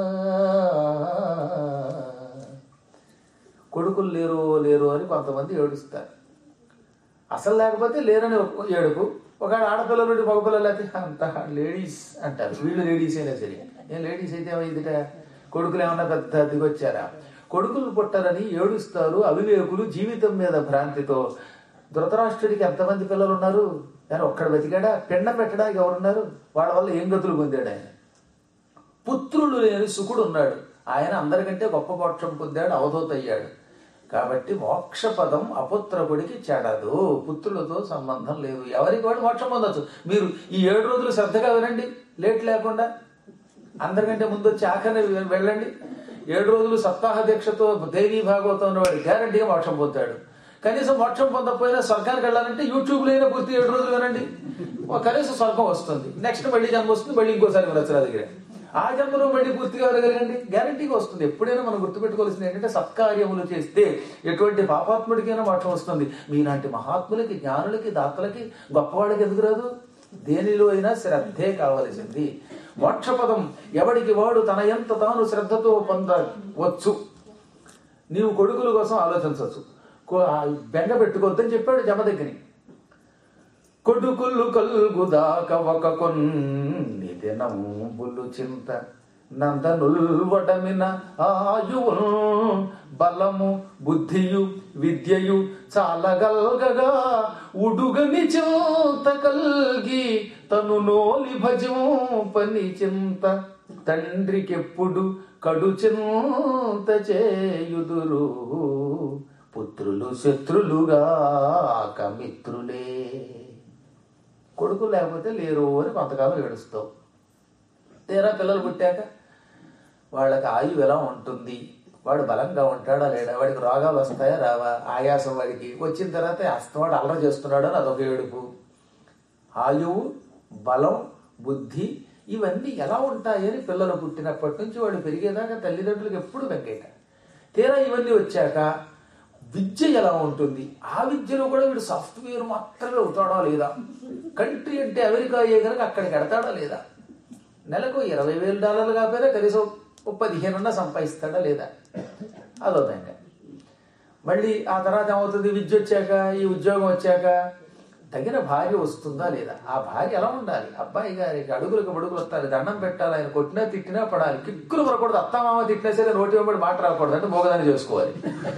కొడుకులు లేరు లేరు అని కొంతమంది ఏడుస్తారు అసలు లేకపోతే లేరని ఒక ఏడుపు ఒక ఆడపిల్లల నుండి మగపిల్లలు అయితే అంత లేడీస్ అంటారు వీళ్ళు లేడీస్ అయినా సరే ఏం లేడీస్ అయితే ఏమైందిట కొడుకులు ఏమన్నా పెద్ద దిగొచ్చారా కొడుకులు పుట్టారని ఏడుస్తారు అవివేకులు జీవితం మీద భ్రాంతితో ధృతరాష్ట్రుడికి ఎంతమంది పిల్లలు ఉన్నారు కానీ ఒక్కడ బతికాడా పిండం పెట్టడానికి ఎవరున్నారు వాళ్ళ వల్ల ఏం గతులు పొందాడు ఆయన పుత్రులు లేని సుకుడు ఉన్నాడు ఆయన అందరికంటే గొప్ప మోక్షం పొందాడు అవధూత అయ్యాడు కాబట్టి మోక్ష పదం అపుత్రకుడికి చెడదు పుత్రులతో సంబంధం లేదు ఎవరికి వాడు మోక్షం పొందొచ్చు మీరు ఈ ఏడు రోజులు శ్రద్ధగా వినండి లేట్ లేకుండా అందరికంటే ముందు వచ్చి ఆఖరి వెళ్ళండి ఏడు రోజులు సప్తాహ దీక్షతో దేవీ భాగవతం ఉన్నవాడు గ్యారంటీగా మోక్షం పొందుతాడు కనీసం మోక్షం పొందకపోయినా స్వర్గానికి వెళ్ళాలంటే యూట్యూబ్ లో పూర్తి ఏడు రోజులు వినండి ఓ కనీసం స్వర్గం వస్తుంది నెక్స్ట్ మళ్ళీ జన్మ వస్తుంది మళ్ళీ ఇంకోసారి వినొచ్చు నా దగ్గర ఆ జన్మలో మళ్ళీ పూర్తిగా వెళ్ళగలగండి గ్యారంటీగా వస్తుంది ఎప్పుడైనా మనం గుర్తుపెట్టుకోవాల్సింది ఏంటంటే సత్కార్యములు చేస్తే ఎటువంటి పాపాత్ముడికైనా మోక్షం వస్తుంది మీలాంటి మహాత్ములకి జ్ఞానులకి దాతలకి గొప్పవాళ్ళకి ఎందుకు రాదు దేనిలో అయినా శ్రద్ధే కావలసింది మోక్షపదం ఎవడికి వాడు తన ఎంత తాను శ్రద్ధతో పొందవచ్చు నీవు కొడుకుల కోసం ఆలోచించవచ్చు కో- ఆ బెంగ పెట్టుకోవద్దని చెప్పాడు జమ దగ్గరి కొడుకులు కల్గుదాక ఒక కొన్ని దినంబులు చింత నందనుల్వటమిన ఆయువు బలము బుద్ధియు విద్యయు చాలగల్గగా ఉడుగని చింత కల్గి తను నోలి భజం పని చింత తండ్రికెప్పుడు కడు చింత చేయుదురు పుత్రులు శత్రులుగా మిత్రులే కొడుకు లేకపోతే లేరు అని కొంతకాలం ఏడుస్తావు తీరా పిల్లలు పుట్టాక వాళ్ళకి ఆయువు ఎలా ఉంటుంది వాడు బలంగా ఉంటాడా లేడా వాడికి రోగాలు వస్తాయా రావా ఆయాసం వాడికి వచ్చిన తర్వాత అస్తవాడు అల్లరి చేస్తున్నాడు అని అదొక ఏడుపు ఆయువు బలం బుద్ధి ఇవన్నీ ఎలా ఉంటాయని పిల్లలు పుట్టినప్పటి నుంచి వాడు పెరిగేదాకా తల్లిదండ్రులకు ఎప్పుడు వెంకట తీరా ఇవన్నీ వచ్చాక విద్య ఎలా ఉంటుంది ఆ విద్యలో కూడా వీడు సాఫ్ట్వేర్ మాత్రమే అవుతాడా లేదా కంట్రీ అంటే అమెరికా అయ్యే కనుక అక్కడికి ఎడతాడా లేదా నెలకు ఇరవై వేల డాలర్లు కాకపోయినా కనీసం ఓ పదిహేనన్నా సంపాదిస్తాడా లేదా అదో బెంగ మళ్ళీ ఆ తర్వాత ఏమవుతుంది విద్య వచ్చాక ఈ ఉద్యోగం వచ్చాక తగిన భార్య వస్తుందా లేదా ఆ భార్య ఎలా ఉండాలి అబ్బాయి గారికి అడుగులకు అడుగులు వస్తారు దండం పెట్టాలి ఆయన కొట్టినా తిట్టినా పడాలి కిక్కులు పడకూడదు అత్తామామ తిట్టినా సరే నోటి వెంబడి మాట రాకూడదు అంటే మోగదాన్ని చేసుకోవాలి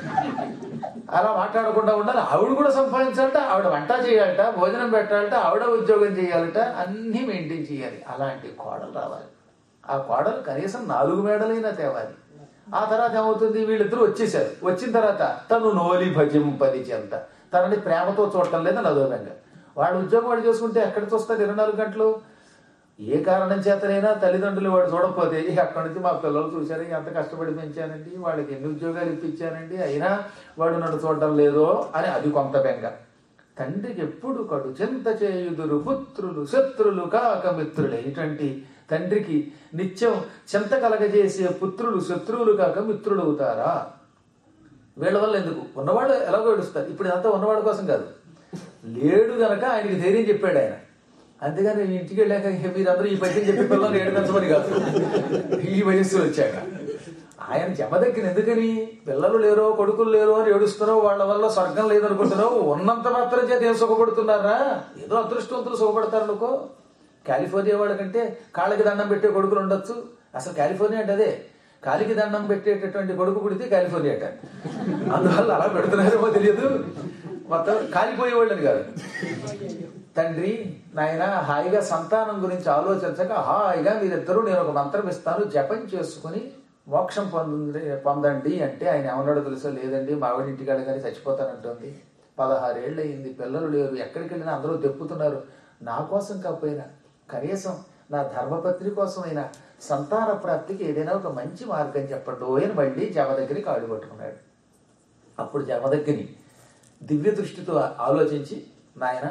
అలా మాట్లాడకుండా ఉండాలి ఆవిడ కూడా సంపాదించాలట ఆవిడ వంట చేయాలట భోజనం పెట్టాలట ఆవిడ ఉద్యోగం చేయాలట అన్ని మెయింటైన్ చేయాలి అలాంటి కోడలు రావాలి ఆ కోడలు కనీసం నాలుగు మేడలైనా తేవాలి ఆ తర్వాత ఏమవుతుంది వీళ్ళిద్దరూ వచ్చేసారు వచ్చిన తర్వాత తను నోలి భజింపది చెంత తనని ప్రేమతో చూడటం లేదని అదోనంగా వాడు ఉద్యోగం వాడు చేసుకుంటే ఎక్కడ చూస్తారు ఇరవై నాలుగు గంటలు ఏ కారణం చేతనైనా తల్లిదండ్రులు వాడు చూడకపోతే ఇక అక్కడి నుంచి మా పిల్లలు చూశారు ఎంత కష్టపడి పెంచానండి వాళ్ళకి ఎన్ని ఉద్యోగాలు ఇప్పించానండి అయినా వాడు నన్ను చూడటం లేదో అని అది కొంత బెంగ తండ్రికి ఎప్పుడు కడు చింత చేయుదురు పుత్రులు శత్రులు కాక మిత్రులే ఇటువంటి తండ్రికి నిత్యం చింత కలగజేసే పుత్రులు శత్రువులు కాక మిత్రులు అవుతారా వీళ్ళ వల్ల ఎందుకు ఉన్నవాడు ఎలాగో ఏడుస్తారు ఇప్పుడు ఇదంతా ఉన్నవాడి కోసం కాదు లేడు గనక ఆయనకి ధైర్యం చెప్పాడు ఆయన అంతేగాని నేను ఇంటికి వెళ్ళాక "ఇక మీరందరూ ఈ పద్యం చెప్పి పిల్లల్ని ఏడుపెంచమని కాదు ఈ వయస్సు వచ్చాక ఆయన జమదగ్గిన ఎందుకని పిల్లలు లేరో కొడుకులు లేరో అని ఏడుస్తున్నావు వాళ్ళ వల్ల స్వర్గం లేదనుకుంటున్నావు ఉన్నంత మాత్రం చేత ఏం సుఖపడుతున్నారా ఏదో అదృష్టవంతులు సుఖపడతారు అనుకో కాలిఫోర్నియా వాళ్ళకంటే కాళ్ళకి దండం పెట్టే కొడుకులు ఉండొచ్చు అసలు కాలిఫోర్నియా అంటే అదే కాలికి దండం పెట్టేటటువంటి కొడుకు పుడితే కాలిఫోర్నియా అట అందువల్ల అలా పెడుతున్నారేమో తెలియదు మొత్తం కాలిపోయేవాళ్ళని కాదు తండ్రి నాయన హాయిగా సంతానం గురించి ఆలోచించక హాయిగా మీరిద్దరూ నేను ఒక మంత్రం ఇస్తాను జపం చేసుకుని మోక్షం పొందండి పొందండి అంటే ఆయన ఏమన్నాడో తెలుసో లేదండి మావిడి ఇంటికాడ కానీ చచ్చిపోతానంటుంది పదహారేళ్ళు అయింది పిల్లలు లేరు ఎక్కడికి వెళ్ళినా అందరూ దెప్పుతున్నారు నా కోసం కాకపోయినా కనీసం నా ధర్మపత్రి కోసమైనా సంతాన ప్రాప్తికి ఏదైనా ఒక మంచి మార్గం చెప్పండి అని మళ్ళీ జమ దగ్గరికి కాడు పట్టుకున్నాడు అప్పుడు జమదగ్గిని దివ్య దృష్టితో ఆలోచించి నాయన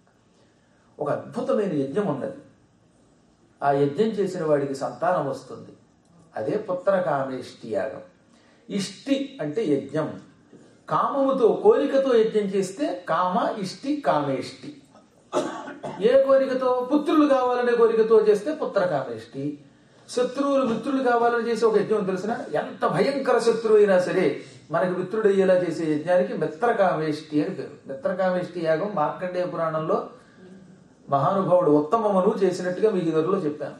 ఒక అద్భుతమైన యజ్ఞం ఉన్నది ఆ యజ్ఞం చేసిన వాడికి సంతానం వస్తుంది అదే పుత్రకామేష్టి యాగం ఇష్టి అంటే యజ్ఞం కామముతో కోరికతో యజ్ఞం చేస్తే కామ ఇష్టి కామేష్టి ఏ కోరికతో పుత్రులు కావాలనే కోరికతో చేస్తే పుత్రకామేష్టి శత్రువులు మిత్రులు కావాలని చేసే ఒక యజ్ఞం తెలిసిన ఎంత భయంకర శత్రువు అయినా సరే మనకి మిత్రుడు అయ్యేలా చేసే యజ్ఞానికి మిత్రకామేష్టి అని పేరు మిత్రకామేష్టి యాగం మార్కండేయ పురాణంలో మహానుభావుడు ఉత్తమమును చేసినట్టుగా మీకు ఇదిలో చెప్పాను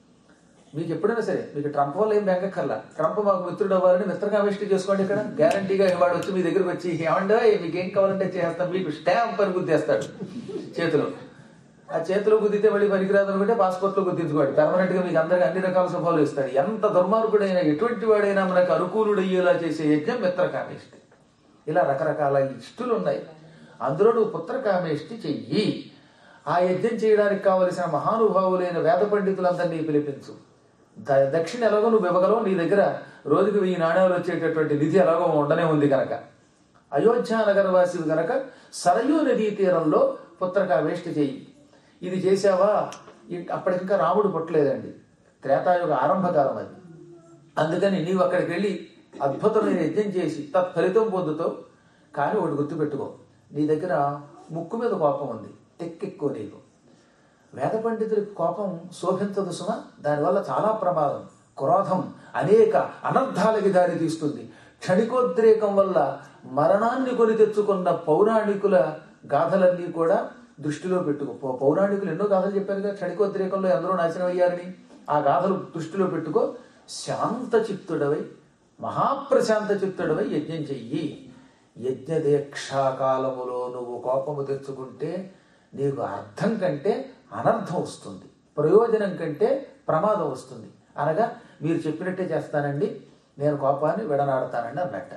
మీకు ఎప్పుడైనా సరే మీకు ట్రంప్ వల్ల ఏం బెంగక్కర్లా ట్రంప్ మాకు మిత్రుడు అవ్వాలని మిత్రకామేష్టి చేసుకోండి ఇక్కడ గ్యారంటీగా వాడు వచ్చి మీ దగ్గరకు వచ్చి ఏమండో మీకు ఏం కావాలంటే చేస్తాం మీకు స్టాంప్ అని గుద్దేస్తాడు చేతిలో ఆ చేతిలో గుద్దితే మళ్ళీ పనికిరాదు అనుకుంటే పాస్పోర్ట్ లో గుర్తించుకోండి పర్మనెంట్ గా మీకు అందరికి అన్ని రకాల శుభాలు ఇస్తాడు ఎంత దుర్మార్గుడైనా ఎటువంటి వాడైనా మనకు అనుకూలుడు అయ్యేలా చేసే యజ్ఞం మిత్రకామేష్టి ఇలా రకరకాల ఇష్టులు ఉన్నాయి అందులో నువ్వు పుత్రకామేష్టి చెయ్యి ఆ యజ్ఞం చేయడానికి కావలసిన మహానుభావులైన వేద పండితులందరినీ పిలిపించు ద- దక్షిణ ఎలాగో నువ్వు ఇవ్వగలవు నీ దగ్గర రోజుకి వెయ్యి నాణ్యాలు వచ్చేటటువంటి నిధి ఎలాగో ఉండనే ఉంది కనుక అయోధ్య నగరవాసి గనక సరయూ నదీ తీరంలో పుత్రకామేష్టి చెయ్యి ఇది చేసావా ఇ- అప్పటికింకా రాముడు పుట్టలేదండి త్రేతాయుగ ఆరంభకాలం అది అందుకని నీవు అక్కడికి వెళ్ళి అద్భుతమైన యజ్ఞం చేసి తత్ఫలితం పొందుతావు కానీ ఒకటి గుర్తుపెట్టుకో నీ దగ్గర ముక్కు మీద కోపం ఉంది తెక్కెక్కువ నీకు వేద పండితుడికి కోపం శోభించదు సుమ దానివల్ల చాలా ప్రమాదం క్రోధం అనేక అనర్థాలకి దారి తీస్తుంది క్షణికోద్రేకం వల్ల మరణాన్ని కొని తెచ్చుకున్న పౌరాణికుల గాథలన్నీ కూడా దృష్టిలో పెట్టుకో పౌ- పౌరాణికులు ఎన్నో గాథలు చెప్పారు కదా క్షణికోద్రేకంలో ఎందరో నాశనం అయ్యారని ఆ గాథలు దృష్టిలో పెట్టుకో శాంత చిత్తుడవై మహాప్రశాంత చిత్తుడవై యజ్ఞం చెయ్యి యజ్ఞ దీక్షా కాలములో నువ్వు కోపము తెచ్చుకుంటే నీకు అర్థం కంటే అనర్థం వస్తుంది ప్రయోజనం కంటే ప్రమాదం వస్తుంది అనగా మీరు చెప్పినట్టే చేస్తానండి నేను కోపాన్ని విడనాడతానండి అన్నట్ట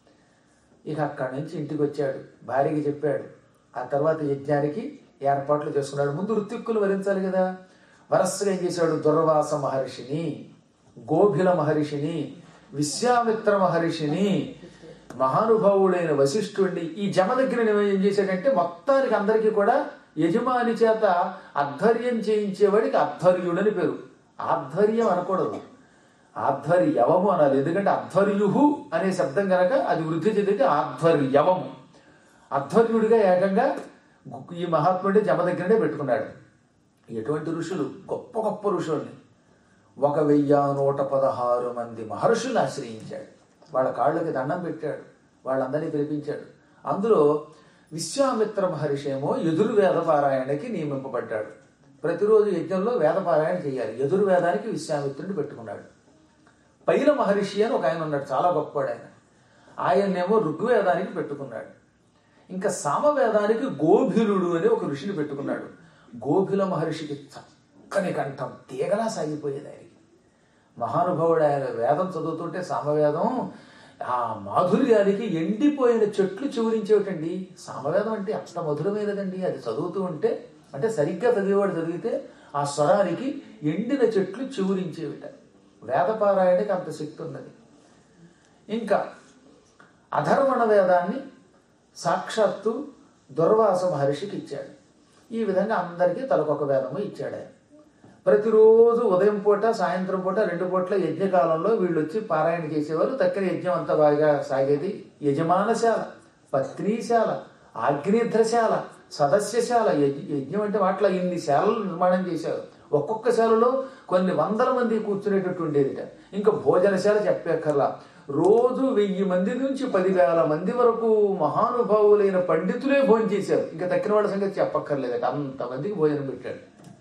ఇక అక్కడి నుంచి ఇంటికి వచ్చాడు భార్యకి చెప్పాడు ఆ తర్వాత యజ్ఞానికి ఏర్పాట్లు చేసుకున్నాడు ముందు ఋత్విక్కులు వరించాలి కదా వరస్సుగా ఏం చేశాడు దుర్వాస మహర్షిని గోభిల మహర్షిని విశ్వామిత్ర మహర్షిని మహానుభావుడైన వశిష్ఠుడిని ఈ జమ దగ్గర ఏం చేశాడంటే మొత్తానికి అందరికీ కూడా యజమాని చేత అధ్వర్యం చేయించేవాడికి అధ్వర్యుడని పేరు ఆధ్వర్యం అనకూడదు ఆధ్వర్యవము అనాలి ఎందుకంటే అధ్వర్యుహు అనే శబ్దం గనక అది వృద్ధి చెందితే ఆధ్వర్యవము అధ్వర్యుడిగా ఏకంగా ఈ మహాత్ముడి జమ దగ్గరనే పెట్టుకున్నాడు ఎటువంటి ఋషులు గొప్ప గొప్ప ఋషుల్ని ఒక వెయ్యి నూట పదహారు మంది మహర్షుల్ని ఆశ్రయించాడు వాళ్ళ కాళ్ళకి దండం పెట్టాడు వాళ్ళందరినీ పిలిపించాడు అందులో విశ్వామిత్ర మహర్షి ఏమో ఎదురు వేద పారాయణకి నియమింపబడ్డాడు ప్రతిరోజు యజ్ఞంలో వేద పారాయణ చేయాలి ఎదురు వేదానికి విశ్వామిత్రుడిని పెట్టుకున్నాడు పైల మహర్షి అని ఒక ఆయన ఉన్నాడు చాలా గొప్పవాడు ఆయన ఆయన్నేమో ఋగ్వేదానికి పెట్టుకున్నాడు ఇంకా సామవేదానికి గోభిలుడు అని ఒక ఋషిని పెట్టుకున్నాడు గోభిల మహర్షికి చక్కని కంఠం తీగలా సాగిపోయేది ఆయనకి మహానుభావుడు ఆయన వేదం చదువుతుంటే సామవేదం ఆ మాధుర్యానికి ఎండిపోయిన చెట్లు చివరించేటండి సామవేదం అంటే అంత మధురమైనదండి అది చదువుతూ ఉంటే అంటే సరిగ్గా చదివేవాడు చదివితే ఆ స్వరానికి ఎండిన చెట్లు చివురించేవిట వేదపారాయణకి అంత శక్తి ఉన్నది ఇంకా అధర్వణ వేదాన్ని సాక్షాత్తు దుర్వాస మహర్షికి ఇచ్చాడు ఈ విధంగా అందరికీ తలకొక వేదము ఇచ్చాడు ఆయన ప్రతిరోజు ఉదయం పూట సాయంత్రం పూట రెండు పూట్ల యజ్ఞకాలంలో వీళ్ళు వచ్చి పారాయణ చేసేవారు తక్కిన యజ్ఞం అంతా బాగా సాగేది యజమానశాల పత్నీశాల ఆగ్నేధ్రశాల సదస్యశాల యజ్ఞ- యజ్ఞం అంటే వాటిలో ఇన్ని శాలలు నిర్మాణం చేశారు ఒక్కొక్క శాలలో కొన్ని వందల మంది కూర్చునేటట్టు ఉండేదిట ఇంకా భోజనశాల చెప్పక్కర్లా రోజు వెయ్యి మంది నుంచి పదివేల మంది వరకు మహానుభావులైన పండితులే భోజనం చేశారు ఇంకా తక్కిన వాళ్ళ సంగతి చెప్పక్కర్లేదట అంతమందికి భోజనం పెట్టాడు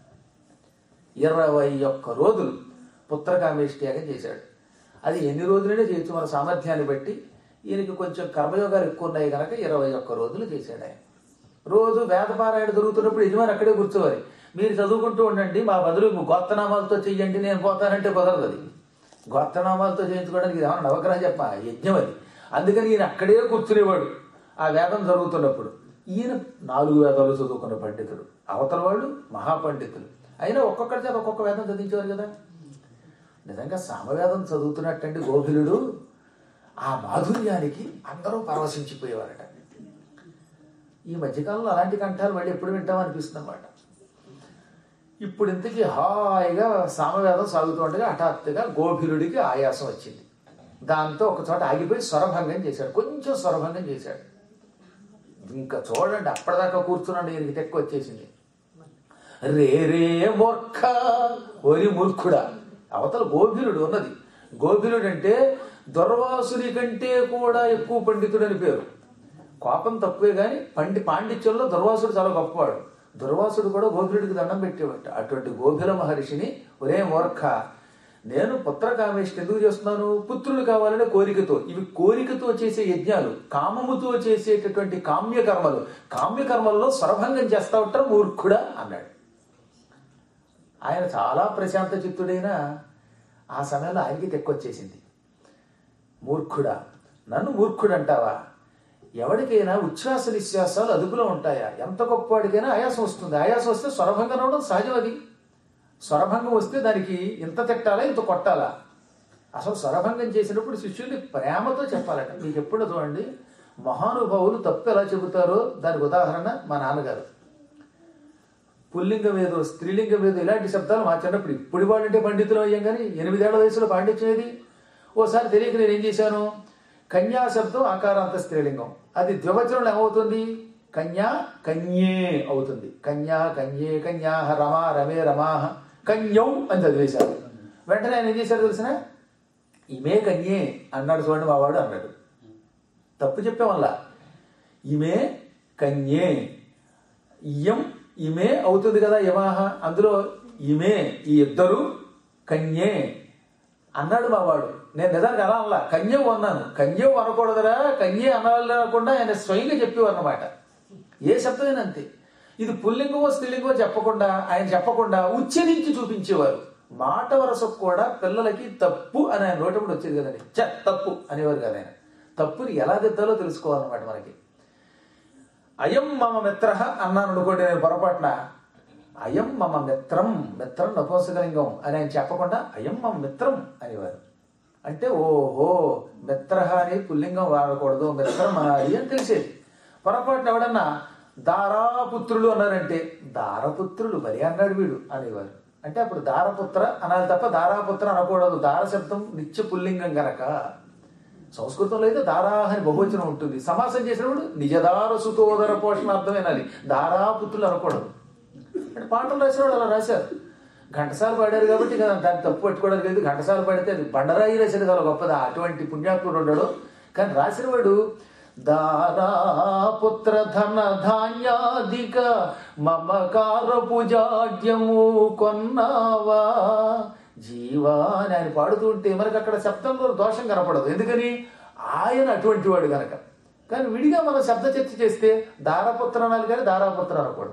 ఇరవై ఒక్క రోజులు పుత్రకామేష్టియాగం చేశాడు అది ఎన్ని రోజులైనా చేయొచ్చు మన సామర్థ్యాన్ని బట్టి ఈయనకి కొంచెం కర్మయోగాలు ఎక్కువ ఉన్నాయి కనుక ఇరవై ఒక్క రోజులు చేశాడు ఆయన రోజు వేదపారాయణ జరుగుతున్నప్పుడు యజమాని అక్కడే కూర్చోవాలి మీరు చదువుకుంటూ ఉండండి మా బదులు గోత్తనామాలతో చెయ్యండి నేను పోతానంటే కుదరదు అది గోత్రనామాలతో చేయించుకోవడానికి ఇది ఏమన్నా నవగ్రహం చెప్ప యజ్ఞం అది అందుకని ఈయన అక్కడే కూర్చునేవాడు ఆ వేదం జరుగుతున్నప్పుడు ఈయన నాలుగు వేదాలు చదువుకున్న పండితుడు అవతల వాళ్ళు మహాపండితులు అయినా ఒక్కొక్కరి చేత ఒక్కొక్క వేదం చదివించేవారు కదా నిజంగా సామవేదం చదువుతున్నట్టండి గోభిలుడు ఆ మాధుర్యానికి అందరూ పరవశించిపోయేవారట ఈ మధ్యకాలంలో అలాంటి కంఠాలు మళ్ళీ ఎప్పుడు వింటాం అనిపిస్తుంది అనమాట ఇప్పుడు ఇంతకీ హాయిగా సామవేదం సాగుతూ ఉండగా హఠాత్తుగా గోభిలుడికి ఆయాసం వచ్చింది దాంతో ఒక చోట ఆగిపోయి స్వరభంగం చేశాడు కొంచెం స్వరభంగం చేశాడు ఇంకా చూడండి అప్పటిదాకా కూర్చున్నాడు ఈయనకి టెక్కు వచ్చేసింది రే రే మూర్ఖ ఓరి మూర్ఖుడా అవతల గోభిలుడు ఉన్నది గోభిలుడు అంటే దుర్వాసుని కంటే కూడా ఎక్కువ పండితుడు అని పేరు కోపం తక్కువే గాని పండి పాండిత్యంలో దుర్వాసుడు చాలా గొప్పవాడు దుర్వాసుడు కూడా గోభిలుడికి దండం పెట్టేవాట అటువంటి గోభిల మహర్షిని ఒరే మూర్ఖ నేను పుత్రకామేష్టి ఎందుకు చేస్తున్నాను పుత్రులు కావాలనే కోరికతో ఇవి కోరికతో చేసే యజ్ఞాలు కామముతో చేసేటటువంటి కామ్య కర్మలు కామ్య కర్మల్లో స్వరభంగం చేస్తా ఉంటారు మూర్ఖుడా అన్నాడు ఆయన చాలా ప్రశాంత చిత్తుడైన ఆ సమయంలో ఆయనకి తెక్కొచ్చేసింది మూర్ఖుడా నన్ను మూర్ఖుడు అంటావా ఎవరికైనా ఉచ్ఛ్వాస నిశ్వాసాలు అదుపులో ఉంటాయా ఎంత గొప్పవాడికైనా ఆయాసం వస్తుంది ఆయాసం వస్తే స్వరభంగం రావడం సహజం అది స్వరభంగం వస్తే దానికి ఇంత తిట్టాలా ఇంత కొట్టాలా అసలు స్వరభంగం చేసినప్పుడు శిష్యుల్ని ప్రేమతో చెప్పాలట మీకు ఎప్పుడు చూడండి మహానుభావులు తప్పు ఎలా చెబుతారో దానికి ఉదాహరణ మా నాన్నగారు పుల్లింగం ఏదో స్త్రీలింగం ఏదో ఇలాంటి శబ్దాలు మా చిన్నప్పుడు ఇప్పుడు వాళ్ళంటే పండితులు అయ్యాం కానీ ఎనిమిదేళ్ల వయసులో పాండిత్యం ఏది ఓసారి తెలియక నేను ఏం చేశాను కన్యా శబ్దం ఆకారాంత స్త్రీలింగం అది ద్వివచనంలో ఏమవుతుంది కన్యా కన్యే అవుతుంది కన్యా కన్యే కన్యా రమ రమే రమాహ కన్యౌ అని చదివేశారు వెంటనే ఆయన ఏం చేశారు తెలిసిన ఇమే కన్యే అన్నాడు చూడండి మా వాడు అన్నాడు తప్పు చెప్పామల్ల ఇమే కన్యే ఇయం ఇమే అవుతుంది కదా యమాహ అందులో ఇమే ఈ ఇద్దరు కన్యే అన్నాడు మా వాడు నేను నిజానికి అలా అనలా కన్యం అన్నాను కన్యం అనకూడదురా కన్యే అనకుండా ఆయన స్వయంగా చెప్పేవారు అనమాట ఏ శబ్దమైనా అంతే ఇది పుల్లింగమో స్త్రీలింగమో చెప్పకుండా ఆయన చెప్పకుండా ఉచ్చరించి చూపించేవారు మాట వరసకు కూడా పిల్లలకి తప్పు అని ఆయన నోటప్పుడు వచ్చేది కదండి చ తప్పు అనేవారు కదా ఆయన తప్పుని ఎలా దిద్దాలో తెలుసుకోవాలన్నమాట మనకి అయం మమ మిత్ర అన్నాను అనుకోండి నేను పొరపాటున అయం మమ మిత్రం మిత్రం నపుంసకలింగం అని ఆయన చెప్పకుండా అయం మమ మిత్రం అనేవారు అంటే ఓహో మిత్ర అని పుల్లింగం వాడకూడదు మిత్రం అనాలి అని తెలిసేది పొరపాటున ఎవడన్నా దారాపుత్రులు అన్నారంటే దారపుత్రులు మరి అన్నాడు వీడు అనేవారు అంటే అప్పుడు దారపుత్ర అనాలి తప్ప దారాపుత్ర అనకూడదు దార శబ్దం నిత్య పుల్లింగం గనక సంస్కృతంలో అయితే దారాహని బహువచనం ఉంటుంది సమాసం చేసినప్పుడు నిజదార సుతోదర పోషణార్థం వినాలి దారాపుత్రులు అనకూడదు అంటే పాటలు రాసిన వాళ్ళు అలా రాశారు ఘంటసాల పాడారు కాబట్టి కదా దాన్ని తప్పు పెట్టుకోవడానికి లేదు ఘంటసాల పాడితే అది బండరాయి రాసిన చాలా గొప్పది అటువంటి పుణ్యాత్ముడు ఉండడు కానీ రాసిన వాడు దారాపుత్ర ధన ధాన్యాధిక మమకారపు జాడ్యము కొన్నావా జీవా అని ఆయన పాడుతూ ఉంటే మనకి అక్కడ శబ్దంలో దోషం కనపడదు ఎందుకని ఆయన అటువంటి వాడు గనక కానీ విడిగా మనం శబ్ద చర్చ చేస్తే దారాపుత్ర అనాలి కానీ దారాపుత్ర అనకూడదు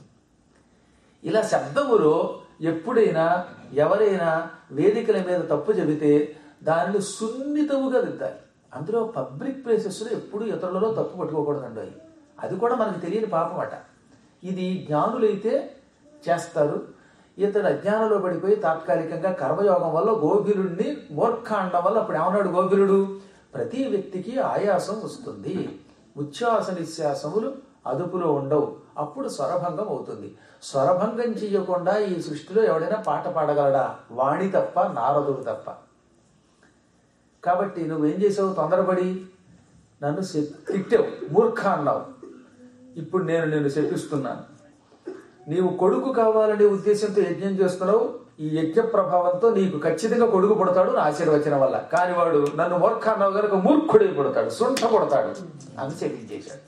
ఇలా శబ్దములో ఎప్పుడైనా ఎవరైనా వేదికల మీద తప్పు చెబితే దానిని సున్నితముగా దిద్దాలి అందులో పబ్లిక్ ప్లేసెస్లో ఎప్పుడు ఇతరులలో తప్పు పట్టుకోకూడదండి అది కూడా మనకు తెలియని పాపం అట ఇది జ్ఞానులైతే చేస్తారు ఇతడు అజ్ఞానంలో పడిపోయి తాత్కాలికంగా కర్మయోగం వల్ల గోభిలుడిని మూర్ఖాండం వల్ల అప్పుడు ఏమన్నాడు గోభిలుడు ప్రతి వ్యక్తికి ఆయాసం వస్తుంది ఉచ్ఛ్వాస నిశ్వాసములు అదుపులో ఉండవు అప్పుడు స్వరభంగం అవుతుంది స్వరభంగం చెయ్యకుండా ఈ సృష్టిలో ఎవడైనా పాట పాడగలడా వాణి తప్ప నారదుడు తప్ప కాబట్టి నువ్వేం చేసావు తొందరపడి నన్ను శప్- తిట్టావు మూర్ఖ అన్నావు ఇప్పుడు నేను నిన్ను శపిస్తున్నాను నీవు కొడుకు కావాలనే ఉద్దేశంతో యజ్ఞం చేస్తున్నావు ఈ యజ్ఞ ప్రభావంతో నీకు ఖచ్చితంగా కొడుకు పుడతాడు నా ఆశీర్వచనం వల్ల కానీ వాడు నన్ను మూర్ఖ అన్నావు కనుక మూర్ఖుడై పుడతాడు సుంఠ పుడతాడు అని శపించేశాడు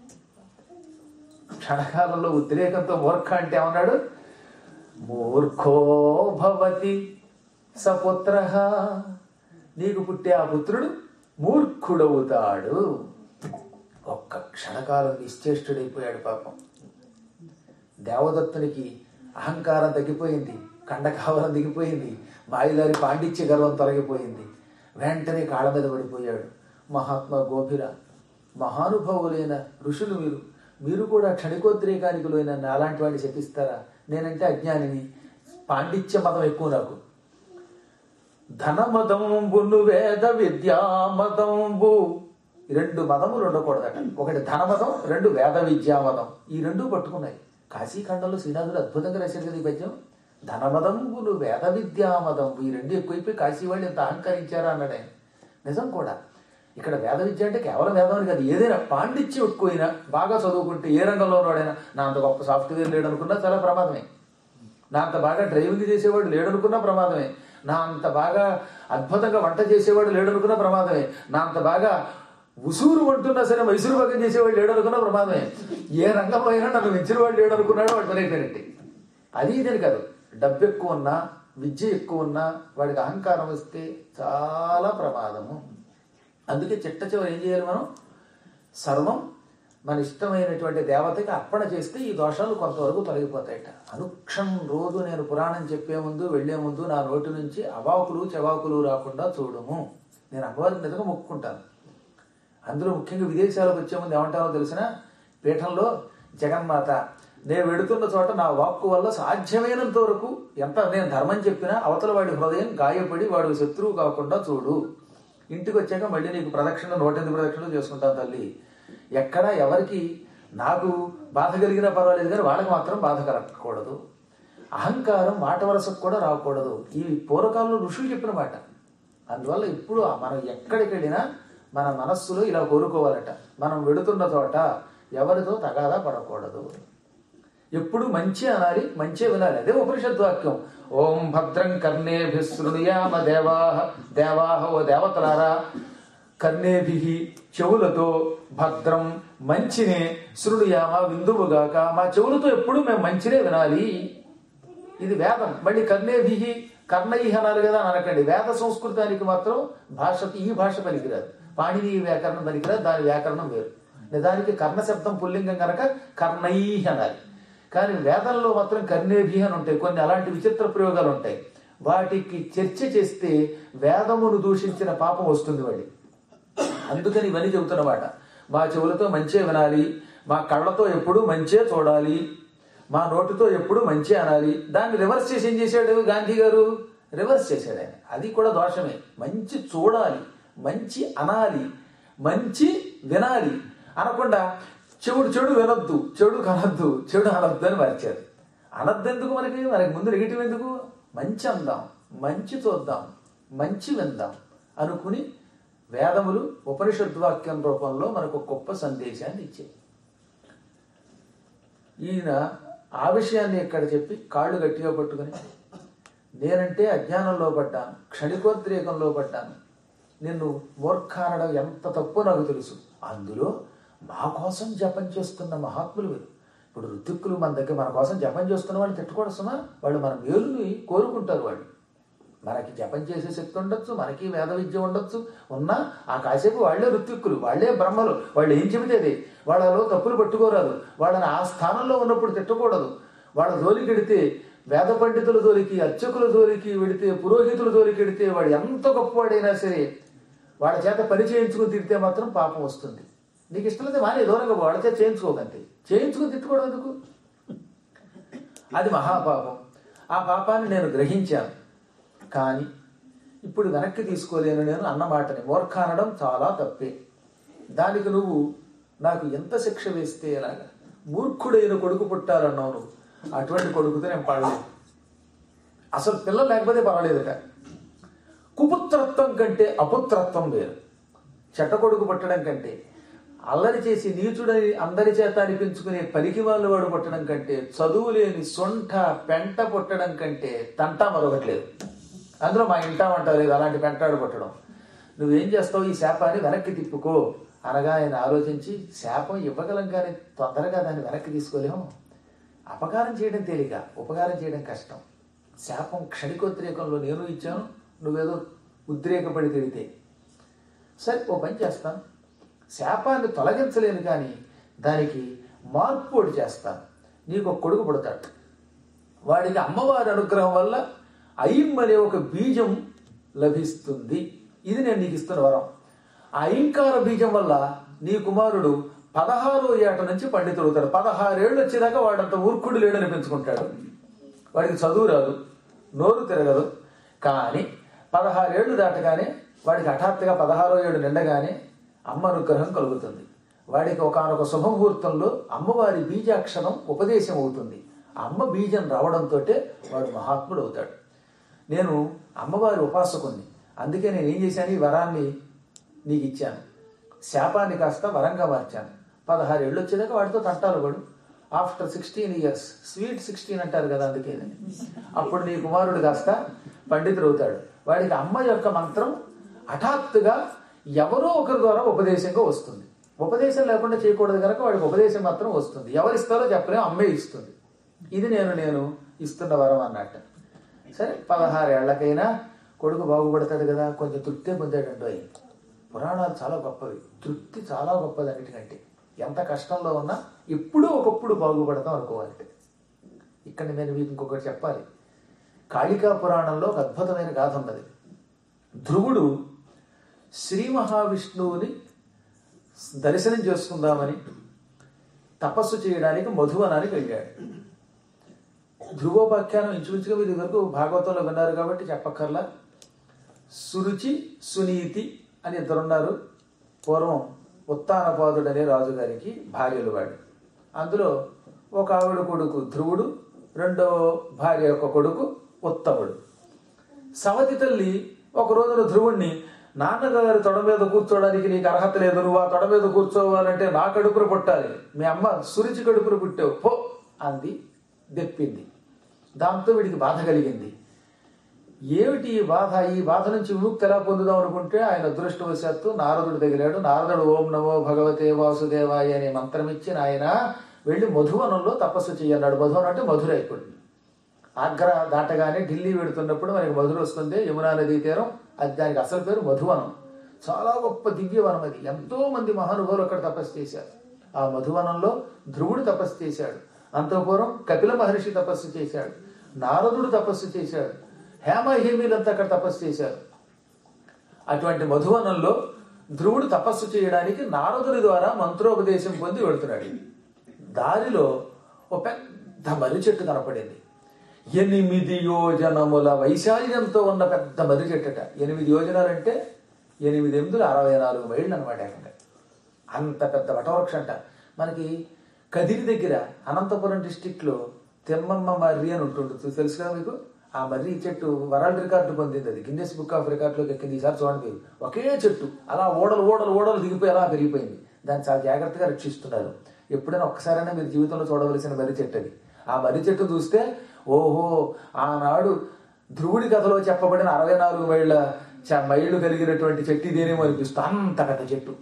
క్షణకాలంలో ఉద్రేకంతో మూర్ఖ అంటే ఏమన్నాడు మూర్ఖో భవతి సపుత్ర నీకు పుట్టే ఆ పుత్రుడు మూర్ఖుడవుతాడు ఒక్క క్షణకాలం నిశ్చేష్టుడైపోయాడు పాపం దేవదత్తునికి అహంకారం తగ్గిపోయింది కండకావరం దిగిపోయింది మాయిదారి పాండిత్య గర్వం తొలగిపోయింది వెంటనే కాళ్ళ మీద పడిపోయాడు మహాత్మా గోభిర మహానుభావులైన ఋషులు మీరు మీరు కూడా క్షణికోద్రేకానికి లోన అలాంటి వాడిని శపిస్తారా నేనంటే అజ్ఞానిని పాండిత్య మతం ఎక్కువ నాకు ధనమదంబును వేద విద్యామదంబు ఈ రెండు మదములు ఉండకూడదట ఒకటి ధనమదం రెండు వేద విద్యామదం ఈ రెండు పట్టుకున్నాయి కాశీఖండంలో శ్రీనాథుడు అద్భుతంగా రాశారు కదా ఈ పద్యం ధనమదంబులు వేద విద్యామదంబు ఈ రెండు ఎక్కువైపోయి కాశీ వాళ్ళు ఎంత అహంకరించారా అన్నాడు ఆయన నిజం కూడా ఇక్కడ వేద విద్య అంటే కేవలం వేదం అని కాదు ఏదైనా పాండిత్యం ఎక్కువైనా బాగా చదువుకుంటే ఏ రంగంలో ఉన్నాడైనా నా అంత గొప్ప సాఫ్ట్వేర్ లేడు అనుకున్నా చాలా ప్రమాదమే నా అంత బాగా డ్రైవింగ్ చేసేవాడు లేడనుకున్నా ప్రమాదమే నా అంత బాగా అద్భుతంగా వంట చేసేవాడు లేడనుకున్నా ప్రమాదమే నా అంత బాగా ఉసూరు వంటున్నా సరే మైసూరు భగం చేసేవాడు లేడనుకున్నా ప్రమాదమే ఏ రంగంలో అయినా నన్ను మించిన వాడు లేడనుకున్నాడు వాడు పనైపోయినట్టే అది ఇదని కాదు డబ్బు ఎక్కువ ఉన్నా విద్య ఎక్కువ ఉన్నా వాడికి అహంకారం వస్తే చాలా ప్రమాదము అందుకే చిట్ట చివరి ఏం చేయాలి మనం సర్వం మన ఇష్టమైనటువంటి దేవతకి అర్పణ చేస్తే ఈ దోషాలు కొంతవరకు తొలగిపోతాయట అనుక్షణం రోజు నేను పురాణం చెప్పే ముందు వెళ్లే ముందు నా నోటి నుంచి అవాకులు చెవాకులు రాకుండా చూడము నేను అమ్మవారికి నిజంగా మొక్కుకుంటాను అందులో ముఖ్యంగా విదేశాలకు వచ్చే ముందు ఏమంటారో తెలిసిన పీఠంలో జగన్మాత నేను వెడుతున్న చోట నా వాక్కు వల్ల సాధ్యమైనంత వరకు ఎంత నేను ధర్మం చెప్పినా అవతల వాడి హృదయం గాయపడి వాడు శత్రువు కాకుండా చూడు ఇంటికి వచ్చాక మళ్ళీ నీకు ప్రదక్షిణ నూటెనిమిది ప్రదక్షిణలు చేసుకుంటాను తల్లి ఎక్కడ ఎవరికి నాకు బాధ కలిగినా పర్వాలేదు కానీ వాళ్ళకి మాత్రం బాధ కలగకూడదు అహంకారం మాట వరసకు కూడా రాకూడదు ఈ పూర్వకాలంలో ఋషులు చెప్పిన మాట అందువల్ల ఇప్పుడు మనం ఎక్కడికి వెళ్ళినా మన మనస్సులో ఇలా కోరుకోవాలట మనం వెడుతున్న చోట ఎవరితో తగాదా పడకూడదు ఎప్పుడు మంచి అనాలి మంచి వినాలి అదే ఉపనిషద్ వాక్యం ఓం భద్రం కర్ణేభి శృణుయామ దేవాహ దేవాహ ఓ దేవతలారా కర్ణేభి చెవులతో భద్రం మంచినే శృణుయామ విందువుగాక మా చెవులతో ఎప్పుడు మేము మంచినే వినాలి ఇది వేదం మళ్ళీ కర్ణేభి కర్ణై అనాలి కదా అని అనకండి వేద సంస్కృతానికి మాత్రం భాష ఈ భాష పనికిరాదు పాణిని వ్యాకరణం పనికిరాదు దాని వ్యాకరణం వేరు నిజానికి కర్ణ శబ్దం పుల్లింగం కనుక కర్ణై అనాలి కానీ వేదంలో మాత్రం కర్ణేభి అని ఉంటాయి కొన్ని అలాంటి విచిత్ర ప్రయోగాలు ఉంటాయి వాటికి చర్చ చేస్తే వేదమును దూషించిన పాపం వస్తుంది వాడి అందుకని ఇవన్నీ చెబుతున్నమాట మా చెవులతో మంచే వినాలి మా కళ్ళతో ఎప్పుడూ మంచే చూడాలి మా నోటితో ఎప్పుడు మంచి అనాలి దాన్ని రివర్స్ చేసి ఏం చేశాడు గాంధీ గారు రివర్స్ చేశాడు ఆయన అది కూడా దోషమే మంచి చూడాలి మంచి అనాలి మంచి వినాలి అనకుండా చెడు చెడు వినొద్దు చెడు కనొద్దు చెడు అనొద్దు అని మార్చారు అనొద్దెందుకు మనకి మనకి ముందు నెగిటివ్ ఎందుకు మంచి అందాం మంచి చూద్దాం మంచి విందాం అనుకుని వేదములు ఉపనిషద్ వాక్యం రూపంలో మనకు ఒక గొప్ప సందేశాన్ని ఇచ్చాయి ఈయన ఆ విషయాన్ని ఇక్కడ చెప్పి కాళ్ళు గట్టిగా పట్టుకుని నేనంటే అజ్ఞానంలో పడ్డాను క్షణికోద్రేకంలో పడ్డాను నిన్ను మూర్ఖ అనడం ఎంత తప్పో నాకు తెలుసు అందులో మా కోసం జపం చేస్తున్న మహాత్ములు వీరు ఇప్పుడు ఋతుక్కులు మన దగ్గర మన కోసం జపం చేస్తున్న వాళ్ళు తిట్టకూడదుమా వాళ్ళు మన మేలుని కోరుకుంటారు వాళ్ళు మనకి జపం చేసే శక్తి ఉండొచ్చు మనకి వేద విద్య ఉండొచ్చు ఉన్నా ఆ కాసేపు వాళ్ళే ఋత్విక్కులు వాళ్ళే బ్రహ్మలు వాళ్ళు ఏం చెబితే అదే వాళ్ళలో తప్పులు పట్టుకోరాదు వాళ్ళని ఆ స్థానంలో ఉన్నప్పుడు తిట్టకూడదు వాళ్ళ జోలికి వెడితే వేద పండితుల జోలికి అర్చకుల జోలికి వెడితే పురోహితుల జోలికి వెడితే వాడు ఎంత గొప్పవాడైనా సరే వాళ్ళ చేత పని చేయించుకుని తిడితే మాత్రం పాపం వస్తుంది నీకు ఇష్టమైతే మానే దూరంగా వాళ్ళ చేత చేయించుకోకంతే చేయించుకుని తిట్టుకోవడం ఎందుకు అది మహాపాపం ఆ పాపాన్ని నేను గ్రహించాను కానీ ఇప్పుడు వెనక్కి తీసుకోలేను నేను అన్న మాటని మూర్ఖ అనడం చాలా తప్పే దానికి నువ్వు నాకు ఎంత శిక్ష వేస్తే ఎలాగా మూర్ఖుడైన కొడుకు పుట్టాలన్నావు నువ్వు అటువంటి కొడుకుతో నేను పడలేదు అసలు పిల్లలు లేకపోతే పర్వాలేదట కుపుత్రత్వం కంటే అపుత్రత్వం వేరు చెట్ట కొడుకు పుట్టడం కంటే అల్లరి చేసి నీచుడని అందరి చేత అనిపించుకునే పనికి వాళ్ళు వాడు పుట్టడం కంటే చదువు లేని సొంట పెంట పుట్టడం కంటే తంటా మరొకట్లేదు అందులో మా ఇంటా వంట లేదు అలాంటి పెంటాడు పుట్టడం నువ్వేం చేస్తావు ఈ శాపాన్ని వెనక్కి తిప్పుకో అనగా ఆయన ఆలోచించి శాపం ఇవ్వగలం కానీ తొందరగా దాన్ని వెనక్కి తీసుకోలేము అపకారం చేయడం తేలిక ఉపకారం చేయడం కష్టం శాపం క్షణికోద్రేకంలో నేను ఇచ్చాను నువ్వేదో ఉద్రేకపడి తిడితే సరే ఓ పని చేస్తాను శాపాన్ని తొలగించలేను కానీ దానికి మార్పు ఒకటి చేస్తాను నీకు ఒక కొడుకు పుడతాడు వాడికి అమ్మవారి అనుగ్రహం వల్ల అయిం అనే ఒక బీజం లభిస్తుంది ఇది నేను నీకు ఇస్తున్న వరం ఆ అయింకార బీజం వల్ల నీ కుమారుడు పదహారో ఏట నుంచి పండితుడుతాడు పదహారేళ్ళు వచ్చేదాకా వాడంత మూర్ఖుడు లేడని పెంచుకుంటాడు వాడికి చదువు రాదు నోరు తిరగదు కానీ పదహారేళ్లు దాటగానే వాడికి హఠాత్తుగా పదహారో ఏడు నిండగానే అమ్మ అనుగ్రహం కలుగుతుంది వాడికి ఒకనొక శుభముహూర్తంలో అమ్మవారి బీజాక్షరం ఉపదేశం అవుతుంది ఆ అమ్మ బీజం రావడంతో వాడు మహాత్ముడు అవుతాడు నేను అమ్మవారి ఉపాసకుణ్ణి అందుకే నేను ఏం చేశాను ఈ వరాన్ని నీకు ఇచ్చాను శాపాన్ని కాస్త వరంగా మార్చాను పదహారు ఏళ్ళు వచ్చేదాకా వాడితో తంటాలు పడు after sixteen years sweet sixteen అంటారు కదా అందుకే అప్పుడు నీ కుమారుడు కాస్త పండితుడు అవుతాడు వాడికి అమ్మ యొక్క మంత్రం హఠాత్తుగా ఎవరో ఒకరి ద్వారా ఉపదేశంగా వస్తుంది ఉపదేశం లేకుండా చేయకూడదు కనుక వాడికి ఉపదేశం మాత్రం వస్తుంది ఎవరిస్తారో చెప్పలేం అమ్మే ఇస్తుంది ఇది నేను నేను ఇస్తున్న వరం అన్నట్టు సరే పదహారు ఏళ్లకైనా కొడుకు బాగుపడతాడు కదా కొంచెం తృప్తే పొందాడంటో పురాణాలు చాలా గొప్పవి తృప్తి చాలా గొప్పది అన్నిటికంటే ఎంత కష్టంలో ఉన్నా ఎప్పుడూ ఒకప్పుడు బాగుపడతాం అనుకోవాలి ఇక్కడ నేను మీకు ఇంకొకటి చెప్పాలి కాళికా పురాణంలో ఒక అద్భుతమైన గాథ ఉన్నది ధ్రువుడు శ్రీ మహావిష్ణువుని దర్శనం చేసుకుందామని తపస్సు చేయడానికి మధువనానికి వెళ్ళాడు ధ్రువోపాఖ్యానం ఇంచుమించుగా మీరు వరకు భాగవతంలో విన్నారు కాబట్టి చెప్పక్కర్లా సురుచి సునీతి అని ఇద్దరున్నారు పూర్వం ఉత్తానపాదుడు అనే రాజుగారికి భార్యలు వాడు అందులో ఒక ఆవిడ కొడుకు ధ్రువుడు రెండో భార్య యొక్క కొడుకు ఉత్తముడు సవతి తల్లి ఒక రోజున ధ్రువుణ్ణి నాన్నగారి తొడ మీద కూర్చోవడానికి నీకు అర్హత లేదు నువ్వు ఆ తొడ మీద కూర్చోవాలంటే నా కడుపున పుట్టాలి మీ అమ్మ సురుచి కడుపున పుట్టావు పో అంది దెప్పింది దాంతో వీడికి బాధ కలిగింది ఏమిటి ఈ బాధ ఈ బాధ నుంచి విముక్తి ఎలా పొందుదాం అనుకుంటే ఆయన అదృష్టవశాత్తు నారదుడు తగిలాడు నారదుడు ఓం నమో భగవతే వాసుదేవాయ అనే మంత్రం ఇచ్చి ఆయన వెళ్ళి మధువనంలో తపస్సు చేయన్నాడు మధువనం అంటే మధుర ఇప్పుడు ఆగ్రా దాటగానే ఢిల్లీ వెడుతున్నప్పుడు మనకి మధుర వస్తుంది యమునా నదీ తీరం అది దానికి అసలు పేరు మధువనం చాలా గొప్ప దివ్యవనం అది ఎంతో మంది మహానుభావులు అక్కడ తపస్సు చేశారు ఆ మధువనంలో ధ్రువుడు తపస్సు చేశాడు అంతఃపూర్వం కపిల మహర్షి తపస్సు చేశాడు నారదుడు తపస్సు చేశాడు హేమ హేమీలంతా అక్కడ తపస్సు చేశారు అటువంటి మధువనంలో ధ్రువుడు తపస్సు చేయడానికి నారదుడి ద్వారా మంత్రోపదేశం పొంది వెళుతున్నాడు దారిలో ఒక పెద్ద మర్రి చెట్టు కనపడింది ఎనిమిది యోజనముల వైశాల్యంతో ఉన్న పెద్ద మర్రి చెట్టుట ఎనిమిది యోజనాలంటే ఎనిమిది ఎనిమిది అరవై నాలుగు మైళ్ళు అనమాట ఏకంగా అంత పెద్ద వటవృక్ష అంట మనకి కదిరి దగ్గర అనంతపురం డిస్టిక్ లో తెమ్మమ్మ మర్రి అని ఉంటుంటుంది తెలుసు కదా మీకు ఆ మర్రి చెట్టు వరల్డ్ రికార్డు పొందింది అది గిన్నెస్ బుక్ ఆఫ్ రికార్డులోకి ఎక్కింది ఈసారి చూడండి మీరు ఒకే చెట్టు అలా ఓడలు ఓడలు ఓడలు దిగిపోయి అలా పెరిగిపోయింది దాన్ని చాలా జాగ్రత్తగా రక్షిస్తున్నారు ఎప్పుడైనా ఒక్కసారైనా మీరు జీవితంలో చూడవలసిన మర్రి చెట్టు అది ఆ మర్రి చెట్టు చూస్తే ఓహో ఆనాడు ధ్రువుడి కథలో చెప్పబడిన అరవై నాలుగు మైళ్ళ చ- మైళ్ళు కలిగినటువంటి చెట్టు ఇదేనేమో అనిపిస్తుంది అంత పెద్ద చెట్టు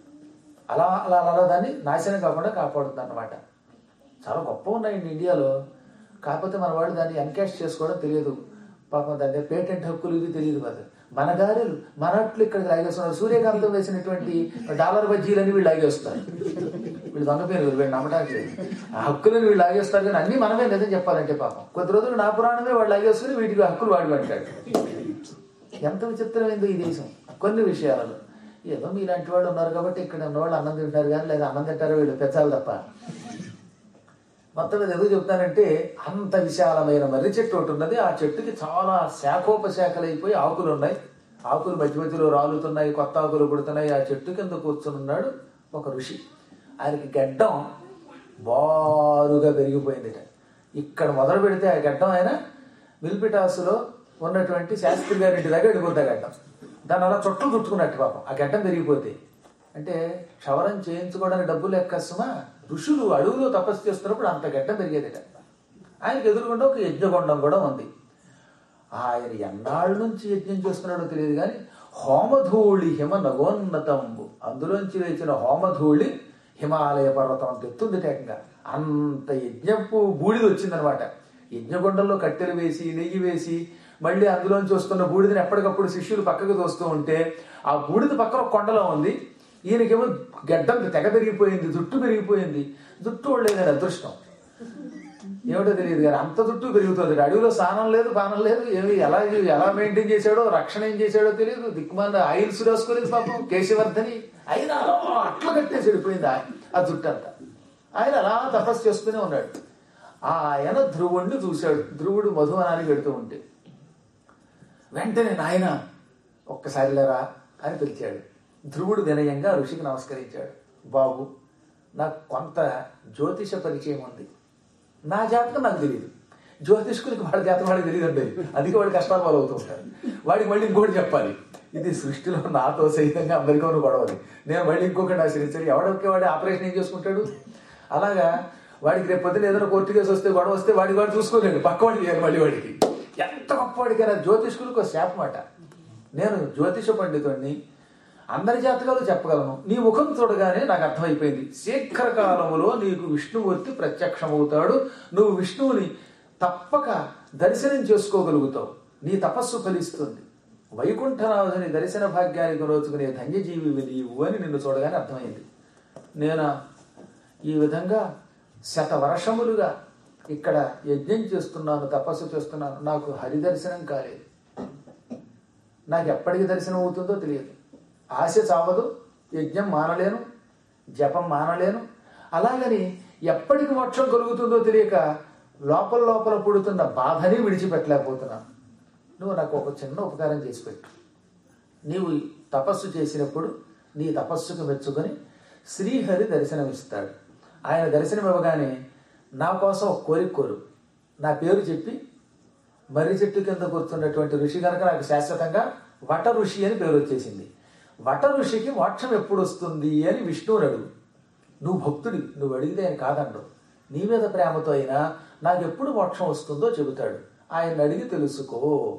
అలా అలా అలా దాన్ని నాశనం కాకుండా కాపాడుతుంది అన్నమాట చాలా గొప్ప ఉన్నాయండి ఇండియాలో కాకపోతే మన వాళ్ళు దాన్ని ఎన్కాష్ చేసుకోవడం తెలియదు పాపం దాని పేటెంట్ హక్కులు ఇవి తెలియదు కదా మన గారెలు మన అట్లు ఇక్కడ లాగేస్తున్నారు సూర్యకాంతం వేసినటువంటి డాలర్ బజ్జీలని వీళ్ళు లాగేస్తారు వీళ్ళు దొంగ పేరు వీళ్ళు నమ్మడానికి లేదు. ఆ హక్కులను వీళ్ళు లాగేస్తారు కానీ అన్ని మనమే నిజం చెప్పాలంటే పాపం కొద్ది రోజులు నా పురాణమే వాళ్ళు లాగేసుకుని వీటికి హక్కులు వాడి పట్టాడు ఎంత విచిత్రమైందో ఈ దేశం కొన్ని విషయాలలో ఏదో మీలాంటి వాళ్ళు ఉన్నారు కాబట్టి ఇక్కడ ఉన్న వాళ్ళు అన్నం తింటారు కానీ లేదా అన్నం తింటారో వీళ్ళు పెంచాలి తప్ప మొత్తం మీద ఎందుకు చెప్తానంటే అంత విశాలమైన మర్రి చెట్టు ఒకటి ఉన్నది ఆ చెట్టుకి చాలా శాఖోపశాఖలు అయిపోయి ఆకులు ఉన్నాయి ఆకులు మధ్య మధ్యలో రాలుతున్నాయి కొత్త ఆకులు పుడుతున్నాయి ఆ చెట్టు కింద కూర్చుని ఉన్నాడు ఒక ఋషి ఆయనకి గడ్డం బారుగా పెరిగిపోయిందిట ఇక్కడ మొదలు పెడితే ఆ గడ్డం ఆయన మిల్పిటాసులో ఉన్నటువంటి శాస్త్రి గారి ఇంటి దగ్గర వెళ్ళిపోతా గడ్డం దాని అలా చుట్టూ చుట్టుకున్నట్టు పాపం ఆ గడ్డం పెరిగిపోతే అంటే క్షవరం చేయించుకోవడానికి డబ్బులు ఎక్కసమా ఋషులు అడవులో తపస్సు చేస్తున్నప్పుడు అంత గడ్డం పెరిగేదిట ఆయనకి ఎదురుగుండా ఒక యజ్ఞగొండం కూడా ఉంది ఆయన ఎన్నాళ్ళ నుంచి యజ్ఞం చేస్తున్నాడో తెలియదు కానీ హోమధూళి హిమ నగోన్నతంబు అందులోంచి లేచిన హోమధూళి హిమాలయ పర్వతం అంత ఎత్తుంది ఏకంగా అంత యజ్ఞపు బూడిద వచ్చిందనమాట యజ్ఞగుండంలో కట్టెలు వేసి నెయ్యి వేసి మళ్ళీ అందులోంచి వస్తున్న బూడిదని ఎప్పటికప్పుడు శిష్యులు పక్కకు తోస్తూ ఉంటే ఆ బూడిద పక్కన ఒక కొండలో ఉంది ఈయనకేమో గడ్డం తెగ పెరిగిపోయింది జుట్టు పెరిగిపోయింది జుట్టు వాళ్ళేదని అదృష్టం ఏమిటో తెలియదు కానీ అంత చుట్టూ పెరుగుతుంది అడవిలో స్నానం లేదు పానం లేదు ఏమి ఎలా ఎలా మెయింటైన్ చేశాడో రక్షణ ఏం చేశాడో తెలియదు దిక్కుమాల ఆయిల్స్ రాసుకోలేదు పాపం కేశవర్ధని అయినా అట్లా కట్టేసి వెళ్ళిపోయింది ఆ- ఆ జుట్టు అంతా ఆయన అలా తపస్సు చేస్తూనే ఉన్నాడు ఆయన ధ్రువుణ్ణి చూశాడు ధ్రువుడు మధువనానికి వెడుతూ ఉంటే వెంటనే నాయన ఒక్కసారి లేరా అని పిలిచాడు ధ్రువుడు వినయంగా ఋషికి నమస్కరించాడు బాబు నాకు కొంత జ్యోతిష పరిచయం ఉంది నా జాతకం నాకు తెలియదు జ్యోతిష్కులకి వాడి జాతకం వాడికి తెలియదు అండి అందుకే వాడి కష్టాలు పాలు అవుతూ ఉంటారు వాడికి మళ్ళీ ఇంకోటి చెప్పాలి ఇది సృష్టిలో నాతో సహితంగా అందరికీ ఉన్న గొడవది నేను మళ్ళీ ఇంకొకటి ఆశ్రయించాలి ఎవడొకే వాడి ఆపరేషన్ ఏం చేసుకుంటాడు అలాగా వాడికి రేపు పొద్దున ఏదైనా కోర్టు కేసు వస్తే గొడవ వస్తే వాడికి వాడు చూసుకోలేడు పక్కవాడికి చేయాలి మళ్ళీ వాడికి ఎంత గొప్పవాడికైనా జ్యోతిష్కులకు ఒక శాపమాట నేను జ్యోతిష పండితుడిని అందరి జాతకాలు చెప్పగలను నీ ముఖం చూడగానే నాకు అర్థమైపోయింది శీఘ్రకాలములో నీకు విష్ణుమూర్తి ప్రత్యక్షమవుతాడు నువ్వు విష్ణువుని తప్పక దర్శనం చేసుకోగలుగుతావు నీ తపస్సు ఫలిస్తుంది వైకుంఠనాథుని దర్శన భాగ్యానికి రోజుకునే ధన్యజీవి నీవు అని నిన్ను చూడగానే అర్థమైంది నేను ఈ విధంగా శత వర్షములుగా ఇక్కడ యజ్ఞం చేస్తున్నాను తపస్సు చేస్తున్నాను నాకు హరిదర్శనం కాలేదు నాకు ఎప్పటికి దర్శనం అవుతుందో తెలియదు ఆశ చావదు యజ్ఞం మానలేను జపం మానలేను అలాగని ఎప్పటికి మోక్షం కలుగుతుందో తెలియక లోపల లోపల పుడుతున్న బాధని విడిచిపెట్టలేకపోతున్నాను నువ్వు నాకు ఒక చిన్న ఉపకారం చేసి పెట్టు నీవు తపస్సు చేసినప్పుడు నీ తపస్సుకు మెచ్చుకొని శ్రీహరి దర్శనమిస్తాడు ఆయన దర్శనం ఇవ్వగానే నా కోసం ఒక కోరిక కోరు నా పేరు చెప్పి మర్రి చెట్టు కింద కూర్చున్నటువంటి ఋషి కనుక నాకు శాశ్వతంగా వట ఋషి అని పేరు వచ్చేసింది వట ఋషికి మోక్షం ఎప్పుడు వస్తుంది అని విష్ణువుని అడుగు నువ్వు భక్తుడి నువ్వు అడిగితే ఆయన కాదండవు నీ మీద ప్రేమతో అయినా నాకు ఎప్పుడు మోక్షం వస్తుందో చెబుతాడు ఆయన అడిగి తెలుసుకో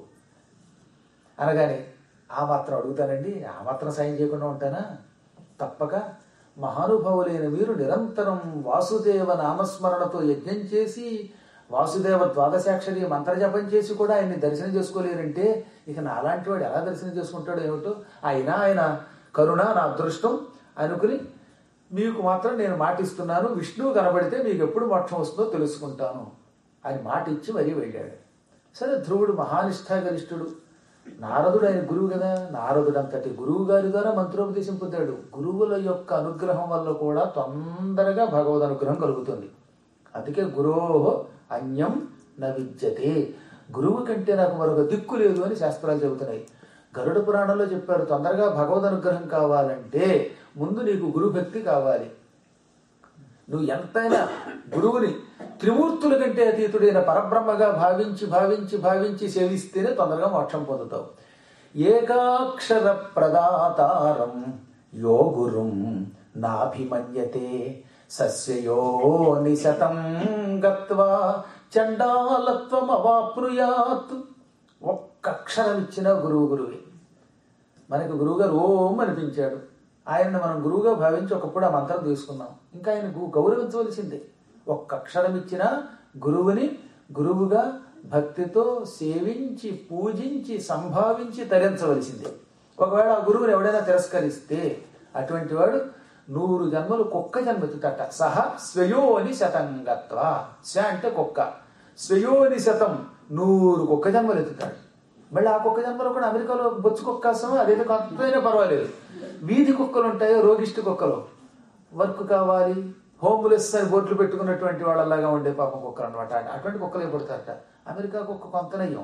అనగానే ఆ మాత్రం అడుగుతానండి ఆ మాత్రం సాయం చేయకుండా ఉంటానా తప్పక మహానుభావులైన మీరు నిరంతరం వాసుదేవ నామస్మరణతో యజ్ఞం చేసి వాసుదేవ ద్వాదశాక్షరి మంత్రజపం చేసి కూడా ఆయన్ని దర్శనం చేసుకోలేరంటే ఇక నాలాంటి వాడు ఎలా దర్శనం చేసుకుంటాడో ఏమిటో అయినా ఆయన కరుణ నా అదృష్టం అనుకుని మీకు మాత్రం నేను మాటిస్తున్నాను విష్ణువు కనబడితే మీకు ఎప్పుడు మోక్షం వస్తుందో తెలుసుకుంటాను అని మాట ఇచ్చి మరీ వెళ్ళాడు సరే ధ్రువుడు మహానిష్టాగరిష్ఠుడు నారదుడు ఆయన గురువు కదా నారదుడు అంతటి గురువు గారి ద్వారా మంత్రోపదేశం పొందాడు గురువుల యొక్క అనుగ్రహం వల్ల కూడా తొందరగా భగవద్ అనుగ్రహం కలుగుతుంది అందుకే గురోహో అన్యం న విద్యతే గురువు కంటే నాకు మరొక దిక్కు లేదు అని శాస్త్రాలు చెబుతున్నాయి గరుడ పురాణంలో చెప్పారు తొందరగా భగవద్ అనుగ్రహం కావాలంటే ముందు నీకు గురు భక్తి కావాలి నువ్వు ఎంతైనా గురువుని త్రిమూర్తుల కంటే అతీతుడైన పరబ్రహ్మగా భావించి భావించి భావించి సేవిస్తేనే తొందరగా మోక్షం పొందుతావు ఏకాక్షర ప్రదాతారం యో గురుం నాభిమన్యతే సస్యయో నిశతం గత్వా చండాలత్వం అవాప్నుయాత్ ఒక్క అక్షరం ఇచ్చిన గురువు గురువే మనకి గురువుగారు ఓం అనిపించాడు ఆయన్ని మనం గురువుగా భావించి ఒకప్పుడు ఆ మంత్రం తీసుకున్నాం ఇంకా ఆయన గు- గౌరవించవలసిందే ఒక్క అక్షరం ఇచ్చిన గురువుని గురువుగా భక్తితో సేవించి పూజించి సంభావించి తరించవలసిందే ఒకవేళ ఆ గురువుని ఎవడైనా తిరస్కరిస్తే అటువంటి వాడు నూరు జన్మలు కుక్క జన్మెత్తుతట సహ స్వయోని శతంగత్వ స్వ అంటే కుక్క స్వయోని శతం నూరు కుక్క జన్మలు ఎత్తుతాడు మళ్ళీ ఆ కుక్క జన్మలో కూడా అమెరికాలో బొచ్చు కుక్క అసలు అదైతే కొంతైనా పర్వాలేదు వీధి కుక్కలు ఉంటాయో రోగిష్టి కుక్కలు వర్క్ కావాలి హోమ్లెస్ అని బోట్లు పెట్టుకున్నటువంటి వాళ్ళలాగా ఉండే పాపం కుక్కలు అనమాట అటువంటి కుక్కలే పుడతారట అమెరికా కుక్క కొంత నయ్యం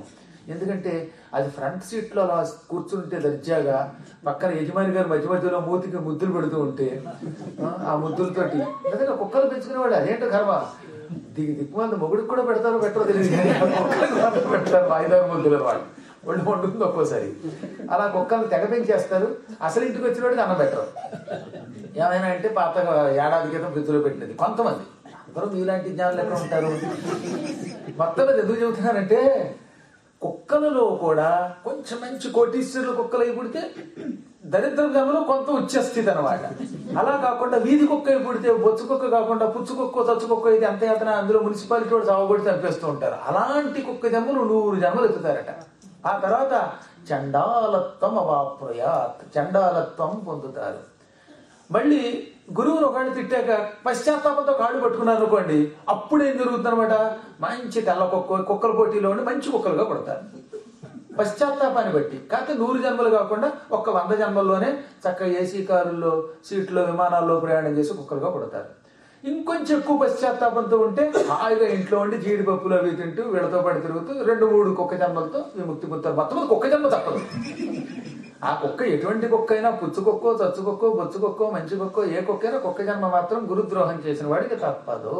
ఎందుకంటే అది ఫ్రంట్ సీట్లో అలా కూర్చుంటే దర్జాగా పక్కన యజమాని గారు మధ్య మధ్యలో మూతికి ముద్దులు పెడుతూ ఉంటే ఆ, ఆ ముద్దులతోటి నిజంగా కుక్కలు పెంచుకునేవాడు అదేంటో కర్మ దిగి దిక్కుమాలి మొగుడికి కూడా పెడతారో పెట్టరో తెలియదు కానీ ఆ కుక్కలకు మాత్రం పెడతారు వాయిదారు ముద్దులు వాడు ఒళ్ళు వండుతుంది ఒక్కోసారి అలా కుక్కలు తెగ పెంచేస్తారు అసలు ఇంటికి వచ్చిన వాడికి అన్నం పెట్టరు ఏమైనా అంటే పాత ఏడాది క్రితం ఫ్రిడ్జ్లో పెట్టినది కొంతమంది అందరూ మీలాంటి జ్ఞానులు ఎక్కడ ఉంటారు మొత్తం మీద ఎందుకు చెబుతున్నానంటే కుక్కలలో కూడా కొంచెం మంచి కోటీశ్వరులు కుక్కలు అయి పుడితే దరిద్ర గమలో కొంత ఉచ్చస్థితి అనమాట అలా కాకుండా వీధి కుక్క అయి పుడితే బొచ్చు కుక్క కాకుండా పుచ్చు కుక్క చచ్చు కుక్క అయితే అంత యాతన అందులో మున్సిపాలిటీ వాడు చావగొడి చంపేస్తూ ఉంటారు అలాంటి కుక్క జన్మలు నూరు జన్మలు ఎత్తుతారట ఆ తర్వాత చండాలత్వం అవాప్రయాత్ చండాలత్వం పొందుతారు మళ్ళీ గురువుని ఒకళ్ళు తిట్టాక పశ్చాత్తాపంతో కాళ్ళు పట్టుకున్నారు అనుకోండి అప్పుడు ఏం జరుగుతుందన్నమాట మంచి తెల్ల కుక్క కుక్కల పోటీలో ఉండి మంచి కుక్కలుగా కొడతారు పశ్చాత్తాపాన్ని బట్టి కాకపోతే నూరు జన్మలు కాకుండా ఒక్క వంద జన్మల్లోనే చక్కగా ఏసీ కారుల్లో సీట్లో విమానాల్లో ప్రయాణం చేసి కుక్కలుగా కొడతారు ఇంకొంచెం ఎక్కువ పశ్చాత్తాపంతో ఉంటే హాయిగా ఇంట్లో ఉండి జీడిపప్పులు అవి తింటూ వీళ్ళతో పాటు తిరుగుతూ రెండు మూడు కుక్క జన్మలతో విముక్తి పొందుతారు మొత్తం మీద కుక్క జన్మ తప్పదు ఆ కుక్క ఎటువంటి కుక్క అయినా పుచ్చు కుక్కో చచ్చు కుక్కో బొచ్చు కుక్కో మంచి కుక్కో ఏ కుక్క అయినా కుక్క జన్మ మాత్రం గురుద్రోహం చేసిన వాడికి తప్పదు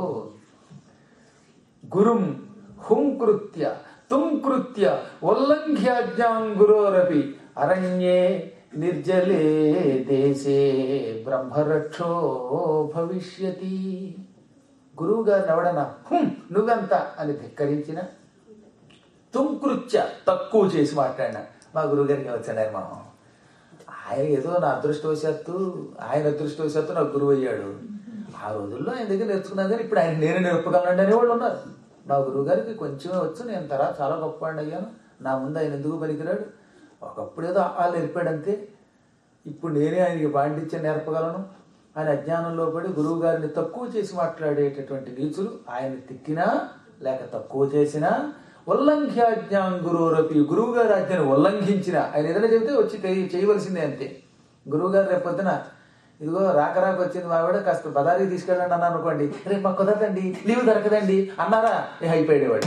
గురుం హుంకృత్య తుంకృత్య ఉల్లంఘ్యాజ్ఞాం గురోరపి అరణ్యే నిర్జలే దేశే బ్రహ్మరక్షో భవిష్యతి గురువు గారిని ఎవడన్నా హుం నువ్వెంత అని ధిక్కరించిన తుంకృత్య తక్కువ చేసి మాట్లాడిన మా గురువు గారికి వచ్చాడు ఆయన మనం ఆయన ఏదో నా అదృష్టవశాత్తు ఆయన అదృష్టవశాత్తు నాకు గురువు అయ్యాడు ఆ రోజుల్లో ఆయన దగ్గర నేర్చుకున్నాను కానీ ఇప్పుడు ఆయన నేనే నేర్పగలనండి అనేవాళ్ళు ఉన్నారు మా గురువు గారికి కొంచెమే వచ్చు నేను తర్వాత చాలా గొప్పవాడిని అయ్యాను నా ముందు ఆయన ఎందుకు పనికిరాడు ఒకప్పుడు ఏదో వాళ్ళు నేర్పాడంతే ఇప్పుడు నేనే ఆయనకి పాండిత్యం నేర్పగలను ఆయన అజ్ఞానంలో పడి గురువు గారిని తక్కువ చేసి మాట్లాడేటటువంటి నీచులు ఆయన తిట్టినా లేక తక్కువ చేసినా ఉల్లంఘ్యాజ్ఞాం గురువురపి గురువు గారి ఆజ్ఞను ఉల్లంఘించిన ఆయన ఏదైనా చెబితే వచ్చి చేయ- చేయవలసిందే అంతే గురువు గారు రేపొద్దున ఇదిగో రాక రాక వచ్చింది మావిడ కాస్త బదారికి తీసుకెళ్ళండి అన్నాను అనుకోండి రేపు మాకు కుదరదండి లీవ్ దొరకదండి అన్నారా ఏ అయిపోయేవాడు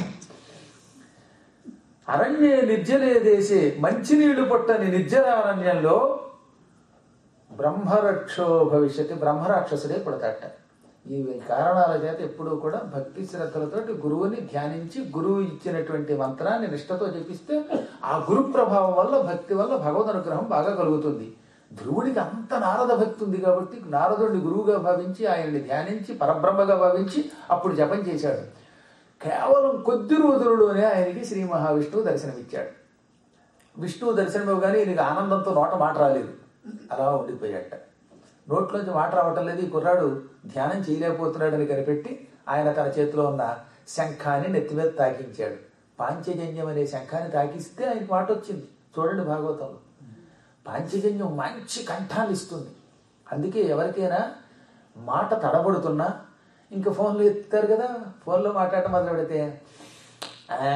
అరణ్య నిర్జలే దేశే మంచినీళ్లు పొట్టని నిర్జలారణ్యంలో బ్రహ్మరక్షో భవిష్యత్తు బ్రహ్మరాక్షసుడే పుడతాట ఈ కారణాల చేత ఎప్పుడూ కూడా భక్తి శ్రద్ధలతోటి గురువుని ధ్యానించి గురువు ఇచ్చినటువంటి మంత్రాన్ని నిష్ఠతో జపిస్తే ఆ గురు ప్రభావం వల్ల భక్తి వల్ల భగవద్ అనుగ్రహం బాగా కలుగుతుంది ధ్రువుడికి అంత నారద భక్తి ఉంది కాబట్టి నారదుడిని గురువుగా భావించి ఆయన్ని ధ్యానించి పరబ్రహ్మగా భావించి అప్పుడు జపం చేశాడు కేవలం కొద్ది రోజులలోనే ఆయనకి శ్రీ మహావిష్ణువు దర్శనమిచ్చాడు విష్ణువు దర్శనం ఇవ్వగానే ఈయనకి ఆనందంతో నోట మాట రాలేదు అలా ఉండిపోయాట నోట్లోంచి మాట రావటం లేదు ఈ కుర్రాడు ధ్యానం చేయలేకపోతున్నాడని కనిపెట్టి ఆయన తన చేతిలో ఉన్న శంఖాన్ని నెత్తి మీద తాకించాడు పాంచజన్యం అనే శంఖాన్ని తాకిస్తే ఆయనకి మాట వచ్చింది చూడండి భాగవతంలో పాంచజన్యం మంచి కంఠాన్ని ఇస్తుంది అందుకే ఎవరికైనా మాట తడబడుతున్నా ఇంకా ఫోన్లో ఎత్తారు కదా ఫోన్లో మాట్లాడటం మొదలు పెడితే "ఆ,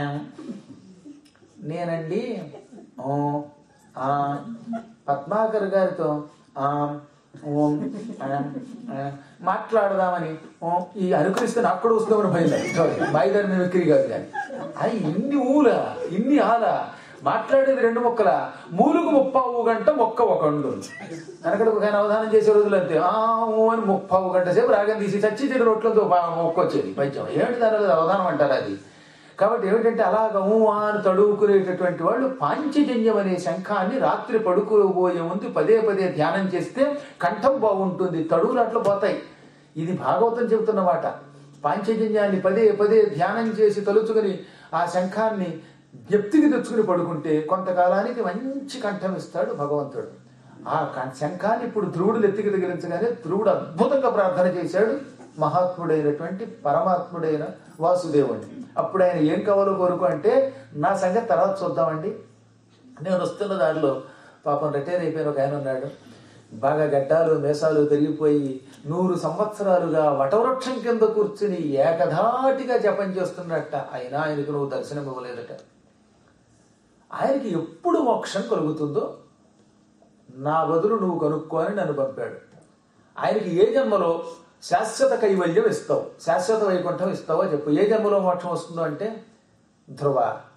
నేనండి ఓ, ఆ, పద్మాకర్ గారితో ఆ, ఓం, ఆ, ఆ, మాట్లాడదామని ఓ, ఈ అనుకరిస్తే నాకు కూడా వస్తుందని భయం బయలుదేరి మేము ఎక్కిరి కాదు కానీ అది ఇన్ని ఊల ఇన్ని ఆల మాట్లాడేది రెండు మొక్కల మూలుగు ముప్పావు గంట మొక్క ఒకండు కనుక ఒక ఆయన అవధానం చేసే రోజులు అంతే ఆ ఊ అని ముప్పావు గంట సేపు రాగం తీసి చచ్చి చెడు నోట్లతో మొక్క వచ్చేది పద్యం ఏమిటి దాని అవధానం అంటారు అది కాబట్టి ఏమిటంటే అలాగ ఊ ఆ అని తడువుకునేటటువంటి వాళ్ళు పాంచజన్యం అనే శంఖాన్ని రాత్రి పడుకోబోయే ముందు పదే పదే ధ్యానం చేస్తే కంఠం బాగుంటుంది తడువులు అట్లా పోతాయి ఇది భాగవతం చెబుతున్న మాట పాంచజన్యాన్ని పదే పదే ధ్యానం చేసి తలుచుకుని ఆ శంఖాన్ని జ్ఞప్తికి తెచ్చుకుని పడుకుంటే కొంతకాలానికి మంచి కంఠం ఇస్తాడు భగవంతుడు ఆ కం- శంఖాన్ని ఇప్పుడు ధ్రువుడు ఎత్తికి తగిలించగానే ధ్రువుడు అద్భుతంగా ప్రార్థన చేశాడు మహాత్ముడైనటువంటి పరమాత్ముడైన వాసుదేవుని అప్పుడు ఆయన ఏం కావాలో కోరుకో అంటే నా సంగతి తర్వాత చూద్దామండి నేను వస్తున్న దారిలో పాపం రిటైర్ అయిపోయిన ఒక ఆయన ఉన్నాడు బాగా గడ్డాలు మేసాలు పెరిగిపోయి నూరు సంవత్సరాలుగా వటవృక్షం కింద కూర్చుని ఏకధాటిగా జపం చేస్తున్నట్ట అయినా ఆయనకు నువ్వు దర్శనం ఇవ్వలేదట ఆయనకి ఎప్పుడు మోక్షం కలుగుతుందో నా బదులు నువ్వు కనుక్కో అని నన్ను పంపాడు ఆయనకి ఏ జన్మలో శాశ్వత కైవల్యం ఇస్తావు శాశ్వత వైకుంఠం ఇస్తావో చెప్పు ఏ జన్మలో మోక్షం వస్తుందో అంటే ధ్రువ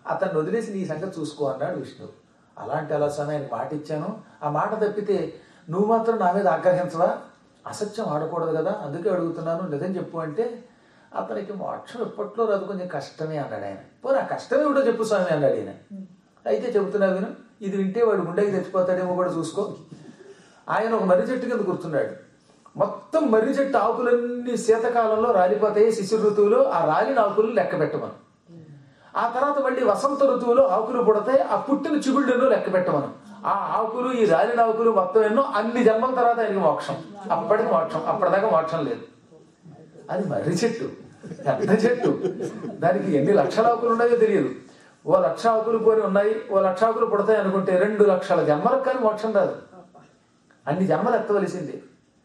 అతన్ని వదిలేసి నీ సంగతి చూసుకో అన్నాడు విష్ణు అలాంటి అలా సమయానికి మాట ఇచ్చాను ఆ మాట తప్పితే నువ్వు మాత్రం నా మీద ఆగ్రహించవా అసత్యం ఆడకూడదు కదా అందుకే అడుగుతున్నాను నిజం చెప్పు అంటే అతనికి మోక్షం ఎప్పట్లో రాదు కొంచెం కష్టమే అన్నాడు ఆయన పోనీ ఆ కష్టమే కూడా చెప్పు స్వామి అన్నాడు ఆయన అయితే చెబుతున్నా విను ఇది వింటే వాడు గుండెకి తెచ్చిపోతాడేమో కూడా చూసుకో ఆయన ఒక మర్రి చెట్టు కింద కూర్చున్నాడు మొత్తం మర్రి చెట్టు ఆకులన్నీ శీతకాలంలో రాలిపోతాయి శిశిర ఋతువులో ఆ రాలిన ఆకులు లెక్క పెట్టమను ఆ తర్వాత మళ్ళీ వసంత ఋతువులో ఆకులు పుడతాయి ఆ పుట్టిన చిగుళ్ళెన్నో లెక్క పెట్టమను ఆ ఆకులు ఈ రాలిన ఆకులు మొత్తం ఎన్నో అన్ని జన్మల తర్వాత ఆయనకి మోక్షం అప్పటికి మోక్షం అప్పటిదాకా మోక్షం లేదు అది మర్రి చెట్టు పెద్ద చెట్టు దానికి ఎన్ని లక్షల ఆకులు ఉన్నాయో తెలియదు ఓ లక్ష ఆకులు పోని ఉన్నాయి ఓ లక్ష ఆకులు పుడతాయి అనుకుంటే రెండు లక్షల జన్మలకు కానీ మోక్షం రాదు అన్ని జన్మలు ఎత్తవలసిందే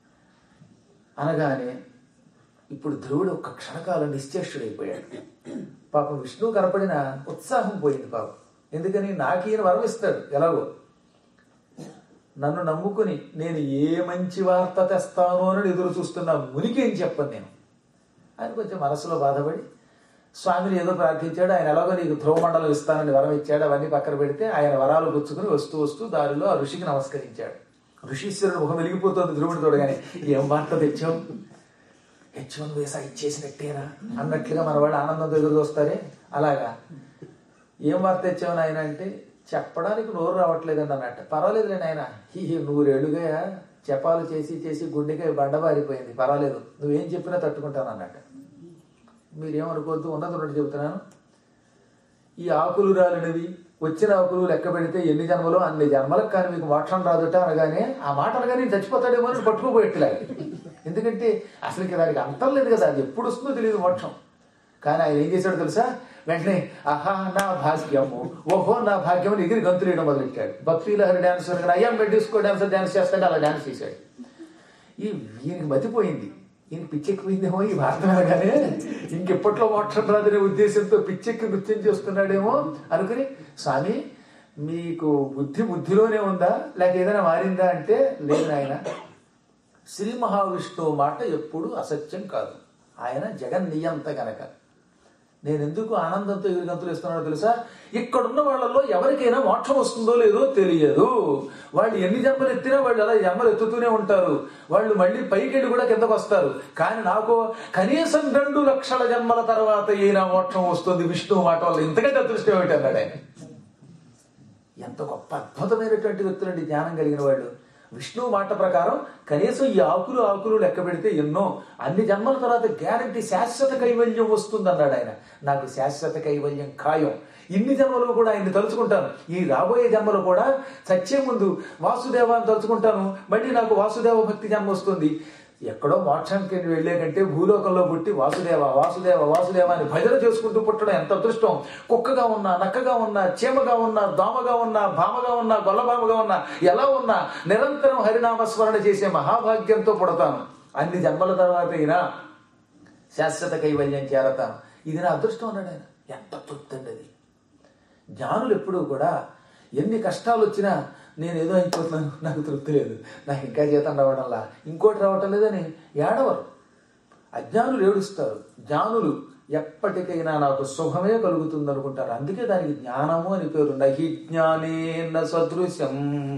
అనగానే ఇప్పుడు ధ్రువుడు ఒక్క క్షణకాలం నిశ్చేష్టుడైపోయాడు పాపం విష్ణువు కనపడిన ఉత్సాహం పోయింది పాపం ఎందుకని నాకు ఈయన వరం ఇస్తాడు ఎలాగో నన్ను నమ్ముకుని నేను ఏ మంచి వార్త తెస్తాను అని ఎదురు చూస్తున్నా మునికి ఏం చెప్పను నేను ఆయన కొంచెం మనసులో బాధపడి స్వామిని ఏదో ప్రార్థించాడు ఆయన ఎలాగో నీకు ధ్రువమండలం ఇస్తానని వరం ఇచ్చాడు అవన్నీ పక్కన పెడితే ఆయన వరాలు పుచ్చుకుని వస్తూ వస్తూ దారిలో ఆ ఋషికి నమస్కరించాడు ఋషీశ్వరుడు ముఖం వెలిగిపోతుంది ధ్రువుడు తోడగానే ఏం వార్త తెచ్చావు హెచ్ వన్ వేసా ఇచ్చేసినట్టేనా అన్నట్లుగా మన వాళ్ళు ఆనందంతో ఎదురు చూస్తారే అలాగా ఏం వార్త తెచ్చావు నాయన అంటే చెప్పడానికి నోరు రావట్లేదండి అన్నట్టు పర్వాలేదులే నాయన ఈ నూరేళ్లుగా జపాలు చేసి చేసి గుండెకాయ బండబారిపోయింది పర్వాలేదు నువ్వేం చెప్పినా తట్టుకుంటాను అన్నట్టు మీరేమనుకోవద్దు ఉన్నది ఉన్నట్టు చెబుతున్నాను ఈ ఆకులు రాలినవి వచ్చిన ఆకులు లెక్క పెడితే ఎన్ని జన్మలో అన్ని జన్మలకు కానీ మీకు మోక్షం రాదుట అనగానే ఆ మాట అనగానే నేను చచ్చిపోతాడేమో అని పట్టుకోపోయేట్టులాగా ఎందుకంటే అసలుకి దానికి అంతం లేదు కదా అది ఎప్పుడు వస్తుందో తెలియదు మోక్షం కానీ ఆయన ఏం చేశాడో తెలుసా వెంటనే ఆహా నా భాగ్యము ఓహో నా భాగ్యం అని ఎగిరి గంతులు వేయడం మొదలెట్టాడు భక్తి లహరి డాన్స్ అయ్యాం బెడ్డిస్కో డాన్సర్ డాన్స్ చేస్తాడు అలా డాన్స్ చేశాడు ఈ ఈయనకి మతిపోయింది ఈయన పిచ్చెక్కిపోయిందేమో ఈ వార్త అనగానే ఇంకెప్పట్లో మోక్షం రాదనే ఉద్దేశంతో పిచ్చెక్కి నృత్యం చేస్తున్నాడేమో అనుకుని స్వామి మీకు బుద్ధి బుద్ధిలోనే ఉందా లేక ఏదైనా మారిందా అంటే లేదు ఆయన శ్రీ మహావిష్ణువు మాట ఎప్పుడు అసత్యం కాదు ఆయన జగన్ నియంత గనక నేను ఎందుకు ఆనందంతో ఎదురుగంతులు ఇస్తున్నానో తెలుసా ఇక్కడున్న వాళ్ళలో ఎవరికైనా మోక్షం వస్తుందో లేదో తెలియదు వాళ్ళు ఎన్ని జన్మలు ఎత్తినా వాళ్ళు అలా జన్మలు ఎత్తుతూనే ఉంటారు వాళ్ళు మళ్ళీ పైకెళ్ళి కూడా కిందకు వస్తారు కానీ నాకు కనీసం రెండు లక్షల జన్మల తర్వాత ఈయన మోక్షం వస్తుంది విష్ణువు మాట వల్ల ఇంతకంటే అదృష్టం ఏమిటి అన్నాడు ఆయన ఎంత గొప్ప అద్భుతమైనటువంటి వ్యక్తులండి జ్ఞానం కలిగిన వాళ్ళు విష్ణువు మాట ప్రకారం కనీసం ఈ ఆకులు ఆకులు లెక్క పెడితే ఎన్నో అన్ని జన్మల తర్వాత గ్యారంటీ శాశ్వత కైవల్యం వస్తుంది అన్నాడు ఆయన నాకు శాశ్వత కైవల్యం ఖాయం ఇన్ని జన్మలు కూడా ఆయన్ని తలుచుకుంటాను ఈ రాబోయే జన్మలో కూడా చచ్చే ముందు వాసుదేవాన్ని తలుచుకుంటాను మళ్ళీ నాకు వాసుదేవ భక్తి జన్మ వస్తుంది ఎక్కడో మోక్షానికి వెళ్ళే కంటే భూలోకంలో పుట్టి వాసుదేవ వాసుదేవ వాసుదేవ అని భజన చేసుకుంటూ పుట్టడం ఎంత అదృష్టం కుక్కగా ఉన్నా నక్కగా ఉన్నా చీమగా ఉన్నా దోమగా ఉన్నా భామగా ఉన్నా గొల్లభామగా ఉన్నా ఎలా ఉన్నా నిరంతరం హరినామస్మరణ చేసే మహాభాగ్యంతో పుడతాను అన్ని జన్మల తర్వాత అయినా శాశ్వత కైవల్యం చేరతాను ఇది నా అదృష్టం అన్నాడు ఆయన ఎంత తృప్తండి అది జ్ఞానులు ఎప్పుడూ కూడా ఎన్ని కష్టాలు వచ్చినా నేను ఏదో అయిపోతున్నాను నాకు తృప్తి లేదు నాకు ఇంకా జీతం రావడంలా ఇంకోటి రావటం లేదని ఏడవరు అజ్ఞానులు ఏడుస్తారు జ్ఞానులు ఎప్పటికైనా నాకు సుఖమే కలుగుతుంది అనుకుంటారు అందుకే దానికి జ్ఞానము అని పేరు నహి జ్ఞానేన సదృశం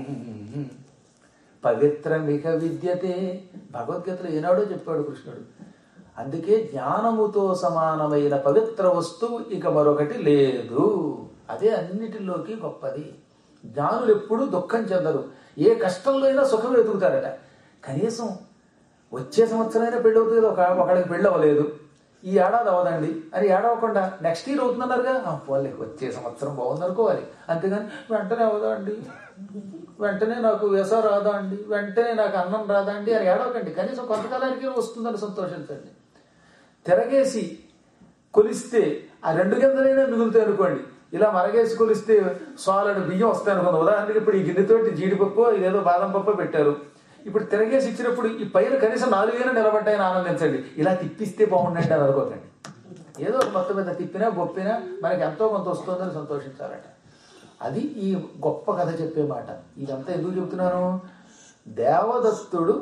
పవిత్రమిక విద్యతే భగవద్గీతలో ఏనాడో చెప్పాడు కృష్ణుడు అందుకే జ్ఞానముతో సమానమైన పవిత్ర వస్తువు ఇక మరొకటి లేదు అదే అన్నిటిలోకి గొప్పది జ్ఞానులు ఎప్పుడూ దుఃఖం చెందరు ఏ కష్టంలో అయినా సుఖం వెతుకుతారట కనీసం వచ్చే సంవత్సరమైనా పెళ్ళి అవుతుంది ఒక ఒకడికి పెళ్ళి అవ్వలేదు ఈ ఏడాది అవ్వదండి అని ఏడవకుండా నెక్స్ట్ ఇయర్ అవుతుందన్నారుగా ఆ, పోలే వచ్చే సంవత్సరం బాగుంది అనుకోవాలి అంతేగాని వెంటనే అవదా అండి వెంటనే నాకు వ్యస రాదా అండి వెంటనే నాకు అన్నం రాదా అండి అని ఏడవకండి కనీసం కొంతకాలానికి వస్తుందని సంతోషించండి తిరగేసి కొలిస్తే ఆ రెండు గింజలైనా మిగులుతాయి అనుకోండి ఇలా మరగేసి కొలిస్తే సాలడు బియ్యం వస్తాయి అనుకుందాం ఉదాహరణకి ఇప్పుడు ఈ గిన్నెతోటి జీడిపప్పు ఇదేదో బాదం పప్పు పెట్టారు ఇప్పుడు తిరగేసి ఇచ్చినప్పుడు ఈ పైన కనీసం నాలుగైనా నిలబడ్డాయని ఆనందించండి ఇలా తిప్పిస్తే బాగుండండి అని అనుకోకండి ఏదో ఒక మొత్తం మీద తిప్పినా గొప్పినా మనకి ఎంతో కొంత వస్తుందని సంతోషించాలట అది ఈ గొప్ప కథ చెప్పే మాట ఇదంతా ఎందుకు చెబుతున్నాను దేవదత్తుడు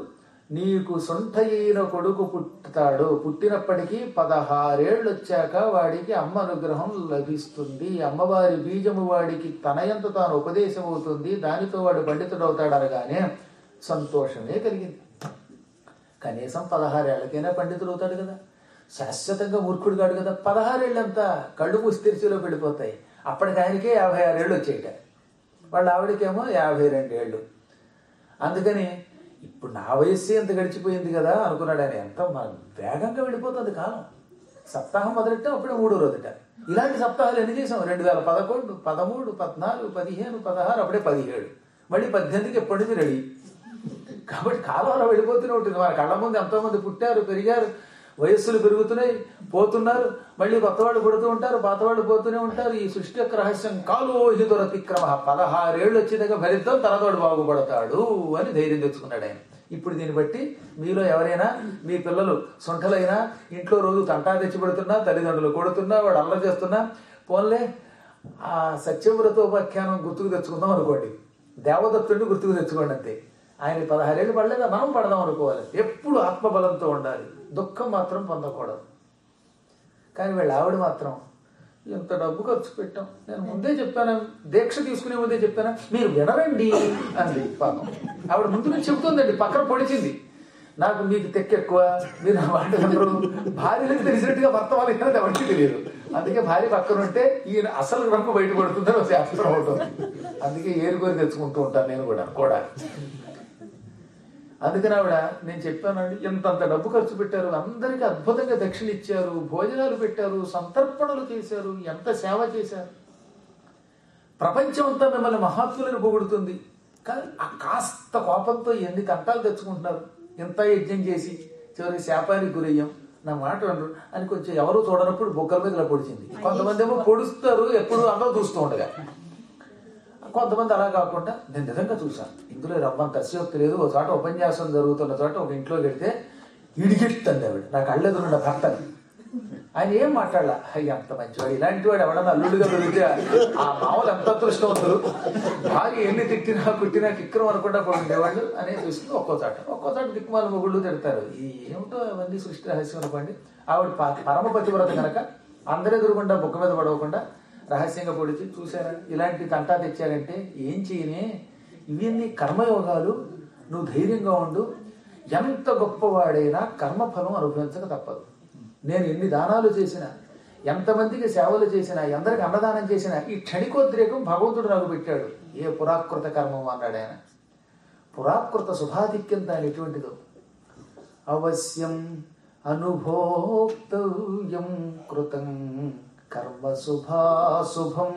నీకు సొంతయిన కొడుకు పుట్టుతాడు పుట్టినప్పటికీ పదహారేళ్ళు వచ్చాక వాడికి అమ్మ అనుగ్రహం లభిస్తుంది అమ్మవారి బీజము వాడికి తనయంత తాను ఉపదేశం అవుతుంది దానితో వాడు పండితుడవుతాడు అనగానే సంతోషమే కలిగింది కనీసం పదహారేళ్లకైనా పండితుడు అవుతాడు కదా శాశ్వతంగా మూర్ఖుడు కాడు కదా పదహారేళ్ళంతా కళ్ళు మూసి తెరిచిలో వెళ్ళిపోతాయి అప్పటికి ఆయనకే యాభై ఆరేళ్ళు వచ్చేయట వాళ్ళ ఆవిడకేమో యాభై రెండేళ్ళు అందుకని ఇప్పుడు నా వయస్సు ఎంత గడిచిపోయింది కదా అనుకున్నాడు ఆయన ఎంత మ- వేగంగా వెళ్ళిపోతుంది కాలం సప్తాహం మొదలెట్టాం అప్పుడే మూడో రోజుట ఇలాంటి సప్తాహాలు ఎన్ని చేసాం రెండు వేల పదకొండు పదమూడు పద్నాలుగు పదిహేను పదహారు అప్పుడే పదిహేడు మళ్ళీ పద్దెనిమిదికి ఎప్పటి నుంచి రెడీ కాబట్టి కాలం అలా వెళ్ళిపోతూనే ఉంటుంది మన కళ్ళ ముందు ఎంతో మంది పుట్టారు పెరిగారు వయస్సులు పెరుగుతున్నాయి పోతున్నారు మళ్ళీ కొత్త వాళ్ళు పుడుతూ ఉంటారు పాత వాళ్ళు పోతూనే ఉంటారు ఈ సృష్టి యొక్క రహస్యం కాలోహి దురతిక్రమ పదహారేళ్ళు వచ్చేదాకా భరిద్దాం తనతోడు బాగుపడతాడు అని ధైర్యం తెచ్చుకున్నాడు ఆయన ఇప్పుడు దీన్ని బట్టి మీలో ఎవరైనా మీ పిల్లలు సొంటలైనా ఇంట్లో రోజు తంటా తెచ్చి పెడుతున్నా తల్లిదండ్రులు కొడుతున్నా వాడు అల్లరి చేస్తున్నా పోన్లే ఆ సత్యవ్రతోపాఖ్యానం గుర్తుకు తెచ్చుకుందాం అనుకోండి దేవదత్తుడిని గుర్తుకు తెచ్చుకోండి అంతే ఆయన పదహారేళ్ళు పడలేదా మనం పడదాం అనుకోవాలి ఎప్పుడు ఆత్మబలంతో ఉండాలి దుఃఖం మాత్రం పొందకూడదు కానీ వీళ్ళ ఆవిడ మాత్రం ఎంత డబ్బు ఖర్చు పెట్టాం నేను ముందే చెప్పాను దీక్ష తీసుకునే ముందే చెప్పాను మీరు వినరండి అంది పాపం ఆవిడ ముందు నుంచి చెబుతుందండి పక్కన పొడిచింది నాకు మీకు తెక్క ఎక్కువ మీరు నా మాట వినరు భార్యలకు తెలిసినట్టుగా భర్త వాళ్ళకి అది ఎవరికి తెలియదు అందుకే భార్య పక్కన ఉంటే ఈయన అసలు రంగు బయటపడుతుందని ఒక శాస్త్రం ఉంటుంది అందుకే ఏరుకొని తెచ్చుకుంటూ ఉంటాను నేను కూడా కూడా అందుకని ఆవిడ నేను చెప్పానండి ఎంతంత డబ్బు ఖర్చు పెట్టారు అందరికీ అద్భుతంగా దక్షిణ ఇచ్చారు భోజనాలు పెట్టారు సంతర్పణలు చేశారు ఎంత సేవ చేశారు ప్రపంచం అంతా మిమ్మల్ని మహాత్ములను పొగుడుతుంది కానీ ఆ కాస్త కోపంతో ఎన్ని తంటాలు తెచ్చుకుంటున్నారు ఎంత యజ్ఞం చేసి చివరికి శాపానికి గురయ్యాం నా మాట అనరు అని కొంచెం ఎవరు చూడనప్పుడు బొక్కల మీద ఇలా పొడిచింది కొంతమంది ఏమో పొడుస్తారు ఎప్పుడు అందరూ చూస్తూ ఉండగా కొంతమంది అలా కాకుండా నేను నిజంగా చూశాను ఇందులో రమ్మంత అతిశయోక్తి లేదు ఒక చోట ఉపన్యాసం జరుగుతున్న చోట ఒక ఇంట్లో వెళితే ఇడిగిస్తుంది ఆవిడ నాకు అళ్ళెదురున్న భర్తని ఆయన ఏం మాట్లాడాల అయ్య అంత మంచివాడు ఇలాంటి వాడు ఎవడన్నా అల్లుడిగా వెళితే ఆ మామూలు ఎంత అదృష్టవంతులు భార్య ఎన్ని తిట్టినా కుట్టినా కిక్కరం అనకుండా ఉండేవాళ్ళు అనే చూస్తుంది ఒక్కో చోట ఒక్కో చోట దిక్కుమాల మొగుళ్ళు తిడతారు ఈ ఏమిటో అవన్నీ సృష్టి రహస్యం అనుకోండి ఆవిడ ప- పరమ పతివ్రత కనుక అందరెదురుకుండా బుక్క మీద పడవకుండా రహస్యంగా పొడిచి చూసారా ఇలాంటి తంటా తెచ్చారంటే ఏం చేయనే ఇవన్నీ కర్మయోగాలు నువ్వు ధైర్యంగా ఉండు ఎంత గొప్పవాడైనా కర్మఫలం అనుభవించక తప్పదు నేను ఎన్ని దానాలు చేసినా ఎంతమందికి సేవలు చేసినా ఎందరికి అన్నదానం చేసినా ఈ క్షణికోద్రేకం భగవంతుడు నాకు పెట్టాడు ఏ పురాకృత కర్మం అన్నాడు ఆయన పురాకృత శుభాధిక్యం దాని ఎటువంటిదో అవశ్యం అనుభోక్తవ్యం కృతం కర్మ శుభాశుభం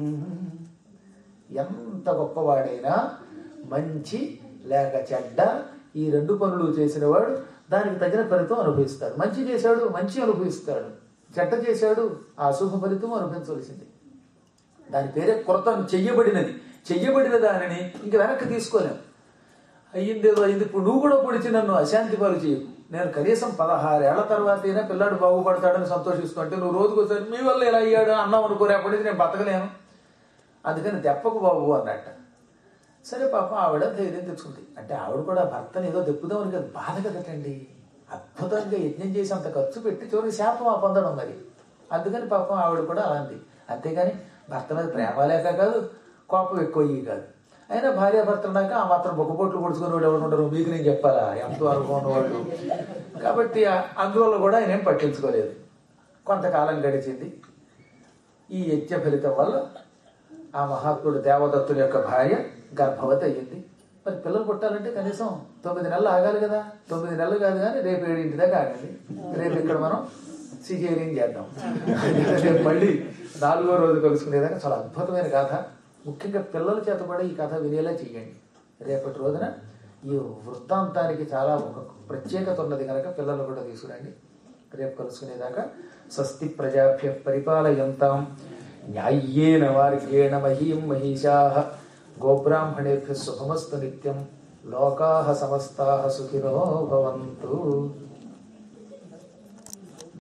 ఎంత గొప్పవాడైనా మంచి లేక చెడ్డ ఈ రెండు పనులు చేసిన వాడు దానికి తగిన ఫలితం అనుభవిస్తాడు మంచి చేశాడు మంచి అనుభవిస్తాడు చెడ్డ చేశాడు ఆ శుభ ఫలితం అనుభవించవలసింది దాని పేరే కృతం చెయ్యబడినది చెయ్యబడిన దానిని ఇంక వెనక్కి తీసుకోలేం అయ్యిందేదో అయింది ఇప్పుడు నువ్వు కూడా పొడిచి నన్ను అశాంతి పాలు చేయకు నేను కనీసం పదహారేళ్ల తర్వాత అయినా పిల్లాడు బాగుపడతాడని సంతోషిస్తుంటే నువ్వు రోజుకు ఒకసారి మీ వల్ల ఇలా అయ్యాడు అన్నాం అనుకో రేపటి నుంచి నేను బతకలేను అందుకని దెప్పకు బాబు అన్నట్ట సరే పాపం ఆవిడ ధైర్యం తెచ్చుకుంది అంటే ఆవిడ కూడా భర్తను ఏదో దెప్పుదామని కదా బాధ కదటండి అద్భుతంగా యజ్ఞం చేసి అంత ఖర్చు పెట్టి చివరికి శాపం ఆ పొందడం మరి అందుకని పాపం ఆవిడ కూడా అలా అంది అంతేగాని భర్త మీద ప్రేమ లేక కాదు కోపం ఎక్కువ అయ్యి కాదు అయినా భార్య భర్త ఉన్నాక ఆ మాత్రం బొక్కపోట్లు పొడుచుకుని వాళ్ళు ఎవరు ఉండరు మీకు నేను చెప్పాలా ఎంతో అనుభవం వాళ్ళు కాబట్టి ఆ- అందువల్ల కూడా ఆయన ఏం పట్టించుకోలేదు కొంతకాలం గడిచింది ఈ యజ్ఞ ఫలితం వల్ల ఆ మహాత్ముడు దేవదత్తుని యొక్క భార్య గర్భవతి అయ్యింది మరి పిల్లలు పుట్టాలంటే కనీసం తొమ్మిది నెలలు ఆగాలి కదా తొమ్మిది నెలలు కాదు కానీ రేపు ఏడింటి దాకా ఆగాలి రేపు ఇక్కడ మనం సిజేరియన్ చేద్దాం రేపు మళ్ళీ నాలుగో రోజు కలుసుకునేదాకా చాలా అద్భుతమైన కథ ముఖ్యంగా పిల్లల చేత కూడా ఈ కథ వినేలా చేయండి రేపటి రోజున ఈ వృత్తాంతానికి చాలా ఒక ప్రత్యేకత ఉన్నది కనుక పిల్లలు కూడా తీసుకురండి రేపు కలుసుకునేదాకా స్వస్తి ప్రజాభ్య పరిపాలయంతాం న్యాయ్యేన మార్గేణ మహీం మహిషా గోబ్రాహ్మణేభ్య శుభమస్తు నిత్యం లోకా సమస్తా సుఖినో భవంతు